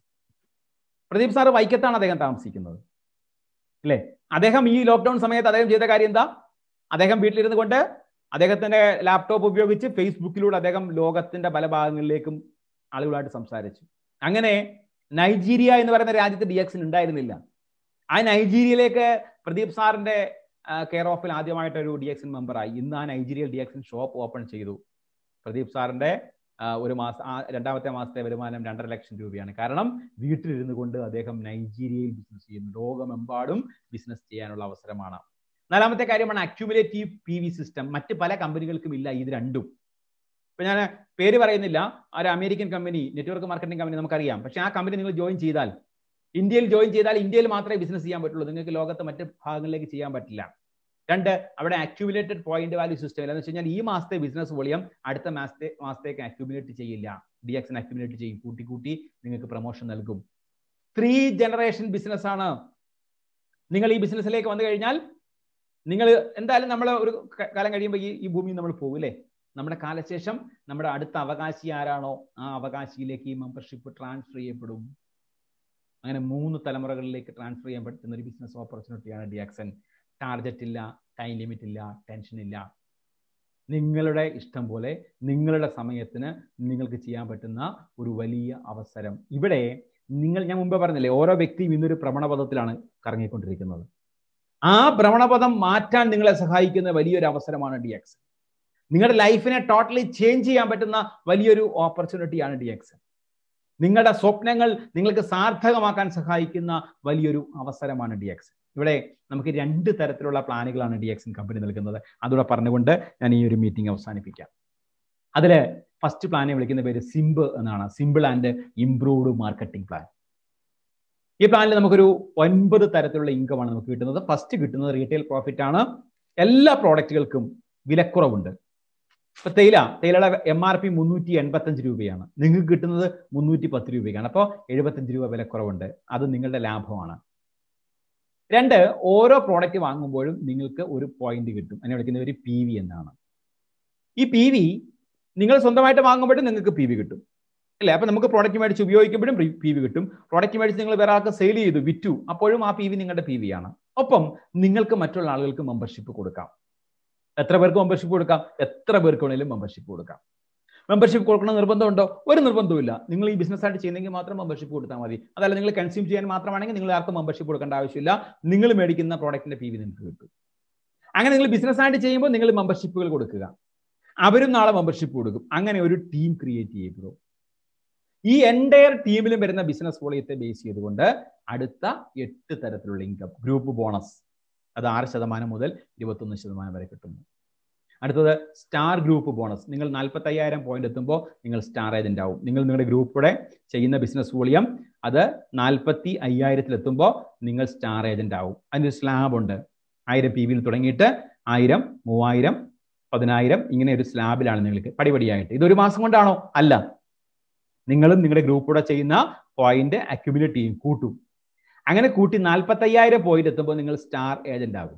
പ്രദീപ് സാറ് വൈക്കത്താണ് അദ്ദേഹം താമസിക്കുന്നത് അല്ലേ അദ്ദേഹം ഈ ലോക്ക്ഡൌൺ സമയത്ത് അദ്ദേഹം ചെയ്ത കാര്യം എന്താ അദ്ദേഹം വീട്ടിലിരുന്ന് കൊണ്ട് അദ്ദേഹത്തിന്റെ ലാപ്ടോപ്പ് ഉപയോഗിച്ച് ഫേസ്ബുക്കിലൂടെ അദ്ദേഹം ലോകത്തിന്റെ പല ഭാഗങ്ങളിലേക്കും ആളുകളായിട്ട് സംസാരിച്ചു അങ്ങനെ നൈജീരിയ എന്ന് പറയുന്ന രാജ്യത്ത് ഡി എക്സിൻ ഉണ്ടായിരുന്നില്ല ആ നൈജീരിയയിലേക്ക് പ്രദീപ് സാറിന്റെ കെയർ ഓഫിൽ ആദ്യമായിട്ട് ഒരു ഡി എക്സിൻ മെമ്പറായി ഇന്ന് ആ നൈജീരിയയിൽ ഡി എക്സിൻ ഷോപ്പ് ഓപ്പൺ ചെയ്തു പ്രദീപ് സാറിന്റെ ഒരു മാസം ആ രണ്ടാമത്തെ മാസത്തെ വരുമാനം രണ്ടര ലക്ഷം രൂപയാണ് കാരണം വീട്ടിലിരുന്നു കൊണ്ട് അദ്ദേഹം നൈജീരിയയിൽ ബിസിനസ് ചെയ്യുന്നു ലോകമെമ്പാടും ബിസിനസ് ചെയ്യാനുള്ള അവസരമാണ് നാലാമത്തെ കാര്യമാണ് അക്യുമുലേറ്റീവ് പി വി സിസ്റ്റം മറ്റ് പല കമ്പനികൾക്കും ഇല്ല ഇത് രണ്ടും ഇപ്പൊ ഞാൻ പേര് പറയുന്നില്ല ഒരു American company network marketing company നമുക്കറിയാം പക്ഷെ ആ കമ്പനി നിങ്ങൾ ജോയിൻ ചെയ്താൽ ഇന്ത്യയിൽ ജോയിൻ ചെയ്താൽ ഇന്ത്യയിൽ മാത്രമേ ബിസിനസ് ചെയ്യാൻ പറ്റുള്ളൂ നിങ്ങൾക്ക് ലോകത്തെ മറ്റ് ഭാഗങ്ങളിലേക്ക് ചെയ്യാൻ പറ്റില്ല രണ്ട് അവിടെ അക്യുമുലേറ്റഡ് പോയിന്റ് വാല്യൂ സിസ്റ്റം ഇല്ല എന്ന് വെച്ച് കഴിഞ്ഞാൽ ഈ മാസത്തെ ബിസിനസ് വോളിയം അടുത്ത മാസത്തെ മാസത്തേക്ക് അക്യുമുലേറ്റ് ചെയ്യില്ല ഡി എക്സിന് അക്യുമുലേറ്റ് ചെയ്യും കൂട്ടി കൂട്ടി നിങ്ങൾക്ക് പ്രൊമോഷൻ നൽകും ത്രീ ജനറേഷൻ ബിസിനസ് ആണ് നിങ്ങൾ ഈ ബിസിനസ്സിലേക്ക് വന്നു കഴിഞ്ഞാൽ നിങ്ങൾ എന്തായാലും നമ്മൾ ഒരു കാലം കഴിയുമ്പോൾ ഈ ഈ ഭൂമിയിൽ നമ്മൾ പോകും അല്ലേ നമ്മുടെ കാലശേഷം നമ്മുടെ അടുത്ത അവകാശി ആരാണോ ആ അവകാശിയിലേക്ക് ഈ മെമ്പർഷിപ്പ് ട്രാൻസ്ഫർ ചെയ്യപ്പെടും അങ്ങനെ മൂന്ന് തലമുറകളിലേക്ക് ട്രാൻസ്ഫർ ചെയ്യാൻ പറ്റുന്ന ഒരു ബിസിനസ് ഓപ്പർച്യൂണിറ്റിയാണ് ഡിയാക്സൻ ടാർഗറ്റ് ഇല്ല ടൈം ലിമിറ്റ് ഇല്ല ടെൻഷൻ ഇല്ല നിങ്ങളുടെ ഇഷ്ടം പോലെ നിങ്ങളുടെ സമയത്തിന് നിങ്ങൾക്ക് ചെയ്യാൻ പറ്റുന്ന ഒരു വലിയ അവസരം ഇവിടെ നിങ്ങൾ ഞാൻ മുമ്പേ പറഞ്ഞില്ലേ ഓരോ വ്യക്തിയും ഇന്നൊരു ഭ്രമണപഥത്തിലാണ് കറങ്ങിക്കൊണ്ടിരിക്കുന്നത് ആ ഭ്രമണപഥം മാറ്റാൻ നിങ്ങളെ സഹായിക്കുന്ന വലിയൊരു അവസരമാണ് ഡി എക്സ് നിങ്ങളുടെ ലൈഫിനെ ടോട്ടലി ചേഞ്ച് ചെയ്യാൻ പറ്റുന്ന വലിയൊരു ഓപ്പർച്യൂണിറ്റിയാണ് ഡി എക്സ് നിങ്ങളുടെ സ്വപ്നങ്ങൾ നിങ്ങൾക്ക് സാർത്ഥകമാക്കാൻ സഹായിക്കുന്ന വലിയൊരു അവസരമാണ് ഡി എക്സ് ഇവിടെ നമുക്ക് രണ്ട് തരത്തിലുള്ള പ്ലാനുകളാണ് ഡി എക്സിൻ കമ്പനി നൽകുന്നത് അതുകൂടെ പറഞ്ഞുകൊണ്ട് ഞാൻ ഈ ഒരു മീറ്റിംഗ് അവസാനിപ്പിക്കാം അതിൽ ഫസ്റ്റ് പ്ലാനെ വിളിക്കുന്ന പേര് സിംബ് എന്നാണ് simple and improved marketing plan ഈ പ്ലാനിൽ നമുക്കൊരു ഒൻപത് തരത്തിലുള്ള ഇൻകം ആണ് നമുക്ക് കിട്ടുന്നത് ഫസ്റ്റ് കിട്ടുന്നത് റീറ്റെയിൽ പ്രോഫിറ്റ് ആണ് എല്ലാ പ്രോഡക്റ്റുകൾക്കും വിലക്കുറവുണ്ട് ഇപ്പൊ തേയില തേയിലയുടെ എം ആർ പി മുന്നൂറ്റി എൺപത്തഞ്ച് രൂപയാണ് നിങ്ങൾക്ക് കിട്ടുന്നത് മുന്നൂറ്റി പത്ത് രൂപയ്ക്കാണ് അപ്പോൾ എഴുപത്തഞ്ച് രൂപ വിലക്കുറവുണ്ട് അത് നിങ്ങളുടെ ലാഭമാണ് രണ്ട് ഓരോ പ്രോഡക്റ്റ് വാങ്ങുമ്പോഴും നിങ്ങൾക്ക് ഒരു പോയിന്റ് കിട്ടും അതിനെ വിളിക്കുന്ന ഒരു പി വി എന്നാണ് ഈ പി വി നിങ്ങൾ സ്വന്തമായിട്ട് വാങ്ങുമ്പോഴും നിങ്ങൾക്ക് പി വി കിട്ടും അല്ലേ അപ്പൊ നമുക്ക് പ്രോഡക്റ്റ് മേടിച്ച് ഉപയോഗിക്കുമ്പോഴും പി വി കിട്ടും പ്രോഡക്റ്റ് മേടിച്ച് നിങ്ങൾ വേറെ ആൾക്ക് സെയിൽ ചെയ്തു വിറ്റു അപ്പോഴും ആ പി വി നിങ്ങളുടെ പി വി ആണ് ഒപ്പം നിങ്ങൾക്ക് മറ്റുള്ള ആളുകൾക്ക് മെമ്പർഷിപ്പ് കൊടുക്കാം എത്ര പേർക്ക് മെമ്പർഷിപ്പ് കൊടുക്കാം എത്ര പേർക്ക് വേണേലും മെമ്പർഷിപ്പ് കൊടുക്കാം മെമ്പർഷിപ്പ് കൊടുക്കണം നിർബന്ധമുണ്ടോ ഒരു നിർബന്ധമില്ല നിങ്ങൾ ഈ ബിസിനസ് ആയിട്ട് ചെയ്യുന്നെങ്കിൽ മാത്രം മെമ്പർഷിപ്പ് കൊടുത്താൽ മതി അതല്ല നിങ്ങൾ കൺസ്യൂം ചെയ്യാൻ മാത്രമാണെങ്കിൽ നിങ്ങൾ ആർക്കും മെമ്പർഷിപ്പ് കൊടുക്കേണ്ട ആവശ്യമില്ല നിങ്ങൾ മേടിക്കുന്ന പ്രോഡക്റ്റിന്റെ പി വി നിങ്ങൾക്ക് കിട്ടും അങ്ങനെ നിങ്ങൾ ബിസിനസ് ആയിട്ട് ചെയ്യുമ്പോൾ നിങ്ങൾ മെമ്പർഷിപ്പുകൾ കൊടുക്കുക അവരും നാളെ മെമ്പർഷിപ്പ് കൊടുക്കും അങ്ങനെ ഒരു ടീം ക്രിയേറ്റ് ചെയ്യപ്പെടും ഈ എൻറ്റയർ ടീമിലും വരുന്ന ബിസിനസ് വോളിയത്തെ ബേസ് ചെയ്തുകൊണ്ട് അടുത്ത എട്ട് തരത്തിലുള്ള ഇൻകം ഗ്രൂപ്പ് ബോണസ് അത് ആറ് ശതമാനം മുതൽ ഇരുപത്തൊന്ന് ശതമാനം വരെ കിട്ടുന്നു അടുത്തത് സ്റ്റാർ ഗ്രൂപ്പ് ബോണസ് നിങ്ങൾ നാൽപ്പത്തി അയ്യായിരം പോയിന്റ് എത്തുമ്പോൾ നിങ്ങൾ സ്റ്റാർ ഏജന്റ് ആവും നിങ്ങൾ നിങ്ങളുടെ ഗ്രൂപ്പോടെ ചെയ്യുന്ന ബിസിനസ് വോളിയം അത് നാൽപ്പത്തി അയ്യായിരത്തിൽ എത്തുമ്പോൾ നിങ്ങൾ സ്റ്റാർ ഏജന്റ് ആവും അതിൻ്റെ സ്ലാബ് ഉണ്ട് ആയിരം പി വിയിൽ തുടങ്ങിയിട്ട് ആയിരം മൂവായിരം പതിനായിരം ഇങ്ങനെ ഒരു സ്ലാബിലാണ് നിങ്ങൾക്ക് പടിപടിയായിട്ട് ഇതൊരു മാസം കൊണ്ടാണോ അല്ല നിങ്ങളും നിങ്ങളുടെ ഗ്രൂപ്പൂടെ ചെയ്യുന്ന പോയിന്റ് അക്യുമുലേറ്റ് ചെയ്യും കൂട്ടും അങ്ങനെ കൂട്ടി നാൽപ്പത്തി അയ്യായിരം പോയിന്റ് എത്തുമ്പോൾ നിങ്ങൾ സ്റ്റാർ ഏജന്റ് ആകും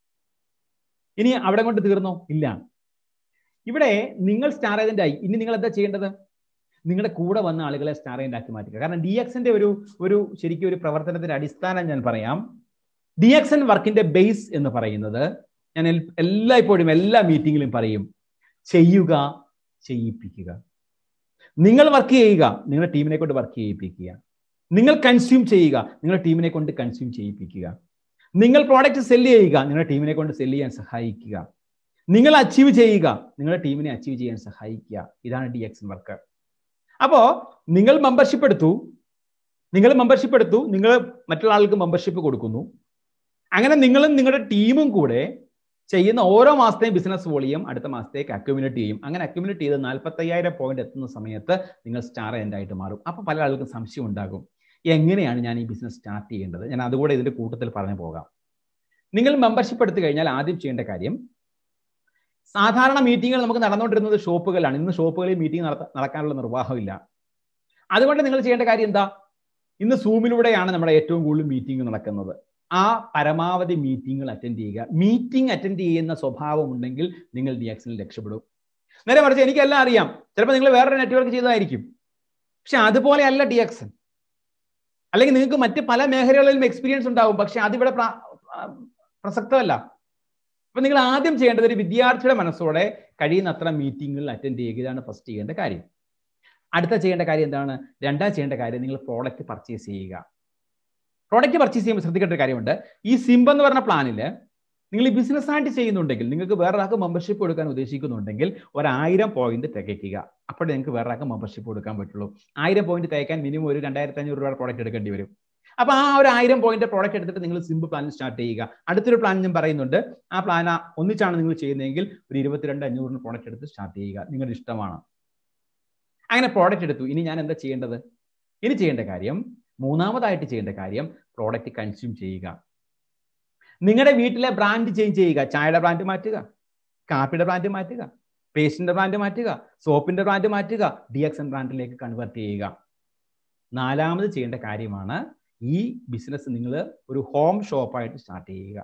ഇനി അവിടെ കൊണ്ട് തീർന്നോ ഇല്ല ഇവിടെ നിങ്ങൾ സ്റ്റാർ ഏജന്റ് ആയി ഇനി നിങ്ങൾ എന്താ ചെയ്യേണ്ടത് നിങ്ങളുടെ കൂടെ വന്ന ആളുകളെ സ്റ്റാർ ഏജന്റ് ആക്കി മാറ്റുക കാരണം ഡി എക്സിന്റെ ഒരു ഒരു ശരിക്കും ഒരു പ്രവർത്തനത്തിന്റെ അടിസ്ഥാനം ഞാൻ പറയാം ഡി എക്സ് എൻ വർക്കിന്റെ ബേസ് എന്ന് പറയുന്നത് ഞാൻ എല്ലായ്പ്പോഴും എല്ലാ മീറ്റിങ്ങിലും പറയും ചെയ്യുക ചെയ്യിപ്പിക്കുക നിങ്ങൾ വർക്ക് ചെയ്യുക നിങ്ങളുടെ ടീമിനെ കൊണ്ട് വർക്ക് ചെയ്യിപ്പിക്കുക നിങ്ങൾ കൺസ്യൂം ചെയ്യുക നിങ്ങളുടെ ടീമിനെ കൊണ്ട് കൺസ്യൂം ചെയ്യിപ്പിക്കുക നിങ്ങൾ പ്രോഡക്റ്റ് സെല് ചെയ്യുക നിങ്ങളുടെ ടീമിനെ കൊണ്ട് സെല് ചെയ്യാൻ സഹായിക്കുക നിങ്ങൾ അച്ചീവ് ചെയ്യുക നിങ്ങളുടെ ടീമിനെ അച്ചീവ് ചെയ്യാൻ സഹായിക്കുക ഇതാണ് ഡി എക്സ് വർക്ക് അപ്പോ നിങ്ങൾ മെമ്പർഷിപ്പ് എടുത്തു നിങ്ങൾ മെമ്പർഷിപ്പ് എടുത്തു നിങ്ങൾ മറ്റുള്ള ആൾക്ക് മെമ്പർഷിപ്പ് കൊടുക്കുന്നു അങ്ങനെ നിങ്ങളും നിങ്ങളുടെ ടീമും കൂടെ ചെയ്യുന്ന ഓരോ മാസത്തെയും ബിസിനസ് വോളിയം അടുത്ത മാസത്തേക്ക് അക്യുമുലേറ്റ് ചെയ്യും അങ്ങനെ അക്യുമുലേറ്റ് ചെയ്ത് നാൽപ്പത്തയ്യായിരം പോയിന്റ് എത്തുന്ന സമയത്ത് നിങ്ങൾ സ്റ്റാർ എൻഡ് ആയിട്ട് മാറും അപ്പോൾ പല ആൾക്കും സംശയം ഉണ്ടാകും എങ്ങനെയാണ് ഞാൻ ഈ ബിസിനസ് സ്റ്റാർട്ട് ചെയ്യേണ്ടത് ഞാൻ അതുകൂടെ ഇതിന്റെ കൂട്ടത്തിൽ പറഞ്ഞു പോകാം നിങ്ങൾ മെമ്പർഷിപ്പ് എടുത്തു കഴിഞ്ഞാൽ ആദ്യം ചെയ്യേണ്ട കാര്യം സാധാരണ മീറ്റിങ്ങുകൾ നമുക്ക് നടന്നുകൊണ്ടിരുന്നത് ഷോപ്പുകളിലാണ് ഇന്ന് ഷോപ്പുകളിൽ മീറ്റിംഗ് നടക്കാനുള്ള നിർവാഹമില്ല അതുകൊണ്ട് നിങ്ങൾ ചെയ്യേണ്ട കാര്യം എന്താ ഇന്ന് സൂമിലൂടെയാണ് നമ്മുടെ ഏറ്റവും കൂടുതൽ മീറ്റിംഗ് നടക്കുന്നത് ആ പരമാവധി മീറ്റിങ്ങുകൾ അറ്റൻഡ് ചെയ്യുക മീറ്റിംഗ് അറ്റൻഡ് ചെയ്യുന്ന സ്വഭാവം ഉണ്ടെങ്കിൽ നിങ്ങൾ ഡി എക്സിൽ രക്ഷപ്പെടും നേരെ മറിച്ച് എനിക്കെല്ലാം അറിയാം ചിലപ്പോൾ നിങ്ങൾ വേറൊരു നെറ്റ്വർക്ക് ചെയ്തതായിരിക്കും പക്ഷെ അതുപോലെ അല്ല ഡി എക്സൻ അല്ലെങ്കിൽ നിങ്ങൾക്ക് മറ്റ് പല മേഖലകളിലും എക്സ്പീരിയൻസ് ഉണ്ടാവും പക്ഷെ അതിവിടെ പ്രസക്തമല്ല അപ്പൊ നിങ്ങൾ ആദ്യം ചെയ്യേണ്ടത് ഒരു വിദ്യാർത്ഥിയുടെ മനസ്സോടെ കഴിയുന്നത്ര മീറ്റിങ്ങുകൾ അറ്റൻഡ് ചെയ്യുക ഇതാണ് ഫസ്റ്റ് ചെയ്യേണ്ട കാര്യം അടുത്ത ചെയ്യേണ്ട കാര്യം എന്താണ് രണ്ടാം ചെയ്യേണ്ട കാര്യം നിങ്ങൾ പ്രോഡക്റ്റ് പർച്ചേസ് ചെയ്യുക പ്രോഡക്റ്റ് പർച്ചേസ് ചെയ്യുമ്പോൾ ശ്രദ്ധിക്കേണ്ട ഒരു കാര്യമുണ്ട് ഈ സിംബ് എന്ന് പറഞ്ഞ പ്ലാനിൽ നിങ്ങൾ ഈ ബിസിനസ് ആയിട്ട് ചെയ്യുന്നുണ്ടെങ്കിൽ നിങ്ങൾക്ക് വേറൊരാൾക്ക് മെമ്പർഷിപ്പ് കൊടുക്കാൻ ഉദ്ദേശിക്കുന്നുണ്ടെങ്കിൽ ഒരായിരം പോയിന്റ് തികയ്ക്കുക അപ്പോഴേ നിങ്ങൾക്ക് വേറൊരാൾക്ക് മെമ്പർഷിപ്പ് കൊടുക്കാൻ പറ്റുള്ളൂ ആയിരം പോയിന്റ് തികയ്ക്കാൻ മിനിമം ഒരു രണ്ടായിരത്തി അഞ്ഞൂറ് രൂപ പ്രോഡക്റ്റ് എടുക്കേണ്ടി വരും അപ്പൊ ആ ഒരു ആയിരം പോയിന്റ് പ്രോഡക്റ്റ് എടുത്തിട്ട് നിങ്ങൾ സിംബ് പ്ലാൻ സ്റ്റാർട്ട് ചെയ്യുക അടുത്തൊരു പ്ലാൻ ഞാൻ പറയുന്നുണ്ട് ആ പ്ലാൻ ഒന്നിച്ചാണ് നിങ്ങൾ ചെയ്യുന്നതെങ്കിൽ ഒരു ഇരുപത്തിരണ്ട് അഞ്ഞൂറിന് പ്രോഡക്റ്റ് എടുത്ത് സ്റ്റാർട്ട് ചെയ്യുക നിങ്ങളുടെ ഇഷ്ടമാണ് അങ്ങനെ പ്രോഡക്റ്റ് എടുത്തു ഇനി ഞാൻ എന്താ ചെയ്യേണ്ടത് ഇനി ചെയ്യേണ്ട കാര്യം മൂന്നാമതായിട്ട് ചെയ്യേണ്ട കാര്യം പ്രോഡക്റ്റ് കൺസ്യൂം ചെയ്യുക നിങ്ങളുടെ വീട്ടിലെ ബ്രാൻഡ് ചേഞ്ച് ചെയ്യുക ചായയുടെ ബ്രാൻഡ് മാറ്റുക കാപ്പിയുടെ ബ്രാൻഡ് മാറ്റുക പേസ്റ്റിന്റെ ബ്രാൻഡ് മാറ്റുക സോപ്പിന്റെ ബ്രാൻഡ് മാറ്റുക ഡി എക്സ് എൻ ബ്രാൻഡിലേക്ക് കൺവേർട്ട് ചെയ്യുക നാലാമത് ചെയ്യേണ്ട കാര്യമാണ് ഈ ബിസിനസ് നിങ്ങൾ ഒരു ഹോം ഷോപ്പായിട്ട് സ്റ്റാർട്ട് ചെയ്യുക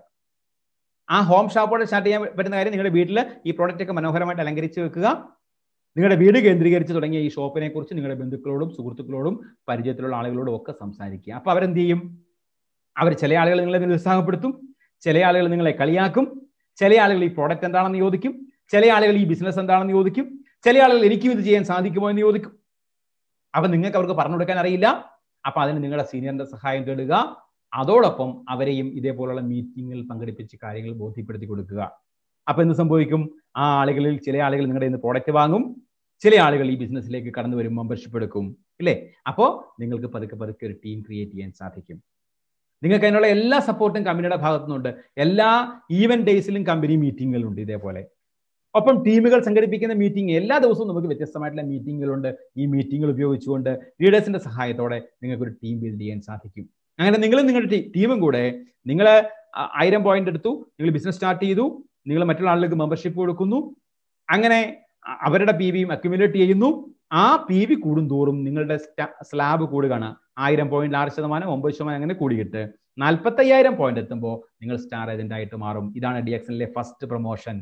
ആ ഹോം ഷോപ്പോടെ സ്റ്റാർട്ട് ചെയ്യാൻ പറ്റുന്ന കാര്യം നിങ്ങളുടെ വീട്ടിൽ ഈ പ്രോഡക്റ്റ് ഒക്കെ മനോഹരമായിട്ട് അലങ്കരിച്ച് വെക്കുക നിങ്ങളുടെ വീട് കേന്ദ്രീകരിച്ച് തുടങ്ങിയ ഈ ഷോപ്പിനെ കുറിച്ച് നിങ്ങളുടെ ബന്ധുക്കളോടും സുഹൃത്തുക്കളോടും പരിചയത്തിലുള്ള ആളുകളോടും ഒക്കെ സംസാരിക്കുക അപ്പൊ അവരെന്ത് ചെയ്യും അവർ ചില ആളുകൾ നിങ്ങളെ നിരുത്സാഹപ്പെടുത്തും ചില ആളുകൾ നിങ്ങളെ കളിയാക്കും ചില ആളുകൾ ഈ പ്രോഡക്റ്റ് എന്താണെന്ന് ചോദിക്കും ചില ആളുകൾ ഈ ബിസിനസ് എന്താണെന്ന് ചോദിക്കും ചില ആളുകൾ എനിക്കും ഇത് ചെയ്യാൻ സാധിക്കുമോ എന്ന് ചോദിക്കും അപ്പൊ നിങ്ങൾക്ക് അവർക്ക് പറഞ്ഞു കൊടുക്കാൻ അറിയില്ല അപ്പൊ അതിന് നിങ്ങളുടെ സീനിയറിന്റെ സഹായം തേടുക അതോടൊപ്പം അവരെയും ഇതേപോലുള്ള മീറ്റിങ്ങിൽ പങ്കെടുപ്പിച്ച് കാര്യങ്ങൾ ബോധ്യപ്പെടുത്തി കൊടുക്കുക അപ്പൊ എന്ത് സംഭവിക്കും ആ ആളുകളിൽ ചില ആളുകൾ നിങ്ങളുടെ ഇന്ന് പ്രോഡക്റ്റ് വാങ്ങും ചില ആളുകൾ ഈ ബിസിനസ്സിലേക്ക് കടന്നു വരും മെമ്പർഷിപ്പ് എടുക്കും ഇല്ലേ അപ്പോൾ നിങ്ങൾക്ക് പതുക്കെ പതുക്കെ ഒരു ടീം ക്രിയേറ്റ് ചെയ്യാൻ സാധിക്കും നിങ്ങൾക്ക് അതിനുള്ള എല്ലാ സപ്പോർട്ടും കമ്പനിയുടെ ഭാഗത്തുനിന്നുണ്ട് എല്ലാ ഈവൻ ഡേയ്സിലും കമ്പനി മീറ്റിങ്ങുകളുണ്ട് ഇതേപോലെ ഒപ്പം ടീമുകൾ സംഘടിപ്പിക്കുന്ന മീറ്റിംഗ് എല്ലാ ദിവസവും നമുക്ക് വ്യത്യസ്തമായിട്ടുള്ള മീറ്റിങ്ങുകളുണ്ട് ഈ മീറ്റിങ്ങുകൾ ഉപയോഗിച്ചുകൊണ്ട് ലീഡേഴ്സിന്റെ സഹായത്തോടെ നിങ്ങൾക്ക് ഒരു ടീം ബിൽഡ് ചെയ്യാൻ സാധിക്കും അങ്ങനെ നിങ്ങളും നിങ്ങളുടെ ടീമും കൂടെ നിങ്ങൾ ആയിരം പോയിന്റ് എടുത്തു നിങ്ങൾ ബിസിനസ് സ്റ്റാർട്ട് ചെയ്തു നിങ്ങൾ മറ്റുള്ള ആളുകൾക്ക് മെമ്പർഷിപ്പ് കൊടുക്കുന്നു അങ്ങനെ അവരുടെ പി വിയും അക്യുമുലേറ്റ് ചെയ്യുന്നു ആ പി വി കൂടുന്തോറും നിങ്ങളുടെ സ്ലാബ് കൂടുകയാണ് ആയിരം പോയിന്റ് ആറ് ശതമാനം ഒമ്പത് ശതമാനം അങ്ങനെ കൂടിയിട്ട് നാൽപ്പത്തയ്യായിരം പോയിന്റ് എത്തുമ്പോൾ നിങ്ങൾ സ്റ്റാർ ഏജന്റ് ആയിട്ട് മാറും ഇതാണ് ഡി എക്സനിലെ ഫസ്റ്റ് പ്രൊമോഷൻ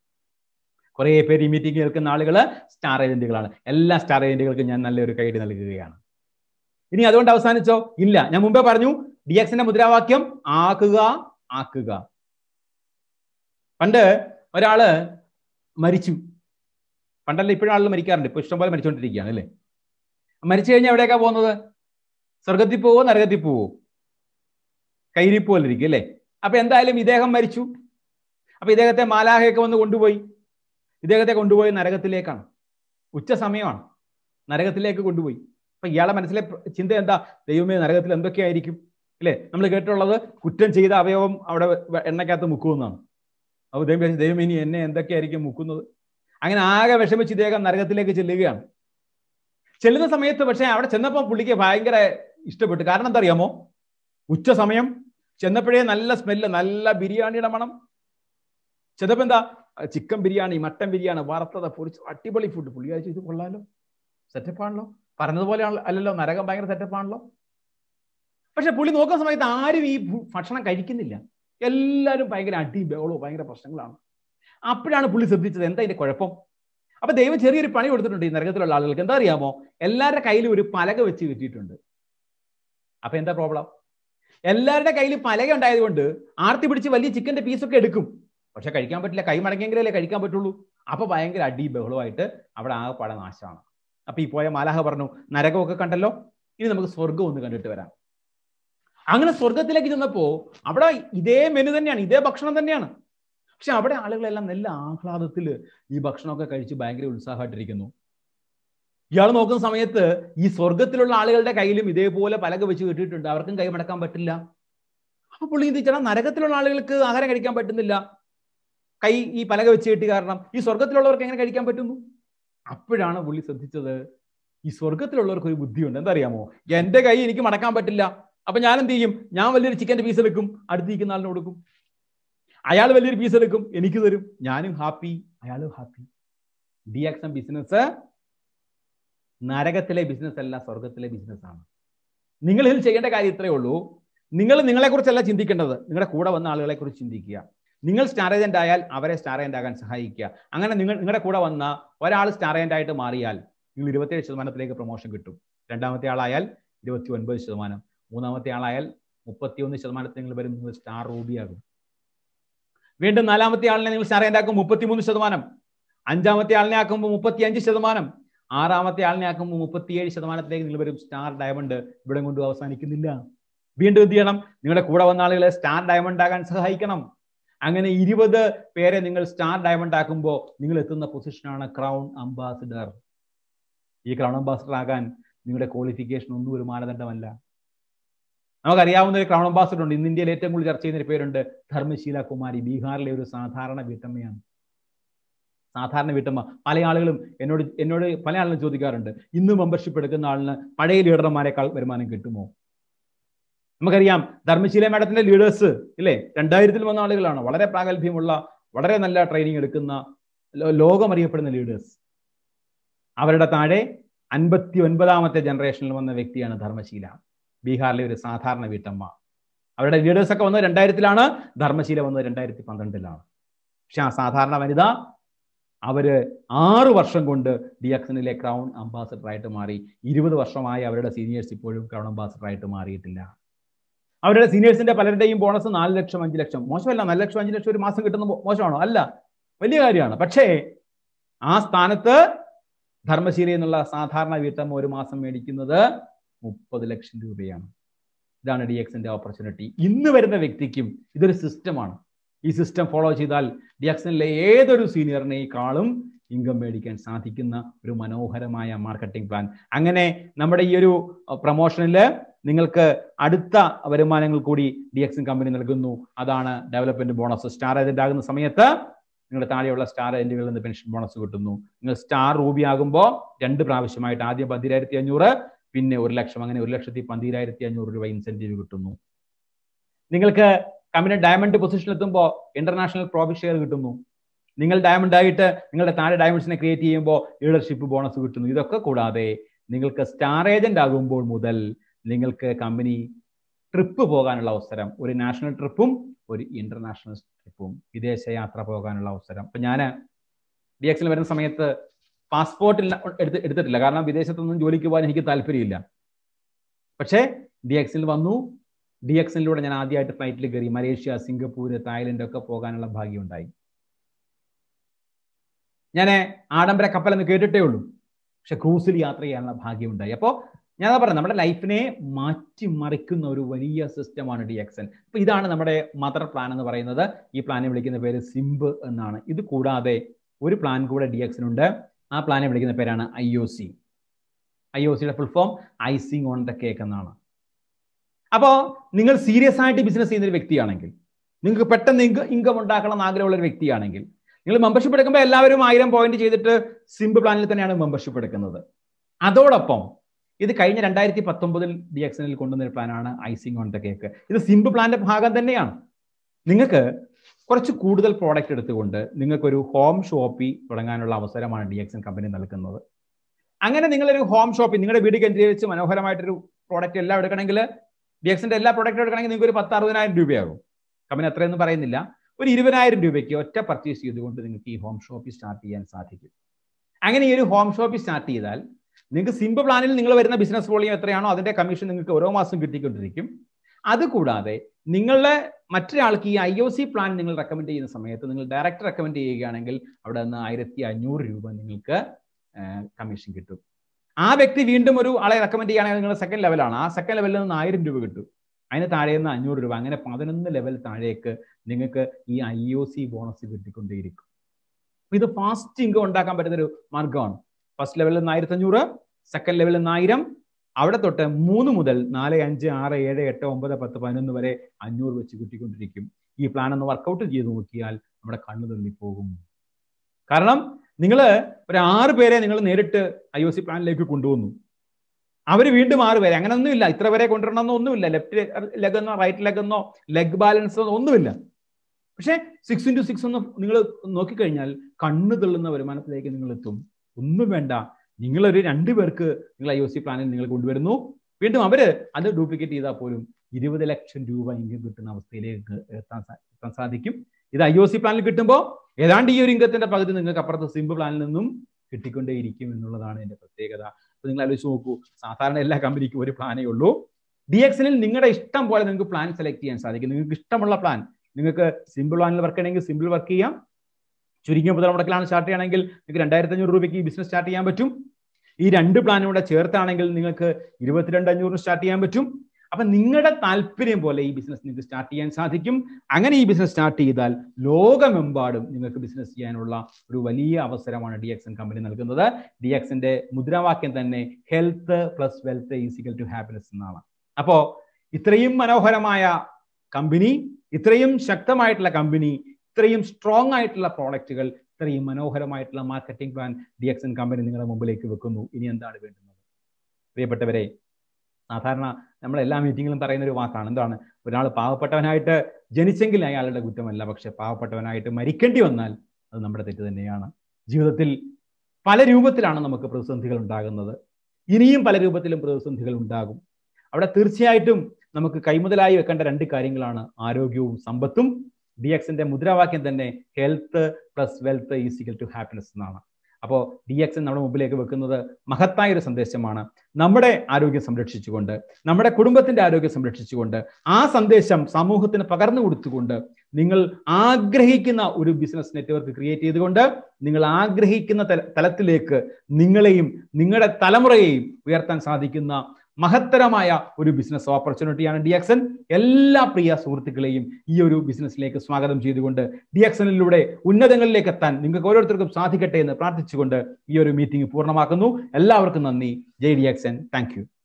കുറേ പേര് ഈ മീറ്റിംഗ് കേൾക്കുന്ന ആളുകൾ സ്റ്റാർ ഏജന്റുകളാണ് എല്ലാ സ്റ്റാർ ഏജന്റുകൾക്കും ഞാൻ നല്ലൊരു കൈഡ് നൽകുകയാണ് ഇനി അതുകൊണ്ട് അവസാനിച്ചോ ഇല്ല ഞാൻ മുമ്പേ പറഞ്ഞു ഡി എക്സിന്റെ മുദ്രാവാക്യം ആക്കുക ആക്കുക പണ്ട് ഒരാള് മരിച്ചു പണ്ടല്ല ഇപ്പോഴും ആളുകൾ മരിക്കാറുണ്ട് ഇപ്പൊ ഇഷ്ടംപോലെ മരിച്ചുകൊണ്ടിരിക്കുകയാണ് അല്ലേ മരിച്ചു കഴിഞ്ഞാൽ എവിടേക്കാ പോകുന്നത് സ്വർഗത്തിൽ പോവോ നരകത്തിൽ പോവോ കൈരിപ്പോലിരിക്കും അല്ലേ അപ്പൊ എന്തായാലും ഇദ്ദേഹം മരിച്ചു അപ്പൊ ഇദ്ദേഹത്തെ മാലാഹയൊക്കെ വന്ന് കൊണ്ടുപോയി ഇദ്ദേഹത്തെ കൊണ്ടുപോയി നരകത്തിലേക്കാണ് ഉച്ച സമയമാണ് നരകത്തിലേക്ക് കൊണ്ടുപോയി അപ്പൊ ഇയാളെ മനസ്സിലെ ചിന്ത എന്താ ദൈവമേ നരകത്തിൽ എന്തൊക്കെയായിരിക്കും അല്ലേ നമ്മൾ കേട്ടിട്ടുള്ളത് കുറ്റം ചെയ്ത അവയവം അവിടെ എണ്ണക്കകത്ത് മുക്കുമെന്നാണ് അപ്പോൾ ദൈവം ദൈവം ഇനി എന്നെ എന്തൊക്കെയായിരിക്കും മുക്കുന്നത് അങ്ങനെ ആകെ വിഷമിച്ച് ഇദ്ദേഹം നരകത്തിലേക്ക് ചെല്ലുകയാണ് ചെല്ലുന്ന സമയത്ത് പക്ഷേ അവിടെ ചെന്നപ്പോൾ പുള്ളിക്ക് ഭയങ്കര ഇഷ്ടപ്പെട്ടു കാരണം എന്താ അറിയാമോ ഉച്ച സമയം ചെന്നപ്പോഴേ നല്ല സ്മെല്ല് നല്ല ബിരിയാണിയുടെ മണം ചെന്നപ്പോ എന്താ ചിക്കൻ ബിരിയാണി മട്ടൻ ബിരിയാണി വറുത്തത് പൊരിച്ച് അടിപൊളി ഫുഡ് പുള്ളി കഴിച്ചു ഇത് കൊള്ളാലോ സെറ്റപ്പാണല്ലോ പറഞ്ഞതുപോലെ അല്ലല്ലോ നരകം ഭയങ്കര സെറ്റപ്പാണല്ലോ പക്ഷെ പുള്ളി നോക്കുന്ന സമയത്ത് ആരും ഈ ഭക്ഷണം കഴിക്കുന്നില്ല എല്ലാവരും ഭയങ്കര അടിയും ബഹളവും ഭയങ്കര പ്രശ്നങ്ങളാണ് അപ്പോഴാണ് പുള്ളി ശ്രദ്ധിച്ചത് എന്താ ഇതിന്റെ കുഴപ്പം അപ്പൊ ദൈവം ചെറിയൊരു പണി കൊടുത്തിട്ടുണ്ട് ഈ നരകത്തിലുള്ള ആളുകൾക്ക് എന്താ അറിയാമോ എല്ലാവരുടെ കയ്യിലും ഒരു പലക വെച്ച് കിട്ടിയിട്ടുണ്ട് അപ്പൊ എന്താ പ്രോബ്ലം എല്ലാവരുടെ കയ്യിൽ പലക ഉണ്ടായതുകൊണ്ട് ആർത്തി പിടിച്ച് വലിയ ചിക്കന്റെ പീസൊക്കെ എടുക്കും പക്ഷെ കഴിക്കാൻ പറ്റില്ല കൈ മടങ്ങിയെങ്കിലല്ലേ കഴിക്കാൻ പറ്റുള്ളൂ അപ്പൊ ഭയങ്കര അടി ബഹളമായിട്ട് അവിടെ ആകെപ്പാടെ നാശമാണ് അപ്പൊ ഈ പോയ മാലാഹ പറഞ്ഞു നരകമൊക്കെ കണ്ടല്ലോ ഇനി നമുക്ക് സ്വർഗം ഒന്ന് കണ്ടിട്ട് വരാം അങ്ങനെ സ്വർഗത്തിലേക്ക് ചെന്നപ്പോ അവിടെ ഇതേ മെനു തന്നെയാണ് ഇതേ ഭക്ഷണം തന്നെയാണ് പക്ഷെ അവിടെ ആളുകളെല്ലാം നല്ല ആഹ്ലാദത്തിൽ ഈ ഭക്ഷണമൊക്കെ കഴിച്ച് ഭയങ്കര ഉത്സാഹമായിട്ടിരിക്കുന്നു ഇയാൾ നോക്കുന്ന സമയത്ത് ഈ സ്വർഗത്തിലുള്ള ആളുകളുടെ കയ്യിലും ഇതേപോലെ പലക വെച്ച് കിട്ടിയിട്ടുണ്ട് അവർക്കും കൈ മടക്കാൻ പറ്റില്ല അപ്പൊ പുള്ളി എന്ത് വെച്ചാൽ നരകത്തിലുള്ള ആളുകൾക്ക് ആഹാരം കഴിക്കാൻ പറ്റുന്നില്ല കൈ ഈ പലക വെച്ച് കിട്ടി കാരണം ഈ സ്വർഗത്തിലുള്ളവർക്ക് എങ്ങനെ കഴിക്കാൻ പറ്റുന്നു അപ്പോഴാണ് പുള്ളി ശ്രദ്ധിച്ചത് ഈ സ്വർഗത്തിലുള്ളവർക്ക് ഒരു ബുദ്ധിയുണ്ട് എന്താ അറിയാമോ എന്റെ കൈ എനിക്ക് മടക്കാൻ പറ്റില്ല അപ്പൊ ഞാൻ എന്ത് ചെയ്യും ഞാൻ വലിയൊരു ചിക്കന്റെ പീസ് എടുക്കും അടുത്തിരിക്കുന്ന ആളിന് കൊടുക്കും അയാൾ വലിയൊരു പീസ് എടുക്കും എനിക്ക് തരും ഞാനും ഹാപ്പി അയാളും ഹാപ്പി ഡി എക്സ് ബിസിനസ് നരകത്തിലെ ബിസിനസ് അല്ല സ്വർഗത്തിലെ ബിസിനസ് ആണ് നിങ്ങൾ ഇതിൽ ചെയ്യേണ്ട കാര്യം ഇത്രയേ ഉള്ളൂ നിങ്ങൾ നിങ്ങളെക്കുറിച്ചല്ല ചിന്തിക്കേണ്ടത് നിങ്ങളുടെ കൂടെ വന്ന ആളുകളെ കുറിച്ച് ചിന്തിക്കുക നിങ്ങൾ സ്റ്റാർ ഏജന്റ് ആയാൽ അവരെ സ്റ്റാർ ഏജന്റ് ആകാൻ സഹായിക്കുക അങ്ങനെ നിങ്ങൾ നിങ്ങളുടെ കൂടെ വന്ന ഒരാൾ സ്റ്റാർ ഏജന്റ് ആയിട്ട് മാറിയാൽ നിങ്ങൾ ഇരുപത്തിയേഴ് ശതമാനത്തിലേക്ക് പ്രൊമോഷൻ കിട്ടും രണ്ടാമത്തെ ആളായാൽ ഇരുപത്തി ഒൻപത് ശതമാനം മൂന്നാമത്തെ ആളായാൽ മുപ്പത്തിയൊന്ന് ശതമാനത്തിൽ നിങ്ങൾ വരും നിങ്ങൾ സ്റ്റാർ റൂബിയാകും വീണ്ടും നാലാമത്തെ ആളിനെ നിങ്ങൾ സ്റ്റാർ ഏജന്റ് ആക്കും മുപ്പത്തിമൂന്ന് ശതമാനം അഞ്ചാമത്തെ ആളിനെ ആക്കുമ്പോൾ മുപ്പത്തി അഞ്ച് ശതമാനം ആറാമത്തെ ആളിനെ ആക്കുമ്പോൾ മുപ്പത്തിയേഴ് ശതമാനത്തിലേക്ക് നിങ്ങൾ വരും സ്റ്റാർ ഡയമണ്ട് ഇവിടെ കൊണ്ട് അവസാനിക്കുന്നില്ല വീണ്ടും എന്ത് ചെയ്യണം നിങ്ങളുടെ കൂടെ വന്ന ആളുകളെ സ്റ്റാർ ഡയമണ്ട് ആകാൻ സഹായിക്കണം അങ്ങനെ ഇരുപത് പേരെ നിങ്ങൾ സ്റ്റാർ ഡയമണ്ട് ആക്കുമ്പോൾ നിങ്ങൾ എത്തുന്ന പൊസിഷനാണ് ക്രൗൺ അംബാസിഡർ ഈ ക്രൗൺ അംബാസിഡർ ആകാൻ നിങ്ങളുടെ ക്വാളിഫിക്കേഷൻ ഒന്നും ഒരു മാനദണ്ഡമല്ല നമുക്കറിയാവുന്ന ഒരു ക്രൗൺ അംബാസിഡർ ഉണ്ട് ഇന്ന് ഇന്ത്യയിൽ ഏറ്റവും കൂടുതൽ ചർച്ച ചെയ്യുന്ന ഒരു പേരുണ്ട് ധർമ്മശീല കുമാരി ബീഹാറിലെ ഒരു സാധാരണ വീട്ടമ്മയാണ് സാധാരണ വീട്ടമ്മ പല ആളുകളും എന്നോട് എന്നോട് പല ആളുകളും ചോദിക്കാറുണ്ട് ഇന്ന് മെമ്പർഷിപ്പ് എടുക്കുന്ന ആളിന് പഴയ ലീഡർമാരെക്കാൾ വരുമാനം കിട്ടുമോ നമുക്കറിയാം ധർമ്മശീല മാഡത്തിന്റെ ലീഡേഴ്സ് ഇല്ലേ രണ്ടായിരത്തിൽ വന്ന ആളുകളാണ് വളരെ പ്രാഗൽഭ്യമുള്ള വളരെ നല്ല ട്രെയിനിങ് എടുക്കുന്ന ലോകം അറിയപ്പെടുന്ന ലീഡേഴ്സ് അവരുടെ താഴെ അൻപത്തി ഒൻപതാമത്തെ ജനറേഷനിൽ വന്ന വ്യക്തിയാണ് ധർമ്മശീല ബീഹാറിലെ ഒരു സാധാരണ വീട്ടമ്മ അവരുടെ ലീഡേഴ്സ് ഒക്കെ വന്നത് രണ്ടായിരത്തിലാണ് ധർമ്മശീല വന്നത് രണ്ടായിരത്തി പന്ത്രണ്ടിലാണ് പക്ഷെ ആ സാധാരണ വനിത അവര് ആറ് വർഷം കൊണ്ട് ഡി എക്സനിലെ ക്രൗൺ അംബാസഡർ ആയിട്ട് മാറി ഇരുപത് വർഷമായി അവരുടെ സീനിയേഴ്സ് ഇപ്പോഴും ക്രൗൺ അംബാസഡർ ആയിട്ട് മാറിയിട്ടില്ല അവരുടെ സീനിയേഴ്സിന്റെ പലരുടെയും ബോണസ് നാല് ലക്ഷം അഞ്ച് ലക്ഷം മോശമല്ല നാല് ലക്ഷം അഞ്ച് ലക്ഷം ഒരു മാസം കിട്ടുന്ന മോശമാണോ അല്ല വലിയ കാര്യമാണ് പക്ഷേ ആ സ്ഥാനത്ത് ധർമ്മശീല എന്നുള്ള സാധാരണ വീട്ടമ്മ ഒരു മാസം മേടിക്കുന്നത് മുപ്പത് ലക്ഷം രൂപയാണ് ഇതാണ് ഡി എക്സിന്റെ ഓപ്പർച്യൂണിറ്റി ഇന്ന് വരുന്ന വ്യക്തിക്കും ഇതൊരു സിസ്റ്റമാണ് ഈ സിസ്റ്റം ഫോളോ ചെയ്താൽ ഡി എക്സിലെ ഏതൊരു സീനിയറിനേക്കാളും ഇൻകം മേടിക്കാൻ സാധിക്കുന്ന ഒരു മനോഹരമായ മാർക്കറ്റിംഗ് പ്ലാൻ അങ്ങനെ നമ്മുടെ ഈ ഒരു പ്രൊമോഷനിൽ നിങ്ങൾക്ക് അടുത്ത വരുമാനങ്ങൾ കൂടി ഡി എക്സിൻ കമ്പനി നൽകുന്നു അതാണ് ഡെവലപ്മെന്റ് ബോണസ് സ്റ്റാർ ഏജന്റ് ആകുന്ന സമയത്ത് നിങ്ങളുടെ താഴെയുള്ള സ്റ്റാർ ഏജന്റുകളിൽ നിന്ന് പെൻഷൻ ബോണസ് കിട്ടുന്നു നിങ്ങൾ സ്റ്റാർ റൂബി ആകുമ്പോൾ രണ്ട് പ്രാവശ്യമായിട്ട് ആദ്യം പന്തിരായിരത്തി അഞ്ഞൂറ് പിന്നെ ഒരു ലക്ഷം അങ്ങനെ ഒരു ലക്ഷത്തി പന്തിരായിരത്തി അഞ്ഞൂറ് രൂപ ഇൻസെന്റീവ് കിട്ടുന്നു നിങ്ങൾക്ക് കമ്പനി ഡയമണ്ട് പൊസിഷനിൽ എത്തുമ്പോൾ ഇന്റർനാഷണൽ പ്രോഫിറ്റ് ഷെയർ കിട്ടുന്നു നിങ്ങൾ ഡയമണ്ട് ആയിട്ട് നിങ്ങളുടെ താഴെ ഡയമണ്ട്സിനെ ക്രിയേറ്റ് ചെയ്യുമ്പോൾ ലീഡർഷിപ്പ് ബോണസ് കിട്ടുന്നു ഇതൊക്കെ കൂടാതെ നിങ്ങൾക്ക് സ്റ്റാർ ഏജന്റ് ആകുമ്പോൾ മുതൽ നിങ്ങൾക്ക് കമ്പനി ട്രിപ്പ് പോകാനുള്ള അവസരം ഒരു നാഷണൽ ട്രിപ്പും ഒരു ഇന്റർനാഷണൽ ട്രിപ്പും വിദേശ യാത്ര പോകാനുള്ള അവസരം അപ്പൊ ഞാൻ ഡി എക്സിൽ വരുന്ന സമയത്ത് പാസ്പോർട്ട് എടുത്ത് എടുത്തിട്ടില്ല കാരണം വിദേശത്തൊന്നും ജോലിക്ക് പോകാൻ എനിക്ക് താല്പര്യമില്ല പക്ഷേ ഡി എക്സിൽ വന്നു ഡി എക്സിലൂടെ ഞാൻ ആദ്യമായിട്ട് ഫ്ലൈറ്റിൽ കയറി മലേഷ്യ സിംഗപ്പൂർ തായ്ലൻഡ് ഒക്കെ പോകാനുള്ള ഭാഗ്യമുണ്ടായി ഞാൻ ആഡംബര കപ്പലെന്ന് കേട്ടിട്ടേ ഉള്ളൂ പക്ഷെ ക്രൂസിൽ യാത്ര ചെയ്യാനുള്ള ഭാഗ്യമുണ്ടായി അപ്പോൾ ഞാൻ പറയാം നമ്മുടെ ലൈഫിനെ മാറ്റിമറിക്കുന്ന ഒരു വലിയ സിസ്റ്റമാണ് ഡി എക്സൻ അപ്പൊ ഇതാണ് നമ്മുടെ മദർ പ്ലാൻ എന്ന് പറയുന്നത് ഈ പ്ലാനെ വിളിക്കുന്ന പേര് സിംബ് എന്നാണ് ഇത് കൂടാതെ ഒരു പ്ലാൻ കൂടെ ഡി എക്സിനുണ്ട് ആ പ്ലാനെ വിളിക്കുന്ന പേരാണ് I O C I O സിയുടെ full form icing on the cake എന്നാണ് അപ്പോൾ നിങ്ങൾ സീരിയസ് ആയിട്ട് ബിസിനസ് ചെയ്യുന്ന ഒരു വ്യക്തിയാണെങ്കിൽ നിങ്ങൾക്ക് പെട്ടെന്ന് ഇൻകം ഉണ്ടാക്കണം എന്ന് ആഗ്രഹമുള്ള ഒരു വ്യക്തിയാണെങ്കിൽ നിങ്ങൾ മെമ്പർഷിപ്പ് എടുക്കുമ്പോൾ എല്ലാവരും ആയിരം പോയിന്റ് ചെയ്തിട്ട് സിംബ് പ്ലാനിൽ തന്നെയാണ് മെമ്പർഷിപ്പ് എടുക്കുന്നത് അതോടൊപ്പം ഇത് കഴിഞ്ഞ രണ്ടായിരത്തി പത്തൊമ്പതിൽ ഡി എക്സനിൽ കൊണ്ടുവന്ന ഒരു പ്ലാനാണ് ഐസിങ് ഓൺ ദ കേക്ക് ഇത് സിംബ് പ്ലാന്റെ ഭാഗം തന്നെയാണ് നിങ്ങൾക്ക് കുറച്ച് കൂടുതൽ പ്രോഡക്റ്റ് എടുത്തുകൊണ്ട് നിങ്ങൾക്കൊരു ഹോം ഷോപ്പി തുടങ്ങാനുള്ള അവസരമാണ് ഡി എക്സൻ കമ്പനി നൽകുന്നത് അങ്ങനെ നിങ്ങളൊരു ഹോം ഷോപ്പി നിങ്ങളുടെ വീട് കേന്ദ്രീകരിച്ച് മനോഹരമായിട്ടൊരു പ്രോഡക്റ്റ് എല്ലാം എടുക്കണമെങ്കിൽ ഡി എക്സിന്റെ എല്ലാ പ്രോഡക്റ്റും എടുക്കണമെങ്കിൽ നിങ്ങൾക്ക് ഒരു പത്ത് അറുപതിനായിരം രൂപയാകും കമ്പനി അത്രയൊന്നും പറയുന്നില്ല ഒരു ഇരുപതിനായിരം രൂപയ്ക്ക് ഒറ്റ പർച്ചേസ് ചെയ്തുകൊണ്ട് നിങ്ങൾക്ക് ഈ ഹോം ഷോപ്പി സ്റ്റാർട്ട് ചെയ്യാൻ സാധിക്കും അങ്ങനെ ഈ ഒരു ഹോം ഷോപ്പി സ്റ്റാർട്ട് ചെയ്താൽ നിങ്ങൾക്ക് സിമ്പിൾ പ്ലാനിൽ നിങ്ങൾ വരുന്ന ബിസിനസ് വോളിയം എത്രയാണോ അതിന്റെ കമ്മീഷൻ നിങ്ങൾക്ക് ഓരോ മാസം കിട്ടിക്കൊണ്ടിരിക്കും അതുകൂടാതെ നിങ്ങളുടെ മറ്റൊരാൾക്ക് ഈ ഐ ഒ സി പ്ലാൻ നിങ്ങൾ റെക്കമെൻഡ് ചെയ്യുന്ന സമയത്ത് നിങ്ങൾ ഡയറക്റ്റ് റെക്കമെൻഡ് ചെയ്യുകയാണെങ്കിൽ അവിടെ നിന്ന് ആയിരത്തി അഞ്ഞൂറ് രൂപ നിങ്ങൾക്ക് കമ്മീഷൻ കിട്ടും ആ വ്യക്തി വീണ്ടും ഒരു ആളെ റെക്കമെൻഡ് ചെയ്യുകയാണെങ്കിൽ നിങ്ങൾ സെക്കൻഡ് ലെവലാണ് ആ സെക്കൻഡ് ലെവലിൽ നിന്ന് ആയിരം രൂപ കിട്ടും അതിന് താഴെ നിന്ന് അഞ്ഞൂറ് രൂപ അങ്ങനെ പതിനൊന്ന് ലെവൽ താഴേക്ക് നിങ്ങൾക്ക് ഈ ഐ ഒ സി ബോണസ് കിട്ടിക്കൊണ്ടേയിരിക്കും ഇത് ഫാസ്റ്റ് ഇൻകം ഉണ്ടാക്കാൻ പറ്റുന്ന ഒരു മാർഗമാണ് ഫസ്റ്റ് ലെവലിൽ നിന്ന് ആയിരത്തി അഞ്ഞൂറ് സെക്കൻഡ് ലെവലിൽ നിന്ന് ആയിരം അവിടെ തൊട്ട് മൂന്ന് മുതൽ നാല് അഞ്ച് ആറ് ഏഴ് എട്ട് ഒമ്പത് പത്ത് പതിനൊന്ന് വരെ അഞ്ഞൂറ് വെച്ച് കിട്ടിക്കൊണ്ടിരിക്കും ഈ പ്ലാൻ ഒന്ന് വർക്കൗട്ട് ചെയ്ത് നോക്കിയാൽ നമ്മുടെ കണ്ണു തള്ളിപ്പോകും കാരണം നിങ്ങൾ ഒരു ആറ് പേരെ നിങ്ങൾ നേരിട്ട് ഐ ഒ സി പ്ലാനിലേക്ക് കൊണ്ടുവന്നു അവർ വീണ്ടും ആറ് പേരെ അങ്ങനെ ഒന്നുമില്ല ഇത്ര വരെ കൊണ്ടുവരണമെന്നോ ഒന്നുമില്ല ലെഫ്റ്റ് ലെഗ് എന്നോ റൈറ്റ് ലെഗ് എന്നോ ലെഗ് ബാലൻസ് ഒന്നുമില്ല പക്ഷേ സിക്സ് ഇൻറ്റു സിക്സ് ഒന്ന് നിങ്ങൾ നോക്കിക്കഴിഞ്ഞാൽ കണ്ണു തള്ളുന്ന വരുമാനത്തിലേക്ക് നിങ്ങൾ എത്തും ഒന്നും വേണ്ട നിങ്ങളൊരു രണ്ടു പേർക്ക് നിങ്ങൾ ഐ ഒ സി പ്ലാനിൽ നിങ്ങൾ കൊണ്ടുവരുന്നു വീണ്ടും അവര് അത് ഡ്യൂപ്ലിക്കേറ്റ് ചെയ്താൽ പോലും ഇരുപത് ലക്ഷം രൂപ ഇൻകം കിട്ടുന്ന അവസ്ഥയിലേക്ക് എത്താൻ എത്താൻ സാധിക്കും ഇത് ഐ ഒ സി പ്ലാനിൽ കിട്ടുമ്പോൾ ഏതാണ്ട് ഈ ഒരു ഇൻകത്തിന്റെ പകുതി നിങ്ങൾക്ക് അപ്പുറത്ത് സിമ്പിൾ പ്ലാനിൽ നിന്നും കിട്ടിക്കൊണ്ടേയിരിക്കും എന്നുള്ളതാണ് എന്റെ പ്രത്യേകത അപ്പൊ നിങ്ങൾ ആലോചിച്ച് നോക്കൂ സാധാരണ എല്ലാ കമ്പനിക്കും ഒരു പ്ലാനേ ഉള്ളൂ ഡി എക്സിനിൽ നിങ്ങളുടെ ഇഷ്ടം പോലെ നിങ്ങൾക്ക് പ്ലാൻ സെലക്ട് ചെയ്യാൻ സാധിക്കും നിങ്ങൾക്ക് ഇഷ്ടമുള്ള പ്ലാൻ നിങ്ങൾക്ക് സിമ്പിൾ പ്ലാനിൽ വർക്ക് ചെയ്യണമെങ്കിൽ സിമ്പിൾ വർക്ക് ചെയ്യാം ചുരുങ്ങിയ മുതൽ മുടക്കിലാണ് സ്റ്റാർട്ട് ചെയ്യണമെങ്കിൽ നിങ്ങൾക്ക് രണ്ടായിരത്തി അഞ്ഞൂറ് രൂപയ്ക്ക് ഈ ബിസിനസ് സ്റ്റാർട്ട് ചെയ്യാൻ പറ്റും ഈ രണ്ട് പ്ലാനും കൂടെ ചേർത്താണെങ്കിൽ നിങ്ങൾക്ക് ഇരുപത്തിരണ്ട് അഞ്ഞൂറിന് സ്റ്റാർട്ട് ചെയ്യാൻ പറ്റും അപ്പൊ നിങ്ങളുടെ താല്പര്യം പോലെ ഈ ബിസിനസ് നിങ്ങൾക്ക് സ്റ്റാർട്ട് ചെയ്യാൻ സാധിക്കും അങ്ങനെ ഈ ബിസിനസ് സ്റ്റാർട്ട് ചെയ്താൽ ലോകമെമ്പാടും നിങ്ങൾക്ക് ബിസിനസ് ചെയ്യാനുള്ള ഒരു വലിയ അവസരമാണ് ഡി എക്സൻ കമ്പനി നൽകുന്നത് ഡി എക്സിന്റെ മുദ്രാവാക്യം തന്നെ health plus wealth is equal to happiness എന്നാണ് അപ്പോ ഇത്രയും മനോഹരമായ കമ്പനി ഇത്രയും ശക്തമായിട്ടുള്ള കമ്പനി ഇത്രയും സ്ട്രോങ് ആയിട്ടുള്ള പ്രോഡക്റ്റുകൾ ഇത്രയും മനോഹരമായിട്ടുള്ള marketing plan D X N company നിങ്ങളുടെ മുമ്പിലേക്ക് വെക്കുന്നു ഇനി എന്താണ് വേണ്ടുന്നത് പ്രിയപ്പെട്ടവരെ സാധാരണ നമ്മൾ എല്ലാ മീറ്റിങ്ങിലും പറയുന്ന ഒരു വാക്കാണ് എന്താണ് ഒരാൾ പാവപ്പെട്ടവനായിട്ട് ജനിച്ചെങ്കിൽ അയാളുടെ കുറ്റമല്ല പക്ഷെ പാവപ്പെട്ടവനായിട്ട് മരിക്കേണ്ടി വന്നാൽ അത് നമ്മുടെ തെറ്റ് തന്നെയാണ് ജീവിതത്തിൽ പല രൂപത്തിലാണ് നമുക്ക് പ്രതിസന്ധികൾ ഉണ്ടാകുന്നത് ഇനിയും പല രൂപത്തിലും പ്രതിസന്ധികൾ ഉണ്ടാകും അവിടെ തീർച്ചയായിട്ടും നമുക്ക് കൈമുതലായി വെക്കേണ്ട രണ്ട് കാര്യങ്ങളാണ് ആരോഗ്യവും സമ്പത്തും ഡി എക്സിന്റെ മുദ്രാവാക്യം തന്നെ health plus wealth is equal to happiness എന്നാണ് അപ്പോൾ ഡി എക്സ് നമ്മുടെ മുമ്പിലേക്ക് വെക്കുന്നത് മഹത്തായ ഒരു സന്ദേശമാണ് നമ്മുടെ ആരോഗ്യം സംരക്ഷിച്ചുകൊണ്ട് നമ്മുടെ കുടുംബത്തിന്റെ ആരോഗ്യം സംരക്ഷിച്ചുകൊണ്ട് ആ സന്ദേശം സമൂഹത്തിന് പകർന്നു കൊടുത്തുകൊണ്ട് നിങ്ങൾ ആഗ്രഹിക്കുന്ന ഒരു ബിസിനസ് നെറ്റ്വർക്ക് ക്രിയേറ്റ് ചെയ്തുകൊണ്ട് നിങ്ങൾ ആഗ്രഹിക്കുന്ന തലത്തിലേക്ക് നിങ്ങളെയും നിങ്ങളുടെ തലമുറയെയും ഉയർത്താൻ സാധിക്കുന്ന മഹത്തരമായ ഒരു ബിസിനസ് ഓപ്പർച്യൂണിറ്റിയാണ് ഡി എക്സൻ എല്ലാ പ്രിയ സുഹൃത്തുക്കളെയും ഈ ഒരു ബിസിനസ്സിലേക്ക് സ്വാഗതം ചെയ്തുകൊണ്ട് ഡി എക്സനിലൂടെ ഉന്നതങ്ങളിലേക്ക് എത്താൻ നിങ്ങൾക്ക് ഓരോരുത്തർക്കും സാധിക്കട്ടെ എന്ന് പ്രാർത്ഥിച്ചുകൊണ്ട് ഈ ഒരു മീറ്റിംഗ് പൂർണ്ണമാക്കുന്നു എല്ലാവർക്കും നന്ദി ജയ് ഡി എക്സൻ താങ്ക്